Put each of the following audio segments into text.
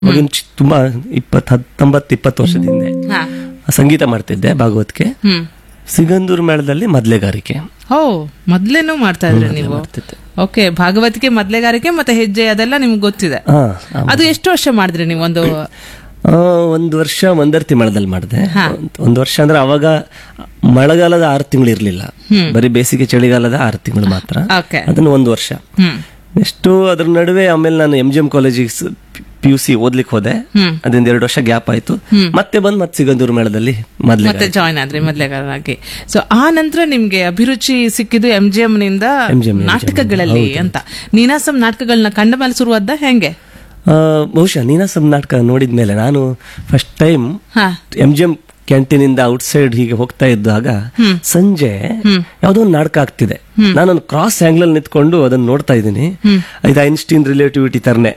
ಅವಾಗಿನ ಚಿ- ತುಂಬಾ ಇಪ್ಪತ್ ಹತ್ತೊಂಬತ್ತು ಇಪ್ಪತ್ತು ವರ್ಷದ ಹಿಂದೆ ಹಾ ಸಂಗೀತ ಮಾಡ್ತಿದ್ದೆ ಭಾಗವತ್ಗೆ ಹ್ಮ್ ಸಿಗಂದೂರು ಮೇಳದಲ್ಲಿ ಮೊದ್ಲೆಗಾರಿಕೆ ಓ ಮೊದ್ಲೇನು ಮಾಡ್ತಾ ಇದ್ರಿ ನೀವು ಮಾಡ್ತಿದ್ದೆ. ಓಕೆ ಭಾಗವತಿಕೆ ಮೊದ್ಲೆಗಾರಿಕೆ ಮತ್ತೆ ಹೆಜ್ಜೆ ಅದೆಲ್ಲ ನಿಮ್ಗೆ ಗೊತ್ತಿದೆ ಹಾ ಅದು ಎಷ್ಟು ವರ್ಷ ಮಾಡಿದ್ರಿ ನೀವು ಒಂದು ಆ, ಒಂದು ವರ್ಷ ಒಂದರ್ತಿ ಮೇಳದಲ್ಲಿ ಮಾಡಿದೆ ಹಾ. ಒಂದು ವರ್ಷ ಅಂದ್ರೆ ಅವಾಗ ಮಳೆಗಾಲದ ಆರು ತಿಂಗಳು ಇರ್ಲಿಲ್ಲ ಬರೀ ಬೇಸಿಗೆ ಚಳಿಗಾಲದ ಆರು ತಿಂಗಳು ಮಾತ್ರ ಓಕೆ ಅದನ್ನು ಒಂದು ವರ್ಷ ಹ್ಮ್ ಎಷ್ಟು ಅದ್ರ ನಡುವೆ ಆಮೇಲೆ ನಾನು ಎಂ ಜಿ ಎಂ ಕಾಲೇಜಿಗೆ ಪಿ ಯು ಸಿ ಓದ್ಲಿಕ್ಕೆ ಹೋದೆ ಹ್ಮ್. ಅದರಿಂದ ಎರಡು ವರ್ಷ ಗ್ಯಾಪ್ ಆಯ್ತು ಮತ್ತೆ ಬಂದ್ ಮತ್ತೆ ಸಿಗಂದೂರು ಮೇಳದಲ್ಲಿ ಮೊದ್ಲೇ ಮತ್ತೆ ಜಾಯ್ನ್ ಆದ್ರಿ ಮೊದ್ಲೆಗಾರರಾಗಿ ಸೊ ಆ ನಂತರ ನಿಮ್ಗೆ ಅಭಿರುಚಿ ಸಿಕ್ಕಿದ್ದು ಎಂ ಜಿ ಎಂ ನಿಂದ MGM, ನಾಟಕಗಳಲ್ಲಿ ಅಂತ ನೀನಾಸಂ ನಾಟಕಗಳನ್ನ ಕಂಡ ಮೇಲೆ ಶುರುವಾದ ಹೆಂಗೆ ಆ, ಬಹುಶಃ ನೀನಾಸಂ ನಾಟಕ ನೋಡಿದ್ಮೇಲೆ ನಾನು ಫಸ್ಟ್ ಟೈಮ್ ಹಾ ಎಂ ಜಿ ಎಂ ಕ್ಯಾಂಟೀನ್ ಇಂದ ಔಟ್ ಸೈಡ್ ಹೀಗೆ ಹೋಗ್ತಾ ಇದ್ದಾಗ ಸಂಜೆ ಯಾವ್ದೋ ಒಂದು ನಾಟಕ ಆಗ್ತಿದೆ ನಾನೊಂದು ಕ್ರಾಸ್ ಆಂಗಲ್ ಅಲ್ಲಿ ನಿಂತ್ಕೊಂಡು ಅದನ್ನ ನೋಡ್ತಾ ಇದ್ದೀನಿ ಇದು ಐನ್ಸ್ಟೀನ್ ರಿಲೇಟಿವಿಟಿ ತರನೆ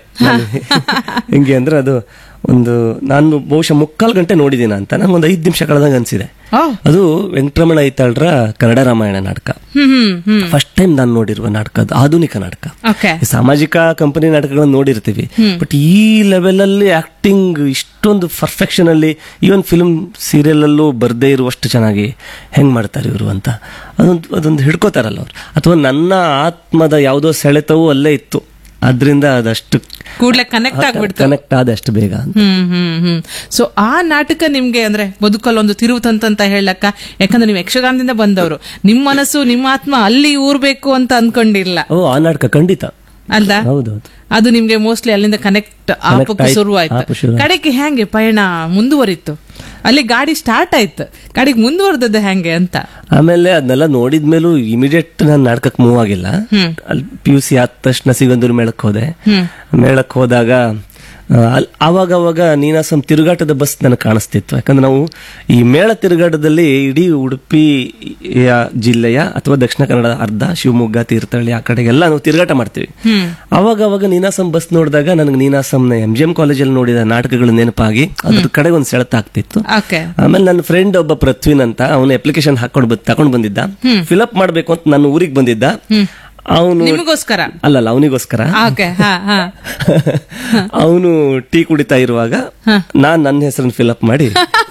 ಹೆಂಗೆ ಅಂದ್ರೆ ಅದು ಒಂದು ನಾನು ಬಹುಶಃ ಮುಕ್ಕಾಲು ಗಂಟೆ ನೋಡಿದೀನ ಅಂತ ನಂಗೆ ಒಂದು ಐದು ನಿಮಿಷ ಕಳೆದಂಗೆ ಅನ್ಸಿದೆ ಓ ಅದು ವೆಂಕಟರಮಣ ಐತಾಳ್ರ ಕನ್ನಡ ರಾಮಾಯಣ ನಾಟಕ ಹ್ಮ್ ಹ್ಮ್ ಹ್ಮ್ ಫಸ್ಟ್ ಟೈಮ್ ನಾನು ನೋಡಿರುವ ನಾಟಕ ಅದು ಆಧುನಿಕ ನಾಟಕ ಓಕೆ ಈ ಸಾಮಾಜಿಕ ಕಂಪನಿ ನಾಟಕಗಳನ್ನ ನೋಡಿರ್ತೀವಿ ಬಟ್ ಈ ಲೆವೆಲ್ ಅಲ್ಲಿ ಆಕ್ಟಿಂಗ್ ಇಷ್ಟೊಂದು ಪರ್ಫೆಕ್ಷನ್ ಅಲ್ಲಿ ಈವನ್ ಫಿಲ್ಮ್ ಸೀರಿಯಲ್ ಅಲ್ಲೂ ಬರ್ದೇ ಇರುವಷ್ಟು ಚೆನ್ನಾಗಿ ಹೆಂಗ್ ಮಾಡ್ತಾರೆ ಇವರು ಅಂತ ಅದೊಂದು ಅದೊಂದು ಹಿಡ್ಕೋತಾರಲ್ಲ ಅವ್ರು ಅಥವಾ ನನ್ನ ಆತ್ಮದ ಯಾವುದೋ ಸೆಳೆತವೂ ಅಲ್ಲೇ ಇತ್ತು ಅದರಿಂದ ಅದಷ್ಟು ಕೂಡ್ಲೆ ಕನೆಕ್ಟ್ ಆಗ್ಬಿಡ್ತು ಕನೆಕ್ಟ್ ಆದ ಅಷ್ಟು ಬೇಗ ಅಂತ ಹ್ಮ್ ಹ್ಮ್ ಹ್ಮ್ ಸೊ ಆ ನಾಟಕ ನಿಮ್ಗೆ ಅಂದ್ರೆ ಬದುಕಲ್ಲಿ ಒಂದು ತಿರುವು ತಂತಂತ ಹೇಳಕ್ಕ ಯಾಕಂದ್ರೆ ನೀವು ಯಕ್ಷಗಾನದಿಂದ ಬಂದವರು ನಿಮ್ ಮನಸ್ಸು ನಿಮ್ಮ ಆತ್ಮ ಅಲ್ಲಿ ಊರ್ಬೇಕು ಅಂತ ಅನ್ಕೊಂಡಿಲ್ಲ ಓ ಆ ನಾಟಕ ಖಂಡಿತ ಅಲ್ದ ಹೌದೌದು ಅದು ನಿಮ್ಗೆ ಮೋಸ್ಟ್ಲಿ ಅಲ್ಲಿಂದ ಕನೆಕ್ಟ್ ಆಪಕ್ಕೂ ಆಯ್ತು, ಶುರುವಾಯ್ತು ಆಪು ಶುರು ಆಯ್ತು. ಕಡೆಗೆ ಹೆಂಗೆ ಪಯಣ ಮುಂದುವರಿತು ಅಲ್ಲಿ ಗಾಡಿ ಸ್ಟಾರ್ಟ್ ಆಯ್ತು ಗಾಡಿಗೆ ಮುಂದುವರೆದದ್ದು ಹೆಂಗೆ ಅಂತ ಆಮೇಲೆ ಅದನ್ನೆಲ್ಲ ನೋಡಿದ್ಮೇಲೂ ಇಮಿಡಿಯೇಟ್ ನಾನು ನಾಟಕಕ್ಕೆ ಮೂವ್ ಆಗಿಲ್ಲ ಅಲ್ಲಿ ಪಿ ಯು ಸಿ ಆದ ತಕ್ಷಣ ಸಿಗಂದೂರು ಮೇಳಕ್ಕೆ ಹೋದೆ ಮೇಳಕ್ಕೆ ಹೋದಾಗ ಆ, ಅಲ್- ಆವಾಗ ಅವಾಗ ನೀನಾಸಂ ತಿರುಗಾಟದ ಬಸ್ ನನಗೆ ಕಾಣಿಸ್ತಿತ್ತು ಯಾಕಂದ್ರೆ ನಾವು ಈ ಮೇಳ ತಿರುಗಾಟದಲ್ಲಿ ಇಡೀ ಉಡುಪಿ ಯ ಜಿಲ್ಲೆಯ ಅಥವಾ ದಕ್ಷಿಣ ಕನ್ನಡ ಅರ್ಧ ಶಿವಮೊಗ್ಗ ತೀರ್ಥಹಳ್ಳಿ ಆ ಕಡೆಗೆಲ್ಲ ನಾವು ತಿರುಗಾಟ ಮಾಡ್ತೀವಿ ಅವಾಗ ಅವಾಗ ನೀನಾಸಂ ಬಸ್ ನೋಡಿದಾಗ ನನಗೆ ನೀನಾಸಂನ ಎಂ ಜಿ ಎಂ ಕಾಲೇಜಲ್ಲಿ ನೋಡಿದ ನಾಟಕಗಳು ನೆನಪಾಗಿ ಅದ್ರ ಕಡೆಗೆ ಒಂದು ಸೆಳೆತ ಆಗ್ತಿತ್ತು ಓಕೆ ಆಮೇಲೆ ನನ್ನ ಫ್ರೆಂಡ್ ಒಬ್ಬ ಪೃಥ್ವಿನ್ ಅಂತ ಅವನು ಅಪ್ಲಿಕೇಶನ್ ಹಾಕೊಂಡು ಬಂದ್ ತಗೊಂಡ್ ಬಂದಿದ್ದ ಫಿಲಪ್ ಮಾಡ್ಬೇಕು ಅಂತ ನನ್ನ ಊರಿಗೆ ಬಂದಿದ್ದ ಅವನು ನಿಮಗೋಸ್ಕರ ಅಲ್ಲಲ್ಲ ಅವನಿಗೋಸ್ಕರ ಓಕೆ ಹಾ ಹಾ ಅವನು ಟೀ ಕುಡಿತಾ ಇರುವಾಗ ನಾನ್ ನನ್ನ ಹೆಸರನ್ನ ಫಿಲಪ್ ಮಾಡಿ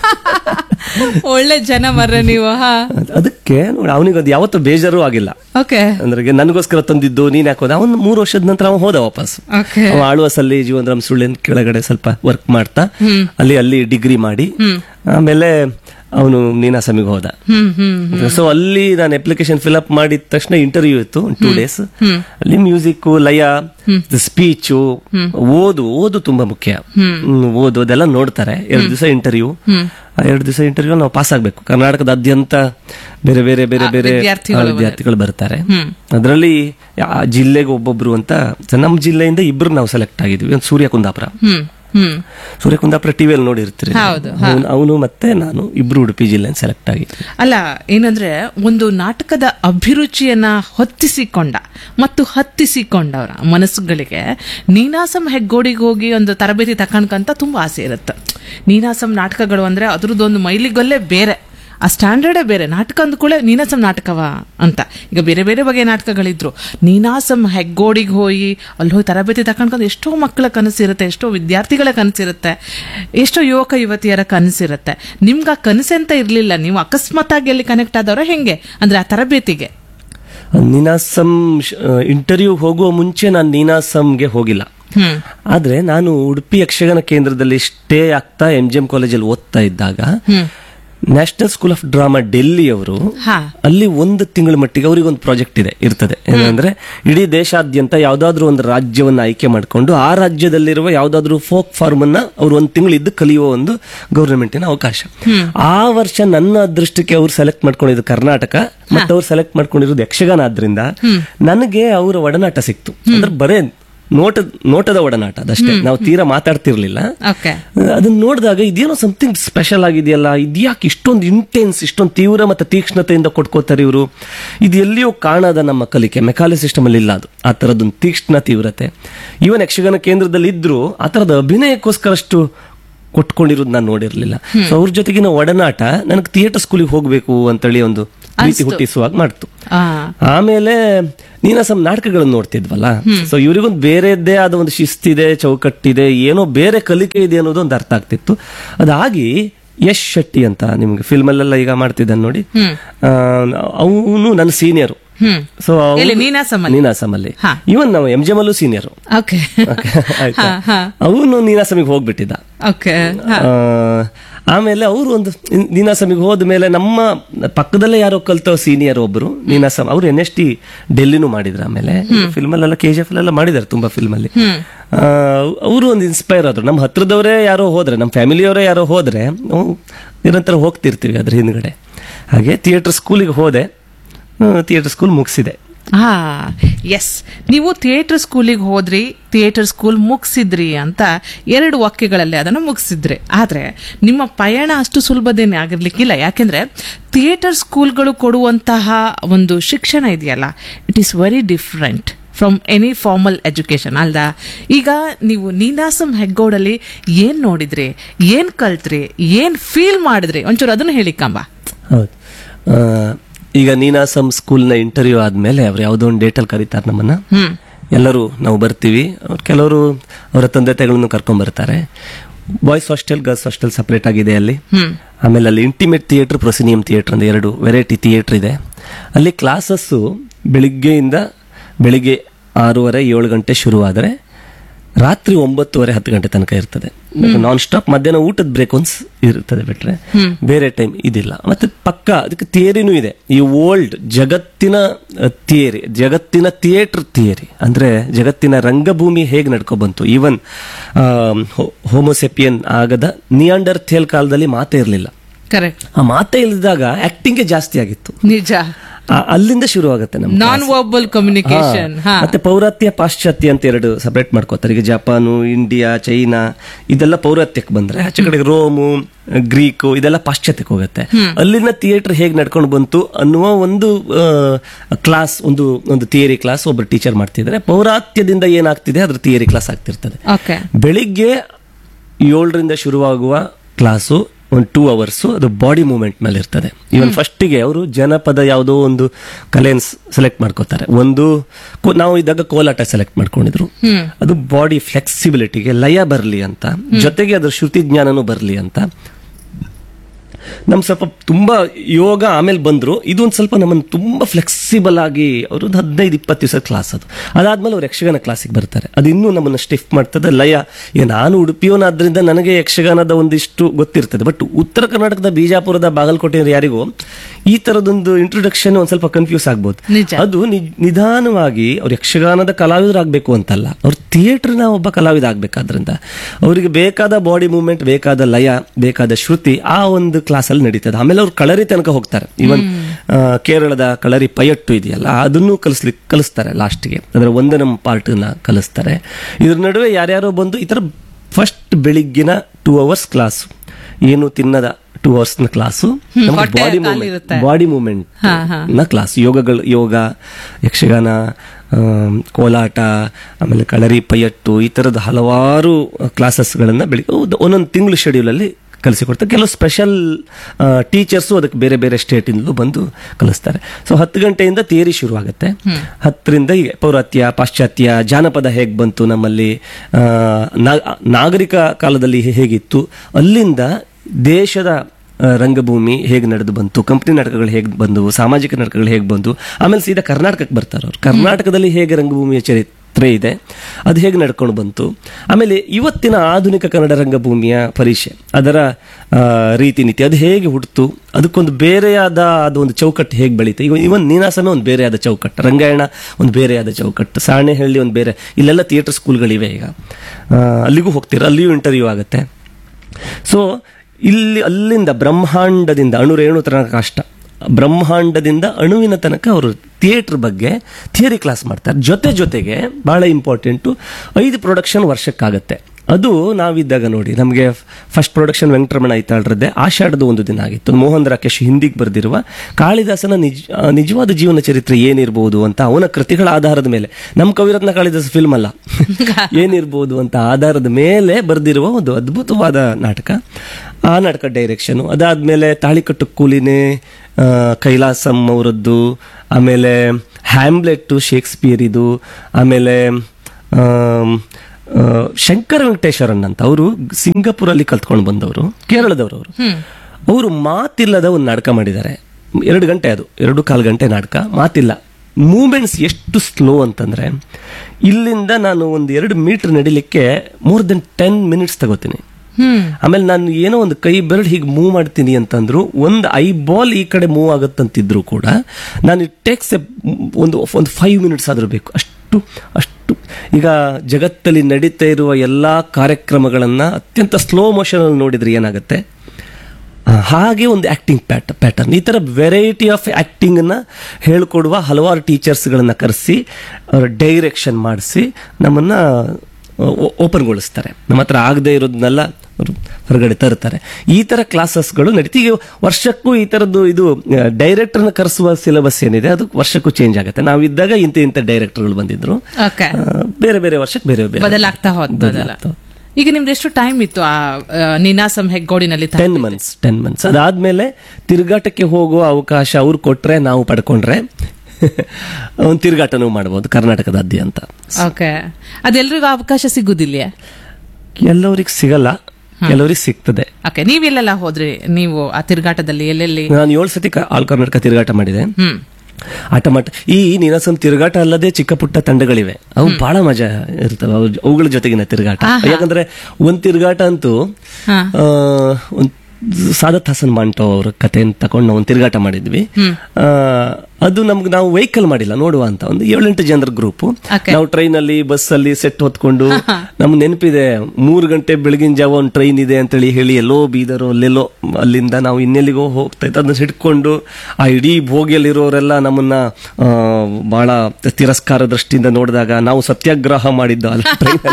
ಒಳ್ಳೆ ಜನ ಮರ್ರೆ ನೀವು ಹಾ ಅದ್- ಅದಕ್ಕೆ ನೋಡಿ ಅವನಿಗೆ ಅದು ಯಾವತ್ತೂ ಬೇಜಾರು ಆಗಿಲ್ಲ ಓಕೆ ಅಂದ್ರೆ ನನಗೋಸ್ಕರ ತಂದಿದ್ದು ನೀನ್ ಯಾಕೋದ ಅವನ್ ಮೂರು ವರ್ಷದ ನಂತರ ಅವ ಹೋದ ವಾಪಸ್ ಓಕೆ ಅವ ಆಳ್ವಾಸಲ್ಲಿ ಜೀವನರಾಮ್ ಸುಳ್ಳಿನ ಕೆಳಗಡೆ ಸ್ವಲ್ಪ ವರ್ಕ್ ಮಾಡ್ತಾ ಅಲ್ಲಿ ಅಲ್ಲಿ ಡಿಗ್ರಿ ಮಾಡಿ ಆಮೇಲೆ ಅವನು ನೀನಾಸಮಿಗೆ ಹೋದ ಹ್ಮ್ ಹ್ಮ್ ಸೊ ಅಲ್ಲಿ ನಾನು ಅಪ್ಲಿಕೇಶನ್ ಫಿಲ್ ಅಪ್ ಮಾಡಿದ ತಕ್ಷಣ ಇಂಟರ್ವ್ಯೂ ಇತ್ತು ಟೂ ಡೇಸ್ ಅಲ್ಲಿ ಮ್ಯೂಸಿಕ್ ಲಯ ಸ್ಪೀಚು ಓದು ಓದು ತುಂಬಾ ಮುಖ್ಯ ಹ್ಮ್, ಓದು ಅದೆಲ್ಲ ನೋಡ್ತಾರೆ ಎರಡು ದಿವಸ ಇಂಟರ್ವ್ಯೂ ಎರಡು ದಿವಸ ಇಂಟರ್ವ್ಯೂ ನಾವು ಪಾಸ್ ಆಗ್ಬೇಕು ಕರ್ನಾಟಕದಾದ್ಯಂತ ಬೇರೆ ಬೇರೆ ಬೇರೆ ಬೇರೆ ವಿದ್ಯಾರ್ಥಿಗಳು ಆ, ವಿದ್ಯಾರ್ಥಿಗಳು ಬರ್ತಾರೆ ಅದರಲ್ಲಿ ಆ ಜಿಲ್ಲೆಗೆ ಒಬ್ಬೊಬ್ರು ಅಂತ ನಮ್ಮ ಜಿಲ್ಲೆಯಿಂದ ಇಬ್ರು ನಾವು ಸೆಲೆಕ್ಟ್ ಆಗಿದ್ವಿ ಒಂದು ಸೂರ್ಯ ಕುಂದಾಪುರ ಹ್ಮ್ ಹ್ಮ್ ಸೂರ್ಯ ಕುಂದಾಪುರ ಟಿವಿಯಲ್ಲಿ ನೋಡಿರ್ತೀರಿ ಹೌದು, ಅವನು ಮತ್ತೆ ನಾನು ಇಬ್ರು ಉಡುಪಿ ಜಿಲ್ಲೆ ಸೆಲೆಕ್ಟ್ ಆಗಿದ್ವಿ ಅಲ್ಲ ಏನಂದ್ರೆ ಒಂದು ನಾಟಕದ ಅಭಿರುಚಿಯನ್ನ ಹೊತ್ತಿಸಿಕೊಂಡ ಮತ್ತು ಹತ್ತಿಸಿಕೊಂಡವರ ಮನಸ್ಸುಗಳಿಗೆ ನೀನಾಸಂ ಹೆಗ್ಗೋಡಿಗೆ ಹೋಗಿ ಒಂದು ತರಬೇತಿ ತಕೊಂಡ್ಕಂತ ತುಂಬಾ ಆಸೆ ಇರುತ್ತೆ ನೀನಾಸಂ ನಾಟಕಗಳು ಅಂದ್ರೆ ಅದ್ರದ್ದೊಂದು ಮೈಲಿಗೊಲ್ಲೇ ಬೇರೆ ಆ ಸ್ಟ್ಯಾಂಡರ್ಡೇ ಬೇರೆ ನಾಟಕ ಅಂದ್ಕೂಳೆ ನೀನಾಸಂ ನಾಟಕವಾ ಅಂತ ಈಗ ಬೇರೆ ಬೇರೆ ಬಗೆಯ ನಾಟಕಗಳಿದ್ರು ನೀನಾಸಂ ಹೆಗ್ಗೋಡಿಗೆ ಹೋಗಿ ಅಲ್ಲಿ ಹೋಗಿ ತರಬೇತಿ ತಕೊಂಡ್ಕೊಂಡು ಎಷ್ಟೋ ಮಕ್ಕಳ ಕನಸಿರುತ್ತೆ ಎಷ್ಟೋ ವಿದ್ಯಾರ್ಥಿಗಳ ಕನಸಿರುತ್ತೆ ಎಷ್ಟೋ ಯುವಕ ಯುವತಿಯರ ಕನಸಿರುತ್ತೆ ನಿಮ್ಗೆ ಆ ಕನಸಂತ ಇರ್ಲಿಲ್ಲ ನೀವು ಅಕಸ್ಮಾತಾಗಿ ಅಲ್ಲಿ ಕನೆಕ್ಟ್ ಆದವರ ಹೆಂಗೆ ಅಂದ್ರೆ ಆ ತರಬೇತಿಗೆ ನೀನಾಸಂ ಇಂಟರ್ವ್ಯೂ ಹೋಗುವ ಮುಂಚೆ ನಾನು ನೀನಾಸಂಗೆ ಹೋಗಿಲ್ಲ ಹ್ಮ್ ಆದ್ರೆ ನಾನು ಉಡುಪಿ ಯಕ್ಷಗಾನ ಕೇಂದ್ರದಲ್ಲಿ ಸ್ಟೇ ಆಗ್ತಾ ಎಂ ಜಿ ಎಂ ಕಾಲೇಜಲ್ಲಿ ಓದ್ತಾ ಇದ್ದಾಗ national school of drama Delhi ಅವರು ಹಾ ಅಲ್ಲಿ ಒಂದು ತಿಂಗಳ ಮಟ್ಟಿಗೆ ಅವರಿಗೆ ಒಂದು ಪ್ರಾಜೆಕ್ಟ್ ಇದೆ ಇರ್ತದೆ ಏನಂದ್ರೆ ಇಡೀ ದೇಶಾದ್ಯಂತ ಯಾವ್ದಾದ್ರು ಒಂದು ರಾಜ್ಯವನ್ನ ಆಯ್ಕೆ ಮಾಡಿಕೊಂಡು ಆ ರಾಜ್ಯದಲ್ಲಿರುವ ಯಾವ್ದಾದ್ರು ಫೋಕ್ ಫಾರ್ಮ್ ಅನ್ನ ಅವ್ರು ಒಂದು ತಿಂಗಳು ಇದ್ದು ಕಲಿಯುವ ಒಂದು ಗೌರ್ಮೆಂಟಿನ ಅವಕಾಶ ಆ ವರ್ಷ ನನ್ನ ಅದೃಷ್ಟಕ್ಕೆ ಅವ್ರು ಸೆಲೆಕ್ಟ್ ಮಾಡ್ಕೊಂಡಿದ್ದು ಕರ್ನಾಟಕ ಮತ್ತೆ ಅವ್ರು ಸೆಲೆಕ್ಟ್ ಮಾಡ್ಕೊಂಡಿರೋದು ಯಕ್ಷಗಾನ ಆದ್ರಿಂದ ನನಗೆ ಅವರ ಒಡನಾಟ ಸಿಕ್ತು ಅಂದ್ರೆ ಬರೇ ನೋಟ ನೋಟದ ಒಡನಾಟ ಅದಷ್ಟೇ ನಾವು ತೀರಾ ಮಾತಾಡ್ತಿರ್ಲಿಲ್ಲ ಓಕೆ ಅದನ್ನ ನೋಡಿದಾಗ ಇದೇನೋ ಸಮಥಿಂಗ್ ಸ್ಪೆಷಲ್ ಆಗಿದೆಯಲ್ಲ ಇದ್ಯಾಕೆ ಇಷ್ಟೊಂದು ಇಂಟೆನ್ಸ್ ಇಷ್ಟೊಂದು ತೀವ್ರ ಮತ್ತೆ ತೀಕ್ಷ್ಣತೆಯಿಂದ ಕೊಟ್ಕೋತಾರೆ ಇವರು ಇದು ಎಲ್ಲಿಯೂ ಕಾಣದ ನಮ್ಮ ಕಲಿಕೆ ಮೆಕಾಲೆ ಸಿಸ್ಟಮ್ ಅಲ್ಲಿ ಇಲ್ಲ ಅದು ಆ ತರದೊಂದು ತೀಕ್ಷ್ಣ ತೀವ್ರತೆ ಇವನ್ ಯಕ್ಷಗಾನ ಕೇಂದ್ರದಲ್ಲಿ ಇದ್ರು ಆ ತರದ ಅಭಿನಯಕ್ಕೋಸ್ಕರಷ್ಟು ಕೊಟ್ಕೊಂಡಿರೋದು ನಾನು ನೋಡಿರ್ಲಿಲ್ಲ ಸೊ ಅವ್ರ ಜೊತೆಗಿನ ಒಡನಾಟ ನನಗೆ ಥಿಯೇಟರ್ ಸ್ಕೂಲಿಗೆ ಹೋಗ್ಬೇಕು ಅಂತೇಳಿ ಒಂದು ಪ್ರೀತಿ ಹುಟ್ಟಿಸುವಾಗ ಮಾಡ್ತು ಆ ಆಮೇಲೆ ನೀನಾಸಂ ನಾಟಕಗಳನ್ನು ನೋಡ್ತಿದ್ವಲ್ಲ ಸೊ ಇವರಿಗೊಂದು ಬೇರೆದ್ದೇ ಆದ ಒಂದು ಶಿಸ್ತಿದೆ ಚೌಕಟ್ಟಿದೆ ಏನೋ ಬೇರೆ ಕಲಿಕೆ ಇದೆ ಅನ್ನೋದು ಒಂದು ಅರ್ಥ ಆಗ್ತಿತ್ತು ಅದಾಗಿ ಯಶ್ ಶೆಟ್ಟಿ ಅಂತ ನಿಮ್ಗೆ ಫಿಲ್ಮ್ ಅಲ್ಲೆಲ್ಲ ಈಗ ಮಾಡ್ತಿದ್ದಾನೆ ನೋಡಿ ಅವನು ನನ್ನ ಸೀನಿಯರ್ ಹ್ಮ್ ಸೊ ಎಲ್ಲಿ ನೀನಾಸಮಲ್ಲಿ? ನೀನಾಸಮಲ್ಲಿ ಹಾ. ಇವನ್ ನಾವು ಎಂ ಜೆ ಮಲ್ಲೂ ಸೀನಿಯರ್ ಓಕೆ ಆಯ್ತಾ ಹಾ, ಹಾ. ಅವನು ನೀನಾಸಮಿಗೆ ಹೋಗ್ಬಿಟ್ಟಿದ್ದ ಓಕೆ ಆ, ಆಮೇಲೆ ಅವರು ಒಂದು ನೀನಾಸಮಿಗೆ ಹೋದ ಮೇಲೆ ನಮ್ಮ ಪಕ್ಕದಲ್ಲೇ ಯಾರೋ ಕಲ್ತೋ ಸೀನಿಯರ್ ಒಬ್ರು ನೀನಾಸಮ್ ಅವ್ರು ಎನ್ ಎಸ್ ಟಿ ಡೆಲ್ಲಿನೂ ಮಾಡಿದ್ರು ಆಮೇಲೆ ಫಿಲ್ಮ್ ಅಲ್ಲೆಲ್ಲ ಕೆ ಜಿ ಎಫ್ ಎಲ್ಲ ಮಾಡಿದ್ದಾರೆ ತುಂಬಾ ಫಿಲ್ಮ್ ಅಲ್ಲಿ ಅವರು ಒಂದು ಇನ್ಸ್ಪೈರ್ ಆದ್ರು ನಮ್ಮ ಹತ್ರದವರೇ ಯಾರೋ ಹೋದ್ರೆ ನಮ್ಮ ಫ್ಯಾಮಿಲಿಯವರೇ ಯಾರೋ ಹೋದ್ರೆ ನಾವು ನಿರಂತರ ಹೋಗ್ತಿರ್ತೀವಿ ಅದ್ರ ಹಿಂದ್ಗಡೆ ಹಾಗೆ ಥಿಯೇಟರ್ ಸ್ಕೂಲಿಗೆ ಹೋದೆ ಥಿಯೇಟರ್ ಸ್ಕೂಲ್ ಮುಗಿಸಿದೆ ಹಾ ಎಸ್ ನೀವು ಥಿಯೇಟರ್ ಸ್ಕೂಲಿಗೆ ಹೋದ್ರಿ ಥಿಯೇಟರ್ ಸ್ಕೂಲ್ ಮುಗಿಸಿದ್ರಿ ಅಂತ ಎರಡು ವಾಕ್ಯಗಳಲ್ಲಿ ಅದನ್ನು ಮುಗಿಸಿದ್ರಿ ಆದ್ರೆ ನಿಮ್ಮ ಪಯಣ ಅಷ್ಟು ಸುಲಭದೇನೆ ಆಗಿರ್ಲಿಕ್ಕಿಲ್ಲ ಯಾಕೆಂದ್ರೆ ಥಿಯೇಟರ್ ಸ್ಕೂಲ್ಗಳು ಕೊಡುವಂತಹ ಒಂದು ಶಿಕ್ಷಣ ಇದೆಯಲ್ಲ it is very different from any formal education ಅಲ್ದಾ ಈಗ ನೀವು ನೀನಾಸಂ ಹೆಗ್ಗೋಡಲ್ಲಿ ಏನ್ ನೋಡಿದ್ರಿ ಏನ್ ಕಲ್ತ್ರಿ ಏನ್ ಫೀಲ್ ಮಾಡಿದ್ರಿ ಒಂಚೂರು ಅದನ್ನ ಹೇಳಿಕಂಬ ಹೌದು ಆ, ಈಗ ನೀನಾಸಂ ಸ್ಕೂಲ್ನ ಇಂಟರ್ವ್ಯೂ ಆದ್ಮೇಲೆ ಅವ್ರು ಯಾವುದೋ ಒಂದು ಡೇಟಲ್ಲಿ ಕರೀತಾರೆ ನಮ್ಮನ್ನ ಹ್ಮ್ ಎಲ್ಲರೂ ನಾವು ಬರ್ತೀವಿ ಅವ್ರು ಕೆಲವರು ಅವರ ತಂದೆ ತಾಯಿಗಳನ್ನು ಕರ್ಕೊಂಡ್ ಬರ್ತಾರೆ boys hostel girls hostel separate ಆಗಿದೆ ಅಲ್ಲಿ ಹ್ಮ್ ಆಮೇಲೆ ಅಲ್ಲಿ ಇಂಟಿಮೇಟ್ ಥಿಯೇಟರ್ ಪ್ರೊಸಿನಿಯಂ ಥಿಯೇಟರ್ ಅಂತ ಎರಡು ವೆರೈಟಿ ಥಿಯೇಟರ್ ಇದೆ ಅಲ್ಲಿ ಕ್ಲಾಸಸ್ಸು ಬೆಳಿಗ್ಗೆಯಿಂದ ಬೆಳಿಗ್ಗೆ ಆರೂವರೆ ಏಳು ಗಂಟೆ ಶುರುವಾದರೆ ರಾತ್ರಿ ಒಂಬತ್ತುವರೆ ಹತ್ತು ಗಂಟೆ ತನಕ ಇರ್ತದೆ ನಾನ್ ಸ್ಟಾಪ್ ಮಧ್ಯಾಹ್ನ ಊಟದ ಬ್ರೇಕ್ ಒಂದು ಇರ್ತದೆ ಬಿಟ್ರೆ ಬೇರೆ ಟೈಮ್ ಇದಿಲ್ಲ ಮತ್ತೆ ಪಕ್ಕ ಅದಕ್ಕೆ ಥಿಯರಿನೂ ಇದೆ ಈ ಓಲ್ಡ್ ಜಗತ್ತಿನ ಥಿಯರಿ ಜಗತ್ತಿನ ಥಿಯೇಟರ್ ಥಿಯರಿ ಅಂದ್ರೆ ಜಗತ್ತಿನ ರಂಗಭೂಮಿ ಹೇಗೆ ನಡ್ಕೊ ಬಂತು ಈವನ್ ಹೋಮೋಸೆಪಿಯನ್ ಆಗದ ನಿಯಾಂಡರ್ ಥೇಲ್ ಕಾಲದಲ್ಲಿ ಮಾತೇ ಇರಲಿಲ್ಲ ಕರೆಕ್ಟ್ ಆ ಮಾತೇ ಇಲ್ಲದಾಗ ಆಕ್ಟಿಂಗೇ ಜಾಸ್ತಿ ಆಗಿತ್ತು ನಿಜ ಆ- ಅಲ್ಲಿಂದ ಶುರು ಆಗುತ್ತೆ ನಮ್ಮ ನಾನ್ ವರ್ಬಲ್ ಕಮ್ಯುನಿಕೇಶನ್ ಹಾ. ಮತ್ತೆ ಪೌರಾತ್ಯ ಪಾಶ್ಚಾತ್ಯ ಅಂತ ಎರಡು ಸಪರೇಟ್ ಮಾಡ್ಕೋತಾರೆ ಈಗ ಜಪಾನು ಇಂಡಿಯಾ ಚೈನಾ ಇದೆಲ್ಲ ಪೌರಾತ್ಯಕ್ಕೆ ಬಂದ್ರೆ ಆಚೆ ಕಡೆ ರೋಮು ಗ್ರೀಕು ಇದೆಲ್ಲ ಪಾಶ್ಚಾತ್ಯಕ್ಕೆ ಹೋಗುತ್ತೆ ಅಲ್ಲಿನ ಥಿಯೇಟರ್ ಹೇಗೆ ನಡ್ಕೊಂಡು ಬಂತು ಅನ್ನುವ ಒಂದು ಕ್ಲಾಸ್ ಒಂದು ಒಂದು ಥಿಯರಿ ಕ್ಲಾಸ್ ಒಬ್ಬರು ಟೀಚರ್ ಮಾಡ್ತಿದ್ದಾರೆ ಪೌರಾತ್ಯದಿಂದ ಏನಾಗ್ತಿದೆ ಅದ್ರ ಥಿಯರಿ ಕ್ಲಾಸ್ ಆಗ್ತಿರ್ತದೆ ಓಕೆ ಬೆಳಿಗ್ಗೆ ಏಳರಿಂದ ಶುರುವಾಗುವ ಕ್ಲಾಸು ಒಂದು ಟೂ ಅವರ್ಸ್ ಅದು ಬಾಡಿ ಮೂವ್ಮೆಂಟ್ ಮೇಲೆ ಇರ್ತದೆ ಇವನ್ ಫಸ್ಟಿಗೆ ಅವರು ಜನಪದ ಯಾವುದೋ ಒಂದು ಕಲೆಯನ್ನು ಸೆಲೆಕ್ಟ್ ಮಾಡ್ಕೋತಾರೆ ಒಂದು ಕೋ- ನಾವು ಇದ್ದಾಗ ಕೋಲಾಟ ಸೆಲೆಕ್ಟ್ ಮಾಡ್ಕೊಂಡಿದ್ರು ಅದು ಬಾಡಿ ಫ್ಲೆಕ್ಸಿಬಿಲಿಟಿಗೆ ಲಯ ಬರಲಿ ಅಂತ ಜೊತೆಗೆ ಅದ್ರ ಶ್ರುತಿ ಜ್ಞಾನನೂ ಬರಲಿ ಅಂತ ನಮ್ ಸ್ವಲ್ಪ ತುಂಬಾ ಯೋಗ ಆಮೇಲೆ ಬಂದ್ರು ಇದೊಂದು ಸ್ವಲ್ಪ ನಮ್ಮನ್ನು ತುಂಬಾ ಫ್ಲೆಕ್ಸಿಬಲ್ ಆಗಿ ಅವರು ಒಂದು ಹದಿನೈದು ಇಪ್ಪತ್ತು ದಿವಸ ಕ್ಲಾಸ್ ಅದು ಅದಾದ್ಮೇಲೆ ಅವ್ರು ಯಕ್ಷಗಾನ ಕ್ಲಾಸಿಗೆ ಬರ್ತಾರೆ ಅದು ಇನ್ನೂ ನಮ್ಮನ್ನು ಸ್ಟಿಫ್ ಮಾಡ್ತದೆ ಲಯ ಈಗ ನಾನು ಉಡುಪಿಯವನಾದ್ರಿಂದ ನನಗೆ ಯಕ್ಷಗಾನದ ಒಂದಿಷ್ಟು ಗೊತ್ತಿರ್ತದೆ ಬಟ್ ಉತ್ತರ ಕರ್ನಾಟಕದ ಬಿಜಾಪುರದ ಬಾಗಲಕೋಟೆ ಯಾರಿಗೂ ಈ ತರದೊಂದು ಇಂಟ್ರೊಡಕ್ಷನ್ ಒಂದ್ ಸ್ವಲ್ಪ ಕನ್ಫ್ಯೂಸ್ ಆಗ್ಬೋದು ನಿಜ. ಅದು ನಿ- ನಿಧಾನವಾಗಿ ಅವ್ರು ಯಕ್ಷಗಾನದ ಕಲಾವಿದರಾಗಬೇಕು ಅಂತಲ್ಲ ಅವ್ರು ಥಿಯೇಟರ್ನ ಒಬ್ಬ ಕಲಾವಿದ ಆಗ್ಬೇಕಾದ್ರಿಂದ ಅವರಿಗೆ ಬೇಕಾದ ಬಾಡಿ ಮೂವ್ಮೆಂಟ್ ಬೇಕಾದ ಲಯ ಬೇಕಾದ ಶ್ರುತಿ ಆ ಒಂದು ಕ್ಲಾಸ್ ಅಲ್ಲಿ ನಡೀತದೆ ಆಮೇಲೆ ಅವ್ರು ಕಳರಿ ತನಕ ಹೋಗ್ತಾರೆ ಇವನ್ ಕೇರಳದ ಕಳರಿ ಪಯಟ್ಟು ಇದೆಯಲ್ಲ ಅದನ್ನು ಕಲಿಸ್ಲಿಕ್ಕೆ ಕಲಿಸ್ತಾರೆ ಲಾಸ್ಟ್ಗೆ ಅದರ ಒಂದನೇ ಪಾರ್ಟ್ ನ ಕಲಿಸ್ತಾರೆ ಇದ್ರ ನಡುವೆ ಯಾರ್ಯಾರೋ ಬಂದು ಈ ತರ ಫಸ್ಟ್ ಬೆಳಿಗ್ಗಿನ ಟೂ ಅವರ್ಸ್ ಕ್ಲಾಸ್ ಏನು ತಿನ್ನದ ಟೂ ಅವರ್ಸ್ ನ ಕ್ಲಾಸು ಹೊಟ್ಟೆ ಬಾಡಿ ಖಾಲಿ ಮೂವ್ಮೆಂಟ್ ಇರುತ್ತೆ. ಬಾಡಿ ಮೂವ್ಮೆಂಟ್ ನ ಕ್ಲಾಸ್ ಯೋಗಗಳು ಯೋಗ ಯಕ್ಷಗಾನ ಆಮ್, ಕೋಲಾಟ ಆಮೇಲೆ ಕಳರಿ ಪಯಟ್ಟು ಈ ತರದ ಹಲವಾರು ಕ್ಲಾಸಸ್ಗಳನ್ನ ಬೆಳಿಗ್ಗೆ ಒಂದೊಂದು ತಿಂಗಳು ಶೆಡ್ಯೂಲ್ ಅಲ್ಲಿ ಕಲಿಸಿಕೊಡ್ತಾರೆ ಕೆಲವು ಸ್ಪೆಷಲ್ ಟೀಚರ್ಸು ಅದಕ್ಕೆ ಬೇರೆ ಬೇರೆ ಸ್ಟೇಟಿಂದಲೂ ಬಂದು ಕಲಿಸ್ತಾರೆ ಸೊ ಹತ್ತು ಗಂಟೆಯಿಂದ ಥಿಯರಿ ಶುರು ಆಗುತ್ತೆ ಹತ್ತರಿಂದ ಈಗ ಪೌರಾತ್ಯ ಪಾಶ್ಚಾತ್ಯ ಜಾನಪದ ಹೇಗೆ ಬಂತು ನಮ್ಮಲ್ಲಿ ಆ, ನಾ- ನಾಗರಿಕ ಕಾಲದಲ್ಲಿ ಹೇಗಿತ್ತು ಅಲ್ಲಿಂದ ದೇಶದ ಆ, ರಂಗಭೂಮಿ ಹೇಗೆ ನಡೆದು ಬಂತು ಕಂಪನಿ ನಾಟಕಗಳು ಹೇಗೆ ಬಂದವು ಸಾಮಾಜಿಕ ನಾಟಕಗಳು ಹೇಗೆ ಬಂದು ಆಮೇಲೆ ಸೀದಾ ಕರ್ನಾಟಕಕ್ಕೆ ಬರ್ತಾರೆ ಅವ್ರು ಕರ್ನಾಟಕದಲ್ಲಿ ಹೇಗೆ ರಂಗಭೂಮಿಯ ಚರಿತ್ರೆ ಇದೆ ಅದು ಹೇಗೆ ನಡ್ಕೊಂಡು ಬಂತು ಆಮೇಲೆ ಇವತ್ತಿನ ಆಧುನಿಕ ಕನ್ನಡ ರಂಗಭೂಮಿಯ ಪರೀಕ್ಷೆ ಅದರ ಆ, ರೀತಿ ನೀತಿ ಅದು ಹೇಗೆ ಹುಟ್ಟಿತು ಅದಕ್ಕೊಂದು ಬೇರೆಯಾದ ಅದು ಒಂದು ಚೌಕಟ್ಟು ಹೇಗೆ ಬೆಳೀತು ಈಗ ಇವನ್ ನೀನಾಸಮೆ ಒಂದು ಬೇರೆಯಾದ ಚೌಕಟ್ಟು ರಂಗಾಯಣ ಒಂದು ಬೇರೆಯಾದ ಚೌಕಟ್ಟು ಸಾಣೆಹಳ್ಳಿ ಒಂದು ಬೇರೆ ಇಲ್ಲೆಲ್ಲ ಥಿಯೇಟರ್ ಸ್ಕೂಲ್ಗಳಿವೆ ಈಗ ಆ, ಅಲ್ಲಿಗೂ ಹೋಗ್ತೀರ ಅಲ್ಲಿಯೂ ಇಂಟರ್ವ್ಯೂ ಆಗುತ್ತೆ ಸೊ ಇಲ್ಲಿ ಅಲ್ಲಿಂದ ಬ್ರಹ್ಮಾಂಡದಿಂದ ಅಣು ರೇಣು ತನಕ ಕಷ್ಟ ಬ್ರಹ್ಮಾಂಡದಿಂದ ಅಣುವಿನ ತನಕ ಅವರು ಥಿಯೇಟರ್ ಬಗ್ಗೆ ಥಿಯರಿ ಕ್ಲಾಸ್ ಮಾಡ್ತಾರೆ ಜೊತೆ ಜೊತೆಗೆ ಬಹಳ ಇಂಪಾರ್ಟೆಂಟು ಐದು ಪ್ರೊಡಕ್ಷನ್ ವರ್ಷಕ್ಕಾಗತ್ತೆ ಅದು ನಾವಿದ್ದಾಗ ನೋಡಿ ನಮಗೆ ಫಸ್ಟ್ ಪ್ರೊಡಕ್ಷನ್ ವೆಂಕಟರಮಣ ಐತಾಳ್ರದ್ದೆ ಆಷಾಢದ ಒಂದು ದಿನ ಆಗಿತ್ತು ಮೋಹನ್ ರಾಕೇಶ್ ಹಿಂದಿಗೆ ಬರೆದಿರುವ ಕಾಳಿದಾಸನ ನಿಜ ಆ, ನಿಜವಾದ ಜೀವನ ಚರಿತ್ರೆ ಏನಿರ್ಬೋದು ಅಂತ ಅವನ ಕೃತಿಗಳ ಆಧಾರದ ಮೇಲೆ ನಮ್ಮ ಕವಿರತ್ನ ಕಾಳಿದಾಸ ಫಿಲ್ಮ್ ಅಲ್ಲ ಏನಿರ್ಬೋದು ಅಂತ ಆಧಾರದ ಮೇಲೆ ಬರೆದಿರುವ ಒಂದು ಅದ್ಭುತವಾದ ನಾಟಕ ಆ ನಾಟಕ ಡೈರೆಕ್ಷನ್ ಅದಾದ್ಮೇಲೆ ತಾಳಿಕಟ್ಟು ಕೂಲಿನೇ ಆ, ಕೈಲಾಸಂ ಅವರದ್ದು ಆಮೇಲೆ ಹ್ಯಾಮ್ಲೆಟ್ ಶೇಕ್ಸ್ಪಿಯರ್ ಇದು ಆಮೇಲೆ ಆಮ್, ಆ, ಶಂಕರ ವೆಂಕಟೇಶ್ವರನ್ ಅಂತ ಅವರು ಸಿಂಗಾಪುರಲ್ಲಿ ಕಲ್ತ್ಕೊಂಡು ಬಂದವರು ಕೇರಳದವರು ಅವರು ಅವರು ಮಾತಿಲ್ಲದ ಒಂದು ನಾಟಕ ಮಾಡಿದ್ದಾರೆ ಎರಡು ಗಂಟೆ ಅದು ಎರಡು ಕಾಲು ಗಂಟೆ ನಾಟಕ ಮಾತಿಲ್ಲ ಮೂಮೆಂಟ್ಸ್ ಎಷ್ಟು ಸ್ಲೋ ಅಂತಂದ್ರೆ ಇಲ್ಲಿಂದ ನಾನು ಒಂದು ಎರಡು ಮೀಟರ್ ನಡಿಲಿಕ್ಕೆ ಮೋರ್ ದೆನ್ ಟೆನ್ ಮಿನಿಟ್ಸ್ ತಗೋತೀನಿ ಹ್ಮ್ ಆಮೇಲೆ ನಾನು ಏನೋ ಒಂದು ಕೈ ಬೆರಳು ಹೀಗೆ ಮೂವ್ ಮಾಡ್ತೀನಿ ಅಂತಂದ್ರು ಒಂದು ಐ ಬಾಲ್ ಈ ಕಡೆ ಮೂವ್ ಆಗುತ್ತಂತಿದ್ರು ಕೂಡ ನಾನು ಇಟ್ ಟೇಕ್ಸ್ ಎ ಒಂದು ಒಂದು ಫೈವ್ ಮಿನಿಟ್ಸ್ ಆದ್ರೂ ಬೇಕು ಅಷ್ಟು ಅಷ್ಟು ಈಗ ಜಗತ್ತಲ್ಲಿ ನಡೀತಾ ಇರುವ ಎಲ್ಲಾ ಕಾರ್ಯಕ್ರಮಗಳನ್ನ ಅತ್ಯಂತ ಸ್ಲೋ ಮೋಷನ್ ಅಲ್ಲಿ ನೋಡಿದ್ರೆ ಏನಾಗುತ್ತೆ ಆ, ಹಾಗೆ ಒಂದು ಆಕ್ಟಿಂಗ್ ಪ್ಯಾಟ್ ಪ್ಯಾಟರ್ನ್ ಈ ತರ ವೆರೈಟಿ ಆಫ್ ಆಕ್ಟಿಂಗ್ ಅನ್ನ ಹೇಳ್ಕೊಡುವ ಹಲವಾರು ಟೀಚರ್ಸ್ಗಳನ್ನ ಕರೆಸಿ ಡೈರೆಕ್ಷನ್ ಮಾಡಿಸಿ ನಮ್ಮನ್ನ ಓಪನ್ಗೊಳಿಸ್ತಾರೆ ನಮ್ಮ ಹತ್ರ ಆಗದೆ ಇರೋದನ್ನೆಲ್ಲ ಅವ್ರು ಹೊರಗಡೆ ತರ್ತಾರೆ ಈ ತರ ಕ್ಲಾಸಸ್ಗಳು ನಡೀತಿ ಈಗ ವರ್ಷಕ್ಕೂ ಈ ತರದ್ದು ಇದು ಡೈರೆಕ್ಟರ್ನ ಕರೆಸುವ ಸಿಲೆಬಸ್ ಏನಿದೆ ಅದು ವರ್ಷಕ್ಕೂ ಚೇಂಜ್ ಆಗುತ್ತೆ ನಾವಿದ್ದಾಗ ಇಂಥ ಇಂಥ ಡೈರೆಕ್ಟರ್ಗಳು ಬಂದಿದ್ರು ಓಕೆ ಆ, ಬೇರೆ ಬೇರೆ ವರ್ಷಕ್ಕೆ ಬೇರೆ ಬೇರೆ ಬದಲಾಗ್ತಾ ಹೋದಲ್ಲ ಈಗ ನಿಮ್ದು ಎಷ್ಟು ಟೈಮ್ ಇತ್ತು ಆ ಆ, ನೀನಾಸಂ ಹೆಗ್ಗೋಡಿನಲ್ಲಿ ತ- ಟೆನ್ ಮಂತ್ಸ್ ಟೆನ್ ಮಂತ್ಸ್ ಅದಾದ್ಮೇಲೆ ತಿರುಗಾಟಕ್ಕೆ ಹೋಗುವ ಅವಕಾಶ ಅವ್ರು ಕೊಟ್ರೆ ನಾವು ಪಡ್ಕೊಂಡ್ರೆ ಒಂದು ತಿರುಗಾಟನೂ ಮಾಡ್ಬೋದು ಕರ್ನಾಟಕದಾದ್ಯಂತ ಓಕೆ ಅದೆಲ್ರಿಗೂ ಅವಕಾಶ ಸಿಗುದಿಲ್ಲ ಎಲ್ಲರಿಗೆ ಸಿಗಲ್ಲ ಕೆಲವರಿಗೆ ಸಿಗ್ತದೆ ಓಕೆ ನೀವೆಲ್ಲೆಲ್ಲ ಹೋದ್ರಿ ನೀವು ಆ ತಿರುಗಾಟದಲ್ಲಿ ಎಲ್ಲೆಲ್ಲಿ ನಾನು ಏಳು ಸತಿ ಕ- ಆಲ್ ಕರ್ನಾಟಕ ತಿರುಗಾಟ ಮಾಡಿದೆ ಹ್ಮ್ ಆಟ ಮಾಟ ಈ ನೀನಾಸಂ ತಿರುಗಾಟ ಅಲ್ಲದೆ ಚಿಕ್ಕ ಪುಟ್ಟ ತಂಡಗಳಿವೆ ಅವು ಬಹಳ ಮಜಾ ಇರ್ತವೆ ಅವು- ಅವುಗಳ ಜೊತೆಗಿನ ತಿರುಗಾಟ ಯಾಕಂದ್ರೆ ಒಂದ್ ತಿರುಗಾಟ ಅಂತೂ ಹಾ. ಆ, ಒಂದ್ ಸಾದತ್ ಹಸನ್ ಮಾಂಟೋ ಅವ್ರ ಕಥೆಯನ್ನು ತಕೊಂಡು ನಾವು ಒಂದು ತಿರುಗಾಟ ಮಾಡಿದ್ವಿ ಆ, ಅದು ನಮ್ಗೆ ನಾವು ವೆಹಿಕಲ್ ಮಾಡಿಲ್ಲ ನೋಡುವ ಅಂತ ಒಂದು ಏಳೆಂಟು ಜನರ ಗ್ರೂಪ್ Okay. ನಾವು ಟ್ರೈನ್ ಅಲ್ಲಿ ಬಸ್ ಅಲ್ಲಿ ಸೆಟ್ ಹೊತ್ಕೊಂಡು ನಮ್ಗೆ ನೆನಪಿದೆ ಮೂರು ಗಂಟೆ ಬೆಳಗಿನ ಜಾವ ಒಂದು ಟ್ರೈನ್ ಇದೆ ಅಂತೇಳಿ ಹೇಳಿ ಎಲ್ಲೋ ಬೀದರೋ ಅಲ್ಲೆಲ್ಲೋ ಅಲ್ಲಿಂದ ನಾವು ಇನ್ನೆಲ್ಲಿಗೋ ಹೋಗ್ತಾ ಇತ್ತು ಅದನ್ನ ಹಿಡ್ಕೊಂಡು ಆ ಇಡೀ ಭೋಗಿಯಲ್ಲಿರೋರೆಲ್ಲ ನಮ್ಮನ್ನ ಆ, ಬಹಳ ತಿರಸ್ಕಾರ ದೃಷ್ಟಿಯಿಂದ ನೋಡಿದಾಗ ನಾವು ಸತ್ಯಾಗ್ರಹ ಮಾಡಿದ್ದು ಅಲ್ಲಿ ಟ್ರೈನ್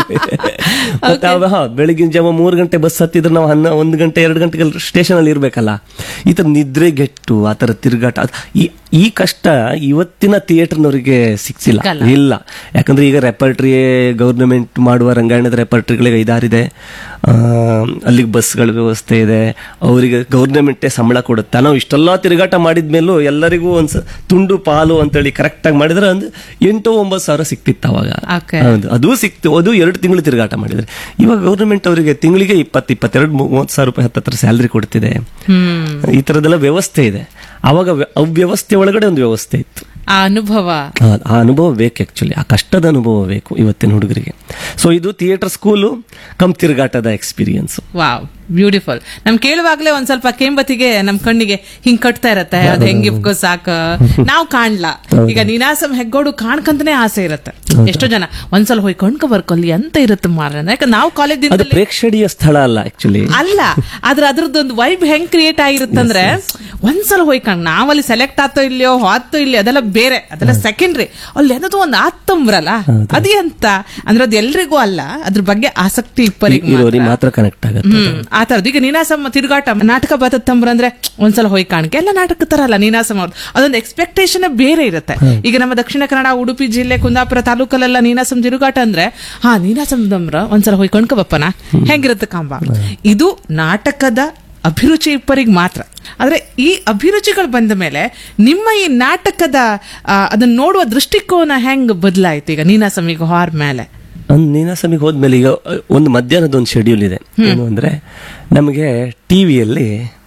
ಮತ್ತೆ ಅವ ಹಾ, ಬೆಳಗಿನ ಜಾವ ಮೂರು ಗಂಟೆ ಬಸ್ ಹತ್ತಿದ್ರೆ ನಾವು ಹನ್ನ ಒಂದು ಗಂಟೆ ಎರಡು ಗಂಟೆಗೆ ಸ್ಟೇಷನ್ ಅಲ್ಲಿ ಇರ್ಬೇಕಲ್ಲ ಈ ತರ ನಿದ್ರೆಗೆಟ್ಟು ಆ ತರ ತಿರುಗಾಟ ಅದ್- ಈ ಈ ಕಷ್ಟ ಇವತ್ತಿನ ಥಿಯೇಟರ್ನವರಿಗೆ ಸಿಕ್ಸಿಲ್ಲ ಸಿಕ್ಕಲ್ಲ. ಇಲ್ಲ ಯಾಕಂದ್ರೆ ಈಗ ರೆಪರ್ಟ್ರಿ ಗೌರ್ನಮೆಂಟ್ ಮಾಡುವ ರಂಗಾಯಣದ ರೆಪರ್ಟ್ರಿಗಳಿಗೆ ಐದಾರಿದೆ ಆ, ಅಲ್ಲಿಗೆ ಬಸ್ಗಳ ವ್ಯವಸ್ಥೆ ಇದೆ ಅವರಿಗೆ ಗೌರ್ನಮೆಂಟೇ ಸಂಬಳ ಕೊಡುತ್ತೆ ನಾವು ಇಷ್ಟೆಲ್ಲ ತಿರುಗಾಟ ಮಾಡಿದ್ಮೇಲೂ ಎಲ್ಲರಿಗೂ ಒಂದು ಸ- ತುಂಡು ಪಾಲು ಅಂತೇಳಿ ಕರೆಕ್ಟ್ ಆಗಿ ಮಾಡಿದ್ರೆ ಒಂದು ಎಂಟು ಒಂಬತ್ತು ಸಾವಿರ ಸಿಕ್ತಿತ್ತು ಅವಾಗ Okay. ಹೌದು ಅದು ಸಿಕ್ತು ಅದು ಎರಡು ತಿಂಗಳು ತಿರುಗಾಟ ಮಾಡಿದ್ರೆ ಇವಾಗ ಗೌರ್ನಮೆಂಟ್ ಅವರಿಗೆ ತಿಂಗಳಿಗೆ ಇಪ್ಪತ್ತು ಇಪ್ಪತ್ತೆರಡು ಮೂವತ್ತು ಸಾವಿರ ರೂಪಾಯಿ ಹತ್ತತ್ರ ಸ್ಯಾಲ್ರಿ ಕೊಡ್ತಿದೆ ಹ್ಮ್ ಈ ತರದೆಲ್ಲ ವ್ಯವಸ್ಥೆ ಇದೆ ಅವಾಗ ವ್ಯ- ಅವ್ಯವಸ್ಥೆ ಒಳಗಡೆ ಒಂದು ವ್ಯವಸ್ಥೆ ಇತ್ತು ಆ ಅನುಭವ ಆ ಆ ಅನುಭವ ಬೇಕು ಆಕ್ಚುಲಿ ಆ ಕಷ್ಟದ ಅನುಭವ ಬೇಕು ಇವತ್ತಿನ ಹುಡುಗರಿಗೆ ಸೊ ಇದು ಥಿಯೇಟರ್ ಸ್ಕೂಲು ಕಮ್ ತಿರುಗಾಟದ ಎಕ್ಸ್ಪೀರಿಯನ್ಸ್ ವಾವ್ ಬ್ಯೂಟಿಫುಲ್ ನಮ್ ಕೇಳುವಾಗ್ಲೇ ಒಂದ್ ಸ್ವಲ್ಪ ಕೇಂಬತ್ತಿಗೆ ನಮ್ ಕಣ್ಣಿಗೆ ಹಿಂಗ್ ಕಟ್ತಾ ಇರತ್ತೆ ಅದ್ ಹೆಂಗಿಪ್ಕೋ ಸಾಕ ನಾವ್ ಕಾಣ್ಲ ಈಗ ನೀನಾಸಂ ಹೆಗ್ಗೋಡು ಕಾಣ್ಕಂತಾನೆ ಆಸೆ ಇರತ್ತೆ ಎಷ್ಟೋ ಜನ ಒಂದ್ಸಲ ಹೋಗಿ ಕಣ್ಕ ಬರ್ಕೊಲ್ಲಿ ಅಂತ ಇರುತ್ತೆ ಮಾರ ಯಾಕಂದ್ರೆ ನಾವು ಅದು ಕಾಲೇಜ್ ಪ್ರೇಕ್ಷಣೀಯ ಸ್ಥಳ ಅಲ್ಲ ಆಕ್ಚುಲಿ ಅಲ್ಲ ಆದ್ರೆ ಅದ್ರದ್ದೊಂದು ವೈಬ್ ಹೆಂಗ್ ಕ್ರಿಯೇಟ್ ಆಗಿರುತ್ತಂದ್ರೆ ಒಂದ್ಸಲ ಹೋಯ್ಕಂಡ್ ನಾವಲ್ಲಿ ಸೆಲೆಕ್ಟ್ ಆತೋ ಇಲ್ಲಯೋ ಆತೋ ಇಲ್ಲಿ ಅದೆಲ್ಲ ಬೇರೆ ಅದೆಲ್ಲ ಸೆಕೆಂಡ್ರಿ ಅಲ್ಲಿ ಏನದು ಒಂದು ಆತ್ತಂಬ್ರಲ್ಲ ಅದೇ ಅಂತ ಅಂದ್ರೆ ಅದು ಎಲ್ರಿಗೂ ಅಲ್ಲ ಅದ್ರ ಬಗ್ಗೆ ಆಸಕ್ತಿ ಇಪ್ಪರಿಗೆ ಇರೋರಿಗೆ ಮಾತ್ರ ಕನೆಕ್ಟ್ ಆಗುತ್ತೆ ಹ್ಮ್ ಆ ತರದ್ದು ಈಗ ನೀನಾಸಂ ತಿರುಗಾಟ ನಾಟಕ ಬತ್ತಂಬ್ರ ಅಂದ್ರೆ ಒಂದ್ಸಲ ಹೋಗಿ ಕಾಣಕ್ಕೆ ಎಲ್ಲ ನಾಟಕ ತರ ಅಲ್ಲ ನೀನಾಸಂ ಅವ್ರದ್ದು ಅದೊಂದು ಎಕ್ಸ್ಪೆಕ್ಟೇಷನ್ ಬೇರೆ ಇರುತ್ತೆ ಈಗ ನಮ್ಮ ದಕ್ಷಿಣ ಕನ್ನಡ ಉಡುಪಿ ಜಿಲ್ಲೆ ಕುಂದಾಪುರ ತಾಲೂಕಲ್ಲೆಲ್ಲ ನೀನಾಸಂ ತಿರುಗಾಟ ಅಂದ್ರೆ ಹಾ ನೀನಾಸಂ ದಮ್ರ ಒಂದ್ಸಲ ಹೋಗಿ ಕಣ್ಕೊ ಬಪ್ಪನ ಹೆಂಗಿರುತ್ತೆ ಕಾಂಬ ಇದು ನಾಟಕದ ಅಭಿರುಚಿ ಇಬ್ಬರಿಗೆ ಮಾತ್ರ ಆದ್ರೆ ಈ ಅಭಿರುಚಿಗಳು ಬಂದ ಮೇಲೆ ನಿಮ್ಮ ಈ ನಾಟಕದ ಆ, ಅದನ್ನ ನೋಡುವ ದೃಷ್ಟಿಕೋನ ಹೆಂಗ್ ಬದಲಾಯ್ತು ಈಗ ನೀನಾಸಂ ಈಗ ಹಾರ್ ಮೇಲೆ ಒಂದು ನೀನಾಸಮಿಗೆ ಹೋದ್ಮೇಲೆ ಈಗ ಒಂದು ಮಧ್ಯಾಹ್ನದ ಒಂದು ಶೆಡ್ಯೂಲ್ ಇದೆ ಏನು ಅಂದ್ರೆ ನಮಗೆ ಟಿವಿಯಲ್ಲಿ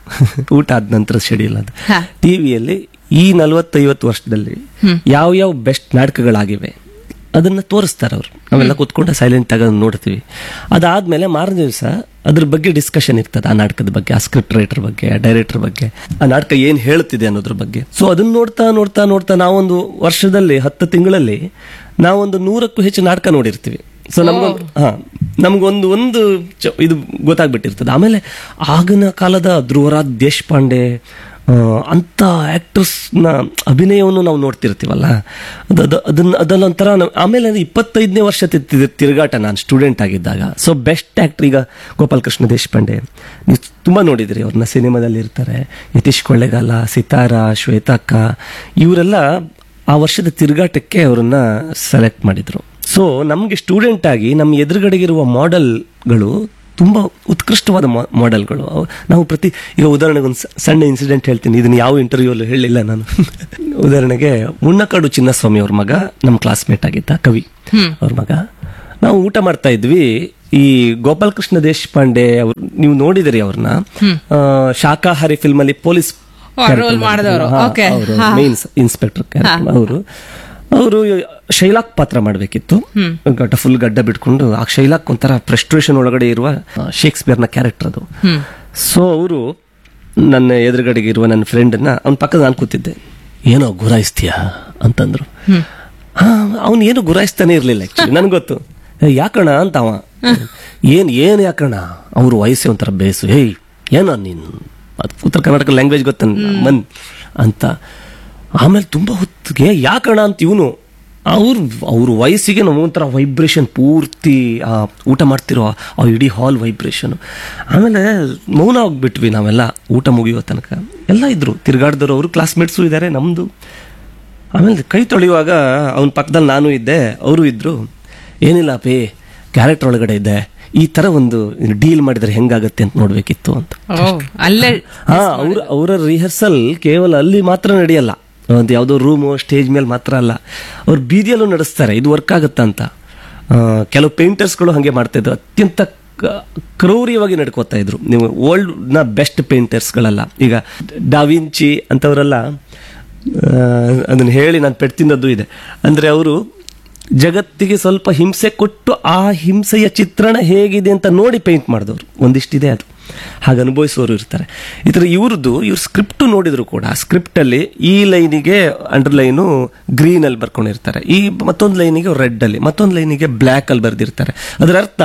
ಊಟ ಆದ ನಂತರ ಶೆಡ್ಯೂಲ್ ಅದು ಹಾ. ಟಿವಿಯಲ್ಲಿ ಈ ನಲವತ್ತೈವತ್ತು ವರ್ಷದಲ್ಲಿ ಯಾವ ಯಾವ ಬೆಸ್ಟ್ ನಾಟಕಗಳಾಗಿವೆ ಅದನ್ನ ತೋರಿಸ್ತಾರೆ ಅವರು ನಾವೆಲ್ಲ ಕೂತ್ಕೊಂಡು ಸೈಲೆಂಟ್ ಆಗಿ ಅದನ್ನ ನೋಡ್ತೀವಿ ಅದಾದ್ಮೇಲೆ ಮಾರನೇ ದಿವಸ ಅದ್ರ ಬಗ್ಗೆ ಡಿಸ್ಕಷನ್ ಇರ್ತದೆ ಆ ನಾಟಕದ ಬಗ್ಗೆ ಆ ಸ್ಕ್ರಿಪ್ಟ್ ರೈಟರ್ ಬಗ್ಗೆ ಆ ಡೈರೆಕ್ಟರ್ ಬಗ್ಗೆ ಆ ನಾಟಕ ಏನ್ ಹೇಳ್ತಿದೆ ಅನ್ನೋದ್ರ ಬಗ್ಗೆ ಸೊ ಅದನ್ನ ನೋಡ್ತಾ ನೋಡ್ತಾ ನೋಡ್ತಾ ನಾವೊಂದು ವರ್ಷದಲ್ಲಿ ಹತ್ತು ತಿಂಗಳಲ್ಲಿ ನಾವೊಂದು ನೂರಕ್ಕೂ ಹೆಚ್ಚು ನಾಟಕ ನೋಡಿರ್ತೀವಿ ಸೊ ನಮ್ಗೊಂದು ಹಾ ನಮ್ಗೊಂದು ಒಂದು ಚ- ಇದು ಗೊತ್ತಾಗ್ಬಿಟ್ಟಿರ್ತದೆ ಆಮೇಲೆ ಆಗಿನ ಕಾಲದ ಧ್ರುವರಾಜ್ ದೇಶಪಾಂಡೆ ಆ, ಅಂತ ಆಕ್ಟರ್ಸ್ನ ಅಭಿನಯವನ್ನು ನಾವು ನೋಡ್ತಿರ್ತೀವಲ್ಲ ಅದು ಅದು ಅದನ್ನ ಅದಲ್ಲೊಂಥರ ನಾವು- ಆಮೇಲೆ ಅದು ಇಪ್ಪತ್ತೈದನೇ ವರ್ಷ ತಿ- ತಿ- ತಿರುಗಾಟ ನಾನು ಸ್ಟೂಡೆಂಟ್ ಆಗಿದ್ದಾಗ ಸೊ ಬೆಸ್ಟ್ ಆಕ್ಟರ್ ಈಗ ಗೋಪಾಲ್ ಕೃಷ್ಣ ದೇಶಪಾಂಡೆ ನೀವು ತುಂಬ ನೋಡಿದಿರಿ ಅವ್ರನ್ನ ಸಿನಿಮಾದಲ್ಲಿ ಇರ್ತಾರೆ ಯತೀಶ್ ಕೊಳ್ಳೆಗಾಲ ಸಿತಾರ ಶ್ವೇತಕ್ಕ ಇವರೆಲ್ಲ ಆ ವರ್ಷದ ತಿರುಗಾಟಕ್ಕೆ ಅವರನ್ನ ಸೆಲೆಕ್ಟ್ ಮಾಡಿದ್ರು ಸೊ ನಮಗೆ ಸ್ಟೂಡೆಂಟ್ ಆಗಿ ನಮ್ಮ ಎದುರುಗಡೆಗಿರುವ ಮಾಡೆಲ್ಗಳು ತುಂಬ ಉತ್ಕೃಷ್ಟವಾದ ಮಾಡೆಲ್ಗಳು ಅವು- ನಾವು ಪ್ರತಿ ಈಗ ಉದಾಹರಣೆಗೆ ಒಂದು ಸಣ್ಣ ಇನ್ಸಿಡೆಂಟ್ ಹೇಳ್ತೀನಿ ಇದನ್ನ ಯಾವ ಇಂಟರ್ವ್ಯೂಲ್ಲೂ ಹೇಳಿಲ್ಲ ನಾನು ಉದಾಹರಣೆಗೆ ಮುನ್ನಕಾಡು ಚಿನ್ನಸ್ವಾಮಿ ಅವ್ರ ಮಗ ನಮ್ಮ ಕ್ಲಾಸ್ಮೇಟ್ ಆಗಿದ್ದ ಕವಿ ಅವ್ರ ಮಗ ನಾವು ಊಟ ಮಾಡ್ತಾ ಇದ್ವಿ ಈ ಗೋಪಾಲ್ ಕೃಷ್ಣ ದೇಶಪಾಂಡೆ ಅವ್ರು ನೀವು ನೋಡಿದಿರಿ ಅವ್ರನ್ನ ಆ, ಶಾಕಾಹಾರಿ ಫಿಲ್ಮ್ ಅಲ್ಲಿ ಪೊಲೀಸ್ ಓ, role ಮಾಡಿದವರು. Okay. ಹಾ. ಮೇನ್ ಇನ್ಸ್ಪೆಕ್ಟರ್ ಅವರು ಅವರು ಶೈಲಾಕ್ ಪಾತ್ರ ಮಾಡಬೇಕಿತ್ತು ಗಡ್ಡ ಫುಲ್ ಗಡ್ಡ ಬಿಟ್ಕೊಂಡು ಆ ಶೈಲಾಕ್ ಒಂಥರ ಫ್ರಸ್ಟ್ರೇಷನ್ ಒಳಗಡೆ ಇರುವ ಶೇಕ್ಸ್ಪಿಯರ್ನ ಕ್ಯಾರೆಕ್ಟರ್ ಅದು ಸೊ ಅವರು ನನ್ನ ಎದುರುಗಡೆಗೆ ಇರುವ ನನ್ನ ಫ್ರೆಂಡನ್ನ ಅವ್ನ ಪಕ್ಕದ ನಾನು ಕೂತಿದ್ದೆ ಏನೋ ಗುರಾಯಿಸ್ತೀಯಾ ಅಂತಂದ್ರು ಹಾ ಅವನು ಏನು ಗುರಾಯಿಸ್ತಾನೆ ಇರ್ಲಿಲ್ಲ ಆಕ್ಚುಲಿ ನನ್ಗೆ ಗೊತ್ತು "ಏ, ಯಾಕಣ ಅಂತ ಅವ ಏನ್ ಏನ್ ಯಾಕಣ ಅವ್ರ ವಯಸ್ಸೇ ಒಂಥರ ಬೇಸು ಹೇಯ್ ಏನೋ ನೀನು ಅದು ಉತ್ತರ ಕರ್ನಾಟಕ ಲ್ಯಾಂಗ್ವೇಜ್ ಗೊತ್ತ ಮನ್ ಅಂತ ಆಮೇಲೆ ತುಂಬಾ ಹೊತ್ತಿಗೆ ಯಾಕಣ ಅಂತ ಇವನು ಅವ್ರ ಅವ್ರ ವಯಸ್ಸಿಗೆ ನಾವು ಒಂಥರ ವೈಬ್ರೇಷನ್ ಪೂರ್ತಿ ಆ ಊಟ ಮಾಡ್ತಿರೋ ಆ ಇಡೀ ಹಾಲ್ ವೈಬ್ರೇಷನ್ ಆಮೇಲೆ ಮೌನ ಹೋಗ್ಬಿಟ್ವಿ ನಾವೆಲ್ಲ ಊಟ ಮುಗಿಯೋ ತನಕ ಎಲ್ಲ ಇದ್ರು ತಿರ್ಗಾಡ್ದವ್ರು ಅವರು ಕ್ಲಾಸ್ಮೇಟ್ಸು ಇದ್ದಾರೆ ನಮ್ದು ಆಮೇಲೆ ಕೈ ತೊಳೆಯುವಾಗ ಅವನ ಪಕ್ಕದಲ್ಲಿ ನಾನು ಇದ್ದೆ ಅವರು ಇದ್ರು ಏನಿಲ್ಲ ಪೇ ಕ್ಯಾರೆಕ್ಟರ್ ಒಳಗಡೆ ಇದ್ದೆ ಈ ತರ ಒಂದು ಡೀಲ್ ಮಾಡಿದ್ರೆ ಹೆಂಗಾಗತ್ತೆ ಅಂತ ನೋಡ್ಬೇಕಿತ್ತು ಅಂತ ಓ ಅಲ್ಲೇ ಹಾ ಅವ್ರ ಅವರ ರಿಹರ್ಸಲ್ ಕೇವಲ ಅಲ್ಲಿ ಮಾತ್ರ ನಡೆಯಲ್ಲ ಒಂದು ಯಾವುದೋ ರೂಮು ಸ್ಟೇಜ್ ಮೇಲೆ ಮಾತ್ರ ಅಲ್ಲ ಅವ್ರು ಬೀದಿಯಲ್ಲೂ ನಡೆಸ್ತಾರೆ ಇದು ವರ್ಕ್ ಆಗುತ್ತಾ ಅಂತ ಆ, ಕೆಲವು ಪೇಂಟರ್ಸ್ಗಳು ಹಾಗೆ ಮಾಡ್ತಾ ಇದ್ರು ಅತ್ಯಂತ ಕ- ಕ್ರೌರ್ಯವಾಗಿ ನಡ್ಕೋತಾ ಇದ್ರು ನೀವು ವರ್ಲ್ಡ್ ನ ಬೆಸ್ಟ್ ಪೇಂಟರ್ಸ್ಗಳೆಲ್ಲ ಈಗ ಡಾವಿಂಚಿ ಅಂತವರೆಲ್ಲ ಅದನ್ನ ಹೇಳಿ ನಾನು ಪೆಟ್ಟು ತಿನ್ನೋದು ಇದೆ ಅಂದ್ರೆ ಅವರು ಜಗತ್ತಿಗೆ ಸ್ವಲ್ಪ ಹಿಂಸೆ ಕೊಟ್ಟು ಆ ಹಿಂಸೆಯ ಚಿತ್ರಣ ಹೇಗಿದೆ ಅಂತ ನೋಡಿ ಪೇಂಟ್ ಮಾಡಿದವರು ಒಂದಿಷ್ಟಿದೆ ಅದು ಹಾಗೆ ಅನುಭವಿಸುವವರು ಇರ್ತಾರೆ ಈ ಥರ ಇವ್ರದ್ದು ಇವ್ರ ಸ್ಕ್ರಿಪ್ಟ್ ನೋಡಿದ್ರು ಕೂಡ ಸ್ಕ್ರಿಪ್ಟ್ ಅಲ್ಲಿ ಈ ಲೈನಿಗೆ ಅಂಡರ್ಲೈನು ಗ್ರೀನ್ ಅಲ್ಲಿ ಬರ್ಕೊಂಡಿರ್ತಾರೆ ಈ ಮತ್ತೊಂದು ಲೈನಿಗೆ ರೆಡ್ ಅಲ್ಲಿ ಮತ್ತೊಂದು ಲೈನಿಗೆ ಬ್ಲ್ಯಾಕ್ ಅಲ್ಲಿ ಬರೆದಿರ್ತಾರೆ ಅದರ ಅರ್ಥ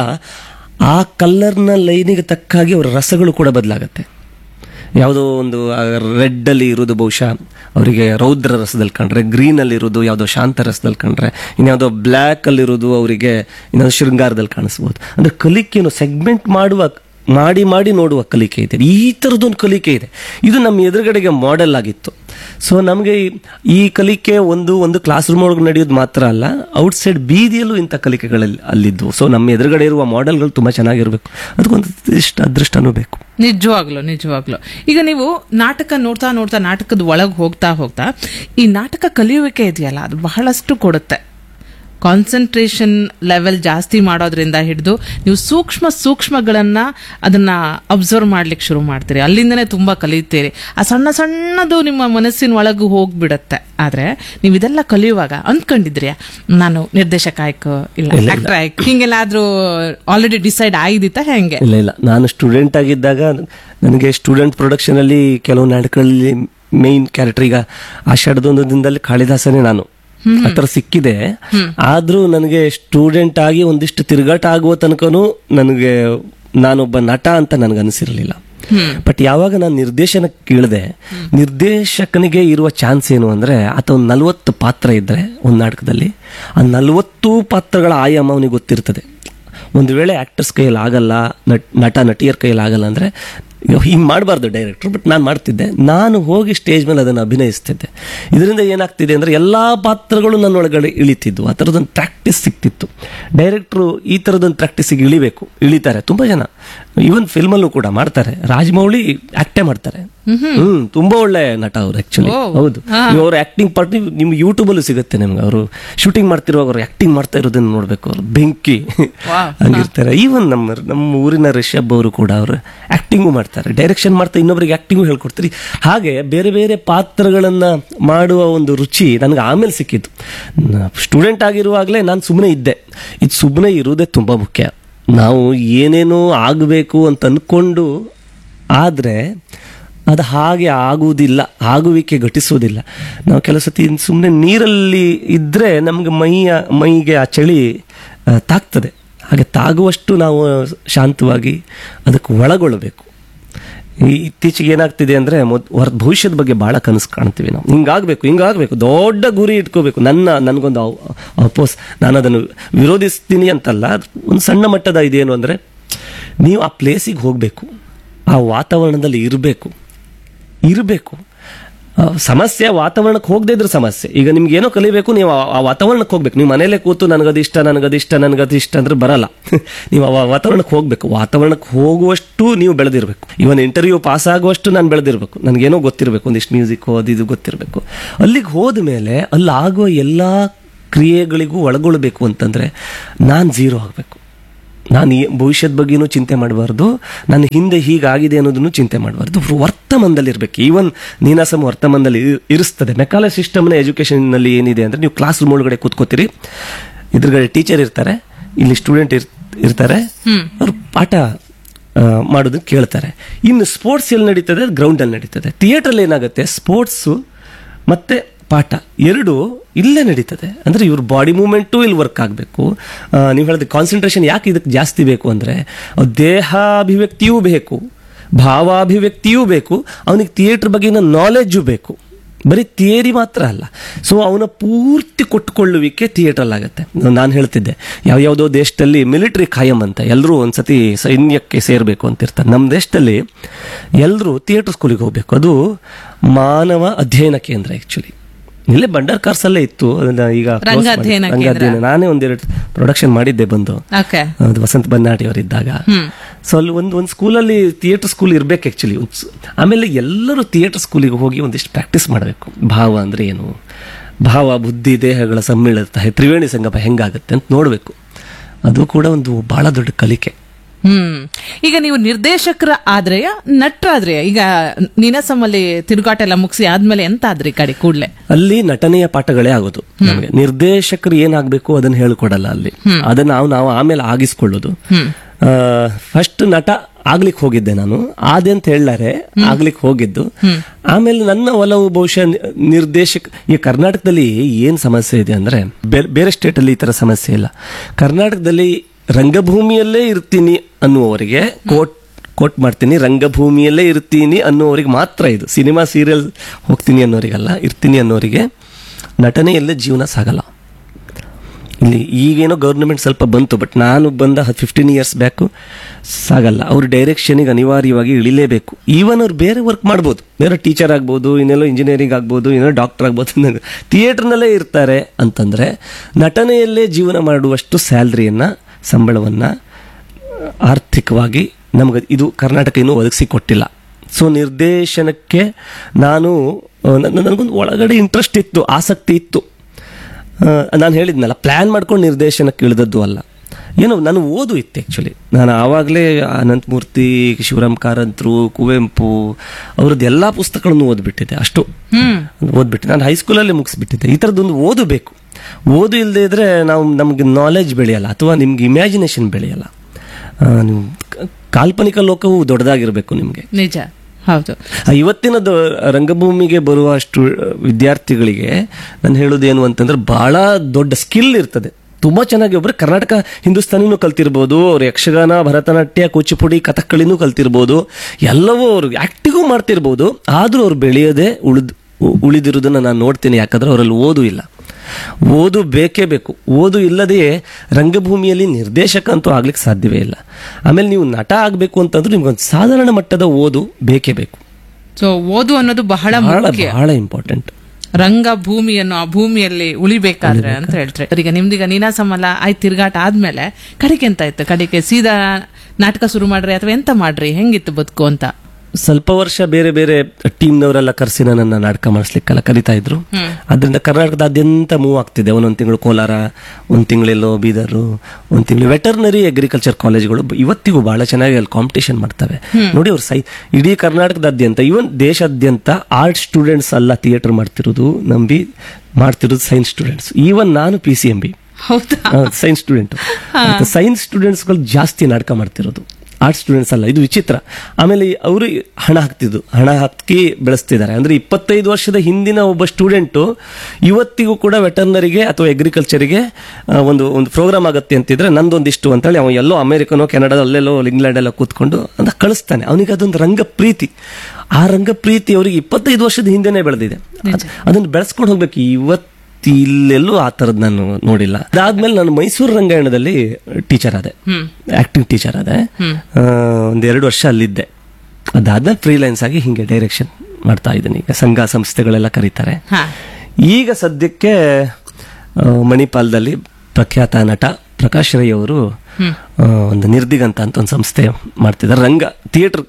ಆ ಕಲರ್ನ ಲೈನಿಗೆ ತಕ್ಕಾಗಿ ಅವರ ರಸಗಳು ಕೂಡ ಬದಲಾಗತ್ತೆ ಯಾವುದೋ ಒಂದು ರೆಡ್ ಅಲ್ಲಿ ಇರೋದು ಬಹುಶಃ ಅವರಿಗೆ ರೌದ್ರ ರಸದಲ್ಲಿ ಕಂಡ್ರೆ ಗ್ರೀನ್ ಅಲ್ಲಿ ಇರೋದು ಯಾವುದೋ ಶಾಂತ ರಸದಲ್ಲಿ ಕಂಡ್ರೆ ಇನ್ಯಾವುದೋ ಬ್ಲ್ಯಾಕ್ ಅಲ್ಲಿ ಇರೋದು ಅವರಿಗೆ ಇನ್ನೊಂದು ಶೃಂಗಾರದಲ್ಲಿ ಕಾಣಿಸ್ಬೋದು ಅಂದ್ರೆ ಕಲಿಕೆಯನ್ನು ಸೆಗ್ಮೆಂಟ್ ಮಾಡುವ ಮಾಡಿ ಮಾಡಿ ನೋಡುವ ಕಲಿಕೆ ಇದೆ ಈ ಥರದೊಂದು ಕಲಿಕೆ ಇದೆ ಇದು ನಮ್ಮ ಎದುರುಗಡೆಗೆ ಮಾಡೆಲ್ ಆಗಿತ್ತು ಸೊ ನಮಗೆ ಈ ಕಲಿಕೆ ಒಂದು ಒಂದು ಕ್ಲಾಸ್ ರೂಮ್ ಒಳಗೆ ನಡೆಯೋದು ಮಾತ್ರ ಅಲ್ಲ ಔಟ್ಸೈಡ್ ಬೀದಿಯಲ್ಲೂ ಇಂಥ ಕಲಿಕೆಗಳಲ್ಲಿ ಅಲ್ಲಿದ್ವು ಸೊ ನಮ್ಮ ಎದುರುಗಡೆ ಇರುವ ಮಾಡೆಲ್ಗಳು ತುಂಬಾ ಚೆನ್ನಾಗಿರ್ಬೇಕು ಅದಕ್ಕೊಂದು ಇಷ್ಟ ಅದೃಷ್ಟನೂ ಬೇಕು ನಿಜವಾಗ್ಲು ನಿಜವಾಗ್ಲು ಈಗ ನೀವು ನಾಟಕ ನೋಡ್ತಾ ನೋಡ್ತಾ ನಾಟಕದ ಒಳಗೆ ಹೋಗ್ತಾ ಹೋಗ್ತಾ ಈ ನಾಟಕ ಕಲಿಯುವಿಕೆ ಇದೆಯಲ್ಲ ಅದು ಬಹಳಷ್ಟು ಕೊಡುತ್ತೆ ಕಾನ್ಸಂಟ್ರೇಷನ್ ಲೆವೆಲ್ ಜಾಸ್ತಿ ಮಾಡೋದ್ರಿಂದ ಹಿಡಿದು ನೀವು ಸೂಕ್ಷ್ಮ ಸೂಕ್ಷ್ಮಗಳನ್ನ ಅದನ್ನ ಅಬ್ಸರ್ವ್ ಮಾಡ್ಲಿಕ್ಕೆ ಶುರು ಮಾಡ್ತೀರಿ ಅಲ್ಲಿಂದನೇ ತುಂಬಾ ಕಲಿತೀರಿ ಆ ಸಣ್ಣ ಸಣ್ಣದು ನಿಮ್ಮ ಮನಸ್ಸಿನ ಒಳಗೂ ಹೋಗ್ಬಿಡತ್ತೆ ಆದ್ರೆ ನೀವು ಇದೆಲ್ಲ ಕಲಿಯುವಾಗ ಅಂದ್ಕೊಂಡಿದ್ರಿ ನಾನು ನಿರ್ದೇಶಕ ಆಯ್ಕು ಇಲ್ಲ ಆಕ್ಟರ್ ಆಯ್ಕು ಹಿಂಗೆಲ್ಲಾದ್ರೂ ಆಲ್ರೆಡಿ ಡಿಸೈಡ್ ಆಗಿದ್ದಿತ್ತ ಹೆಂಗೆ ಇಲ್ಲ ಇಲ್ಲ ನಾನು ಸ್ಟೂಡೆಂಟ್ ಆಗಿದ್ದಾಗ ನನಗೆ ಸ್ಟೂಡೆಂಟ್ ಪ್ರೊಡಕ್ಷನ್ ಅಲ್ಲಿ ಕೆಲವು ನಾಟಕಗಳಲ್ಲಿ ಮೇನ್ ಕ್ಯಾರೆಕ್ಟರ್ ಈಗ ಆಷಾಢದೊಂದು ದಿನದಲ್ಲಿ ಕಾಳಿದಾಸನೇ ನಾನು ಆ ಥರ ಸಿಕ್ಕಿದೆ ಆದ್ರೂ ನನಗೆ ಸ್ಟೂಡೆಂಟ್ ಆಗಿ ಒಂದಿಷ್ಟು ತಿರುಗಾಟ ಆಗುವ ತನಕನೂ ನನಗೆ ನಾನೊಬ್ಬ ನಟ ಅಂತ ನನಗೆ ಅನಿಸಿರ್ಲಿಲ್ಲ ಬಟ್ ಯಾವಾಗ ನಾನು ನಿರ್ದೇಶನ ಕೇಳಿದೆ ನಿರ್ದೇಶಕನಿಗೆ ಇರುವ ಚಾನ್ಸ್ ಏನು ಅಂದ್ರೆ ಆತ ಒಂದು ನಲ್ವತ್ತು ಪಾತ್ರ ಇದ್ರೆ ಒಂದು ನಾಟಕದಲ್ಲಿ ಆ ನಲ್ವತ್ತು ಪಾತ್ರಗಳ ಆಯಾಮ ಅವನಿಗೆ ಗೊತ್ತಿರ್ತದೆ ಒಂದು ವೇಳೆ ಆಕ್ಟರ್ಸ್ ಕೈಯಲ್ಲಿ ಆಗಲ್ಲ ನಟ್- ನಟ ನಟಿಯರ ಕೈಯಲ್ಲಿ ಆಗಲ್ಲ ಅಂದ್ರೆ ಹಿಂಗೆ ಮಾಡಬಾರ್ದು ಡೈರೆಕ್ಟರ್ ಬಟ್ ನಾನು ಮಾಡ್ತಿದ್ದೆ ನಾನು ಹೋಗಿ ಸ್ಟೇಜ್ ಮೇಲೆ ಅದನ್ನು ಅಭಿನಯಿಸ್ತಿದ್ದೆ ಇದರಿಂದ ಏನಾಗ್ತಿದೆ ಅಂದ್ರೆ ಎಲ್ಲಾ ಪಾತ್ರಗಳು ನನ್ನ ಒಳಗಡೆ ಇಳಿತಿದ್ವು ಆ ಥರದೊಂದು ಪ್ರಾಕ್ಟೀಸ್ ಸಿಕ್ತಿತ್ತು ಡೈರೆಕ್ಟ್ರು ಈ ಥರದೊಂದು ಪ್ರಾಕ್ಟೀಸಿಗೆ ಇಳಿಬೇಕು ಇಳಿತಾರೆ ತುಂಬಾ ಜನ ಈವನ್ ಫಿಲ್ಮಲ್ಲೂ ಕೂಡ ಮಾಡ್ತಾರೆ ರಾಜಮೌಳಿ ಆಕ್ಟೇ ಮಾಡ್ತಾರೆ ಹ್ಮ್ ತುಂಬಾ ಒಳ್ಳೆ ನಟ ಅವ್ರು ಆಕ್ಚುಲಿ ಓ. ಹೌದು ನೀವು ಅವ್ರ ಆಕ್ಟಿಂಗ್ ಪಾರ್ಟ್ ನಿಮ್ಗೆ ಯೂಟ್ಯೂಬ್ ಅಲ್ಲೂ ಸಿಗುತ್ತೆ ನಿಮ್ಗೆ ಅವರು ಶೂಟಿಂಗ್ ಮಾಡ್ತಿರುವಾಗ ಅವ್ರು ಆಕ್ಟಿಂಗ್ ಮಾಡ್ತಾ ಇರೋದನ್ನ ನೋಡ್ಬೇಕು ಅವ್ರು ಬೆಂಕಿ Wow. ಹಂಗಿರ್ತಾರೆ ಈವನ್ ನಮ್ಮ ನಮ್ಮ ಊರಿನ ರಿಷಬ್ ಅವರು ಕೂಡ ಅವರು ಆಕ್ಟಿಂಗು ಮಾಡ್ತಾರೆ ಡೈರೆಕ್ಷನ್ ಮಾಡ್ತಾ ಇನ್ನೊಬ್ಬರಿಗೆ ಆಕ್ಟಿಂಗು ಹೇಳ್ಕೊಡ್ತಾರೆ ಹಾಗೆ ಬೇರೆ ಬೇರೆ ಪಾತ್ರಗಳನ್ನ ಮಾಡುವ ಒಂದು ರುಚಿ ನನಗೆ ಆಮೇಲೆ ಸಿಕ್ಕಿತ್ತು ಸ್ಟೂಡೆಂಟ್ ಆಗಿರುವಾಗಲೇ ನಾನು ಸುಮ್ಮನೆ ಇದ್ದೆ ಇದು ಸುಮ್ಮನೆ ಇರುವುದೇ ತುಂಬಾ ಮುಖ್ಯ ನಾವು ಏನೇನೋ ಆಗಬೇಕು ಅಂತ ಅನ್ಕೊಂಡು ಆದ್ರೆ ಅದು ಹಾಗೆ ಆಗುವುದಿಲ್ಲ ಆಗುವಿಕೆ ಘಟಿಸುವುದಿಲ್ಲ ನಾವು ಕೆಲವು ಸತಿ ಸುಮ್ಮನೆ ನೀರಲ್ಲಿ ಇದ್ರೆ ನಮ್ಗೆ ಮೈಯ ಮೈಗೆ ಆ ಚಳಿ ಆ, ತಾಗ್ತದೆ ಹಾಗೆ ತಾಗುವಷ್ಟು ನಾವು ಶಾಂತವಾಗಿ ಅದಕ್ಕೆ ಒಳಗೊಳ್ಳಬೇಕು ಈ ಇತ್ತೀಚೆಗೆ ಏನಾಗ್ತಿದೆ ಅಂದ್ರೆ ಮೊದ್- ಹೊರ ಭವಿಷ್ಯದ ಬಗ್ಗೆ ಬಹಳ ಕನಸು ಕಾಣ್ತೀವಿ ನಾವು ಹಿಂಗಾಗ್ಬೇಕು ಹಿಂಗಾಗ್ಬೇಕು ದೊಡ್ಡ ಗುರಿ ಇಟ್ಕೋಬೇಕು ನನ್ನ ನನಗೊಂದು ಅಪೋಸ್ ನಾನು ಅದನ್ನು ವಿರೋಧಿಸ್ತೀನಿ ಅಂತಲ್ಲ ಒಂದು ಸಣ್ಣ ಮಟ್ಟದ ಇದೇನು ಅಂದ್ರೆ ನೀವು ಆ ಪ್ಲೇಸಿಗೆ ಹೋಗಬೇಕು ಆ ವಾತಾವರಣದಲ್ಲಿ ಇರಬೇಕು ಇರಬೇಕು ಸಮಸ್ಯೆ ವಾತಾವರಣಕ್ಕೆ ಹೋಗದೇ ಇದ್ರೆ ಸಮಸ್ಯೆ ಈಗ ನಿಮ್ಗೆ ಏನೋ ಕಲಿಬೇಕು ನೀವು ಆ- ಆ ವಾತಾವರಣಕ್ಕೆ ಹೋಗ್ಬೇಕು ನೀವು ಮನೇಲೆ ಕೂತು ನನಗದಿಷ್ಟ ನನಗದಿಷ್ಟ ನನಗದಿಷ್ಟ ಅಂದ್ರೆ ಬರಲ್ಲ ನೀವು ಆ ವಾತಾವರಣಕ್ಕೆ ಹೋಗ್ಬೇಕು ವಾತಾವರಣಕ್ಕೆ ಹೋಗುವಷ್ಟು ನೀವು ಬೆಳೆದಿರಬೇಕು ಇವನ್ ಇಂಟರ್ವ್ಯೂ ಪಾಸ್ ಆಗುವಷ್ಟು ನಾನು ಬೆಳೆದಿರಬೇಕು ನನಗೇನೋ ಗೊತ್ತಿರಬೇಕು ಒಂದಿಷ್ಟು ಮ್ಯೂಸಿಕ್ ಅದು ಇದು ಗೊತ್ತಿರಬೇಕು ಅಲ್ಲಿಗೆ ಹೋದ ಮೇಲೆ ಅಲ್ಲಿ ಆಗುವ ಎಲ್ಲ ಕ್ರಿಯೆಗಳಿಗೂ ಒಳಗೊಳ್ಬೇಕು ಅಂತಂದ್ರೆ ನಾನು ಝೀರೋ ಆಗಬೇಕು ನಾನು ಈ ಭವಿಷ್ಯದ ಬಗ್ಗೆನೂ ಚಿಂತೆ ಮಾಡಬಾರ್ದು ನನ್ನ ಹಿಂದೆ ಹೀಗಾಗಿದೆ ಅನ್ನೋದನ್ನು ಚಿಂತೆ ಮಾಡಬಾರ್ದು ವರ್ತಮಾನದಲ್ಲಿ ಇರಬೇಕು ಈವನ್ ನೀನಾಸಮ್ ವರ್ತಮಾನದಲ್ಲಿ ಇರ್- ಇರಿಸ್ತದೆ ಮೆಕಾಲ ಸಿಸ್ಟಮ್ನ ಎಜುಕೇಷನ್ನಲ್ಲಿ ಏನಿದೆ ಅಂದರೆ ನೀವು ಕ್ಲಾಸ್ ರೂಮ್ ಒಳಗಡೆ ಕೂತ್ಕೋತೀರಿ ಇದ್ರಗಡೆ ಟೀಚರ್ ಇರ್ತಾರೆ ಇಲ್ಲಿ ಸ್ಟೂಡೆಂಟ್ ಇರ್ತಾರೆ ಅವ್ರು ಪಾಠ ಆ, ಮಾಡೋದನ್ನ ಕೇಳ್ತಾರೆ ಇನ್ನು ಸ್ಪೋರ್ಟ್ಸ್ ಎಲ್ಲಿ ನಡೀತದೆ ಗ್ರೌಂಡಲ್ಲಿ ನಡೀತದೆ ಥಿಯೇಟ್ರಲ್ಲಿ ಏನಾಗುತ್ತೆ ಸ್ಪೋರ್ಟ್ಸು ಮತ್ತೆ ಪಾಠ ಎರಡು ಇಲ್ಲೇ ನಡೀತದೆ ಅಂದ್ರೆ ಇವ್ರ ಬಾಡಿ ಮೂವ್ಮೆಂಟು ಇಲ್ಲಿ ವರ್ಕ್ ಆಗಬೇಕು ನೀವು ಹೇಳಿದ ಕಾನ್ಸಂಟ್ರೇಷನ್ ಯಾಕೆ ಇದಕ್ಕೆ ಜಾಸ್ತಿ ಬೇಕು ಅಂದ್ರೆ ದೇಹಾಭಿವ್ಯಕ್ತಿಯೂ ಬೇಕು ಭಾವಾಭಿವ್ಯಕ್ತಿಯೂ ಬೇಕು ಅವನಿಗೆ ಥಿಯೇಟರ್ ಬಗ್ಗೆನ ನಾಲೆಡ್ಜು ಬೇಕು ಬರೀ ಥಿಯರಿ ಮಾತ್ರ ಅಲ್ಲ ಸೊ ಅವನ ಪೂರ್ತಿ ಕೊಟ್ಟುಕೊಳ್ಳುವಿಕೆ ಥಿಯೇಟರ್ ಆಗುತ್ತೆ ನಾನು ಹೇಳ್ತಿದ್ದೆ ಯಾವ ಯಾವುದೋ ದೇಶದಲ್ಲಿ ಮಿಲಿಟರಿ ಖಾಯಂ ಅಂತ ಎಲ್ಲರೂ ಒಂದ್ಸತಿ ಸೈನ್ಯಕ್ಕೆ ಸೇರಬೇಕು ಅಂತ ಇರ್ತಾರೆ ನಮ್ಮ ದೇಶದಲ್ಲಿ ಎಲ್ಲರೂ ಥಿಯೇಟರ್ ಸ್ಕೂಲಿಗೆ ಹೋಗ್ಬೇಕು ಅದು ಮಾನವ ಅಧ್ಯಯನ ಕೇಂದ್ರ ಆಕ್ಚುಲಿ ಇಲ್ಲೇ ಬಂಡಾರ್ ಕಾರ್ಸ್ ಅಲ್ಲೇ ಇತ್ತು ಅದನ್ನ ಈಗ close ರಂಗ ಮಾಡಿ- ಅಧ್ಯಯನ ರಂಗ ಕೇಂದ್ರ. ಅಧ್ಯಯನ ನಾನೇ ಒಂದೆರಡು ಪ್ರೊಡಕ್ಷನ್ ಮಾಡಿದ್ದೆ ಬಂದು ಓಕೆ ಅದು ವಸಂತ ಬನ್ನಾಟಿ ಅವರಿದ್ದಾಗ ಸೊ ಅಲ್ಲಿ ಒಂದು ಒಂದು ಸ್ಕೂಲಲ್ಲಿ ಥಿಯೇಟರ್ ಸ್ಕೂಲ್ ಇರ್ಬೇಕು ಆಕ್ಚುಲಿ ಆಮೇಲೆ ಎಲ್ಲರೂ ಥಿಯೇಟರ್ ಸ್ಕೂಲಿಗೆ ಹೋಗಿ ಒಂದಿಷ್ಟು ಪ್ರಾಕ್ಟೀಸ್ ಮಾಡಬೇಕು ಭಾವ ಅಂದ್ರೆ ಏನು ಭಾವ ಬುದ್ಧಿ ದೇಹಗಳ ಸಮ್ಮಿಳಿತ ತ್ರಿವೇಣಿ ಸಂಗಮ ಹೆಂಗಾಗುತ್ತೆ ಅಂತ ನೋಡಬೇಕು ಅದು ಕೂಡ ಒಂದು ಬಹಳ ದೊಡ್ಡ ಕಲಿಕೆ ಹ್ಮ್ ಈಗ ನೀವು ನಿರ್ದೇಶಕರ ಆದ್ರೆಯ ನಟರಾದ್ರೆಯ ಈಗ ನೀನಸಮಲ್ಲಿ ತಿರುಗಾಟ ಎಲ್ಲ ಮುಗಿಸಿ ಆದ್ಮೇಲೆ ಎಂತ ಆದ್ರಿ ಕಡೆ ಕೂಡ್ಲೆ ಅಲ್ಲಿ ನಟನೆಯ ಪಾಠಗಳೇ ಆಗೋದು ನಮಗೆ ನಿರ್ದೇಶಕರು ಏನಾಗಬೇಕು ಅದನ್ನ ಹೇಳ್ಕೊಡಲ್ಲ ಅಲ್ಲಿ ಅದನ್ನ ನಾವು ನಾವು ಆಮೇಲೆ ಆಗಿಸ್ಕೊಳ್ಳೋದು ಫಸ್ಟ್ ನಟ ಆಗ್ಲಿಕ್ಕೆ ಹೋಗಿದ್ದೆ ನಾನು ಆದೆ ಅಂತ ಹೇಳಾರೆ ಆಗ್ಲಿಕ್ಕೆ ಹೋಗಿದ್ದು ಆಮೇಲೆ ನನ್ನ ಒಲವು ಬಹುಶಃ ನಿ- ನಿರ್ದೇಶಕ ಈ ಕರ್ನಾಟಕದಲ್ಲಿ ಏನ್ ಸಮಸ್ಯೆ ಇದೆ ಅಂದ್ರೆ ಬೇರೆ- ಬೇರೆ ಸ್ಟೇಟ್ ಅಲ್ಲಿ ಈ ತರ ಸಮಸ್ಯೆ ಇಲ್ಲ ಕರ್ನಾಟಕದಲ್ಲಿ ರಂಗಭೂಮಿಯಲ್ಲೇ ಇರ್ತೀನಿ ಅನ್ನುವವರಿಗೆ ಕೋಟ್ ಕೋಟ್ ಮಾಡ್ತೀನಿ ರಂಗಭೂಮಿಯಲ್ಲೇ ಇರ್ತೀನಿ ಅನ್ನೋರಿಗೆ ಮಾತ್ರ ಇದು ಸಿನಿಮಾ ಸೀರಿಯಲ್ ಹೋಗ್ತೀನಿ ಅನ್ನೋರಿಗಲ್ಲ ಇರ್ತೀನಿ ಅನ್ನೋರಿಗೆ ನಟನೆಯಲ್ಲೇ ಜೀವನ ಸಾಗಲ್ಲ ಇಲ್ಲಿ ಈಗೇನೋ ಗೌರ್ಮೆಂಟ್ ಸ್ವಲ್ಪ ಬಂತು ಬಟ್ ನಾನು ಬಂದ ಫಿಫ್ಟೀನ್ ಇಯರ್ಸ್ ಬ್ಯಾಕು ಸಾಗಲ್ಲ ಅವ್ರ ಡೈರೆಕ್ಷನಿಗೆ ಅನಿವಾರ್ಯವಾಗಿ ಇಳಿಲೇಬೇಕು ಈವನ್ ಅವ್ರು ಬೇರೆ ವರ್ಕ್ ಮಾಡ್ಬೋದು ಬೇರೆ ಟೀಚರ್ ಆಗ್ಬೋದು ಇನ್ನೆಲ್ಲೋ ಇಂಜಿನಿಯರಿಂಗ್ ಆಗ್ಬೋದು ಇನ್ನೋ ಡಾಕ್ಟರ್ ಆಗ್ಬೋದು ಥಿಯೇಟರ್ನಲ್ಲೇ ಇರ್ತಾರೆ ಅಂತಂದ್ರೆ ನಟನೆಯಲ್ಲೇ ಜೀವನ ಮಾಡುವಷ್ಟು ಸ್ಯಾಲ್ರಿಯನ್ನ ಸಂಬಳವನ್ನ ಆರ್ಥಿಕವಾಗಿ ನಮಗೆ ಇದು ಕರ್ನಾಟಕ ಇನ್ನೂ ಒದಗಿಸಿ ಕೊಟ್ಟಿಲ್ಲ ಸೊ ನಿರ್ದೇಶನಕ್ಕೆ ನಾನು ಆ, ನನ್ನ- ನನಗೊಂದು ಒಳಗಡೆ ಇಂಟ್ರೆಸ್ಟ್ ಇತ್ತು ಆಸಕ್ತಿ ಇತ್ತು ನಾನು ಹೇಳಿದ್ನಲ್ಲ ಪ್ಲ್ಯಾನ್ ಮಾಡ್ಕೊಂಡು ನಿರ್ದೇಶನಕ್ಕೆ ಇಳಿದದ್ದು ಅಲ್ಲ ಏನೋ ನಾನು ಓದು ಇತ್ತು ಆ್ಯಕ್ಚುಲಿ ನಾನು ಆವಾಗಲೇ ಅನಂತಮೂರ್ತಿ ಶಿವರಾಮ್ ಕಾರಂತರು ಕುವೆಂಪು ಅವ್ರದ್ದು ಎಲ್ಲ ಪುಸ್ತಕಗಳನ್ನು ಓದ್ಬಿಟ್ಟಿದ್ದೆ ಅಷ್ಟು ಓದ್ಬಿಟ್ಟೆ ನಾನು ಹೈಸ್ಕೂಲಲ್ಲೇ ಮುಗಿಸ್ಬಿಟ್ಟಿದ್ದೆ ಈ ಥರದ್ದೊಂದು ಓದು ಬೇಕು ಓದು ಇಲ್ಲದೆ ಇದ್ರೆ ನಾವು ನಮಗೆ ನಾಲೆಜ್ ಬೆಳೆಯಲ್ಲ ಅಥವಾ ನಿಮ್ಗೆ ಇಮ್ಯಾಜಿನೇಷನ್ ಬೆಳೆಯಲ್ಲ ಆ, ನೀವು ಕ- ಕಾಲ್ಪನಿಕ ಲೋಕವು ದೊಡ್ಡದಾಗಿರಬೇಕು ನಿಮಗೆ ನಿಜ ಹೌದು ಆ ಇವತ್ತಿನ ದ- ರಂಗಭೂಮಿಗೆ ಬರುವ ಸ್ಟು ವಿದ್ಯಾರ್ಥಿಗಳಿಗೆ ನಾನು ಹೇಳೋದೇನು ಅಂತಂದ್ರೆ ಬಹಳ ದೊಡ್ಡ ಸ್ಕಿಲ್ ಇರ್ತದೆ ತುಂಬಾ ಚೆನ್ನಾಗಿ ಒಬ್ಬರು ಕರ್ನಾಟಕ ಹಿಂದೂಸ್ತಾನಿನೂ ಕಲ್ತಿರ್ಬೋದು ಅವ್ರು ಯಕ್ಷಗಾನ ಭರತನಾಟ್ಯ ಕೂಚಿಪುಡಿ ಕಥಕ್ಕಳಿನೂ ಕಲ್ತಿರ್ಬೋದು ಎಲ್ಲವೂ ಅವ್ರು ಆಕ್ಟಿಗೂ ಮಾಡ್ತಿರ್ಬೋದು ಆದ್ರೂ ಅವ್ರು ಬೆಳೆಯದೆ ಉಳಿದ್ ಉಳಿದಿರೋದನ್ನ ನಾನು ನೋಡ್ತೀನಿ ಯಾಕಂದ್ರೆ ಅವರಲ್ಲಿ ಓದು ಇಲ್ಲ ಓದು ಬೇಕೇ ಬೇಕು ಓದು ಇಲ್ಲದೆಯೇ ರಂಗಭೂಮಿಯಲ್ಲಿ ನಿರ್ದೇಶಕ ಅಂತೂ ಆಗ್ಲಿಕ್ಕೆ ಸಾಧ್ಯವೇ ಇಲ್ಲ ಆಮೇಲೆ ನೀವು ನಟ ಆಗಬೇಕು ಅಂತಂದ್ರೆ ನಿಮ್ಗೊಂದು ಸಾಧಾರಣ ಮಟ್ಟದ ಓದು ಬೇಕೇ ಬೇಕು ಸೊ ಓದು ಅನ್ನೋದು ಬಹಳ ಬಹಳ ಮುಖ್ಯ ಬಹಳ ಇಂಪಾರ್ಟೆಂಟ್ ರಂಗ ಭೂಮಿಯನ್ನು ಆ ಭೂಮಿಯಲ್ಲಿ ಉಳಿಬೇಕಾದ್ರೆ ಅಂತ ಹೇಳ್ತಾರೆ ಈಗ ನಿಮ್ದೀಗ ನೀನಾಸಮಲ್ಲ ಆಯ್ತು ತಿರ್ಗಾಟ ಆದ್ಮೇಲೆ ಕಡೆಗೆ ಎಂತ ಆಯ್ತು ಕಡೆಗೆ ಸೀದಾ ನಾಟಕ ಶುರು ಮಾಡ್ರಿ ಅಥವಾ ಎಂತ ಮಾಡ್ರಿ ಹೆಂಗಿತ್ತು ಬದುಕು ಅಂತ ಸ್ವಲ್ಪ ವರ್ಷ ಬೇರೆ ಬೇರೆ ಟೀಮ್ನವರೆಲ್ಲ ಕರೆಸಿ ನನ್ನನ್ನು ನಾಟಕ ಮಾಡಿಸ್ಲಿಕ್ಕೆಲ್ಲ ಕರಿತಾ ಇದ್ರು ಅದರಿಂದ ಕರ್ನಾಟಕದಾದ್ಯಂತ ಮೂವ್ ಆಗ್ತಿದೆ ಒಂದೊಂದು ತಿಂಗಳು ಕೋಲಾರ ಒಂದು ತಿಂಗಳೆಲ್ಲೋ ಬೀದರು ಒಂದು ತಿಂಗಳು ವೆಟರ್ನರಿ ಅಗ್ರಿಕಲ್ಚರ್ ಕಾಲೇಜ್ಗಳು ಇವತ್ತಿಗೂ ಬಹಳ ಚೆನ್ನಾಗಿ ಅಲ್ಲಿ ಕಾಂಪಿಟೇಷನ್ ಮಾಡ್ತವೆ ನೋಡಿ ಅವ್ರು ಸೈ ಇಡೀ ಕರ್ನಾಟಕದಾದ್ಯಂತ ಇವನ್ ದೇಶಾದ್ಯಂತ ಆರ್ಟ್ ಸ್ಟೂಡೆಂಟ್ಸ್ ಅಲ್ಲ ಥಿಯೇಟರ್ ಮಾಡ್ತಿರೋದು ನಂಬಿ ಮಾಡ್ತಿರೋದು ಸೈನ್ಸ್ ಸ್ಟೂಡೆಂಟ್ಸ್ ಈವನ್ ನಾನು ಪಿ ಸಿ ಎಂ ಬಿ ಹೌದಾ ಸೈನ್ಸ್ ಸ್ಟೂಡೆಂಟ್ ಸೈನ್ಸ್ ಸ್ಟೂಡೆಂಟ್ಸ್ಗಳು ಜಾಸ್ತಿ ನಾಟಕ ಮಾಡ್ತಿರೋದು ಆರ್ಟ್ ಸ್ಟೂಡೆಂಟ್ಸ್ ಅಲ್ಲ ಇದು ವಿಚಿತ್ರ ಆಮೇಲೆ ಅವರು ಹಣ ಹಾಕ್ತಿದ್ದು ಹಣ ಹಾಕಿ ಬೆಳೆಸ್ತಿದ್ದಾರೆ ಅಂದ್ರೆ ಇಪ್ಪತ್ತೈದು ವರ್ಷದ ಹಿಂದಿನ ಒಬ್ಬ ಸ್ಟೂಡೆಂಟು ಇವತ್ತಿಗೂ ಕೂಡ ವೆಟರ್ನರಿಗೆ ಅಥವಾ ಅಗ್ರಿಕಲ್ಚರಿಗೆ ಒಂದು ಒಂದು ಪ್ರೋಗ್ರಾಮ್ ಆಗತ್ತೆ ಅಂತಿದ್ರೆ ನಂದೊಂದಿಷ್ಟು ಅಂತೇಳಿ ಅವನು ಎಲ್ಲೋ ಅಮೆರಿಕನೋ ಕೆನಡಾ ಅಲ್ಲೆಲ್ಲೋ ಇಂಗ್ಲೆಂಡ್ ಕೂತ್ಕೊಂಡು ಅಂತ ಕಳಿಸ್ತಾನೆ ಅವನಿಗೆ ಅದೊಂದು ರಂಗ ಪ್ರೀತಿ ಆ ರಂಗ ಪ್ರೀತಿ ಅವರಿಗೆ ಇಪ್ಪತ್ತೈದು ವರ್ಷದ ಹಿಂದೆನೆ ಬೆಳೆದಿದೆ ಅದ್- ಅದನ್ನ ಬೆಳೆಸ್ಕೊಂಡು ಹೋಗ್ಬೇಕು ಇವತ್ತು ಇಲ್ಲೆಲ್ಲೂ ಆ ಥರದ್ದು ನಾನು ನೋಡಿಲ್ಲ ಅದಾದ್ಮೇಲೆ ನಾನು ಮೈಸೂರು ರಂಗಾಯಣದಲ್ಲಿ ಟೀಚರ್ ಆದೆ ಆಕ್ಟಿಂಗ್ ಟೀಚರ್ ಆದೆ ಆ, ಒಂದ್ ಎರಡು ವರ್ಷ ಅಲ್ಲಿದ್ದೆ ಅದಾದ್ಮೇಲೆ ಫ್ರೀಲೈನ್ಸ್ ಆಗಿ ಹಿಂಗೆ ಡೈರೆಕ್ಷನ್ ಮಾಡ್ತಾ ಇದ್ದೀನಿ ಈಗ ಸಂಘ ಸಂಸ್ಥೆಗಳೆಲ್ಲ ಕರೀತಾರೆ ಹಾ ಈಗ ಸದ್ಯಕ್ಕೆ ಆ, ಮಣಿಪಾಲದಲ್ಲಿ ಪ್ರಖ್ಯಾತ ನಟ ಪ್ರಕಾಶ್ ರೈ ಅವರು ಆ, ಒಂದು ನಿರ್ದಿಗಂತ ಅಂತ ಒಂದು ಸಂಸ್ಥೆ ಮಾಡ್ತಿದ್ದಾರೆ ರಂಗ ಥಿಯೇಟರ್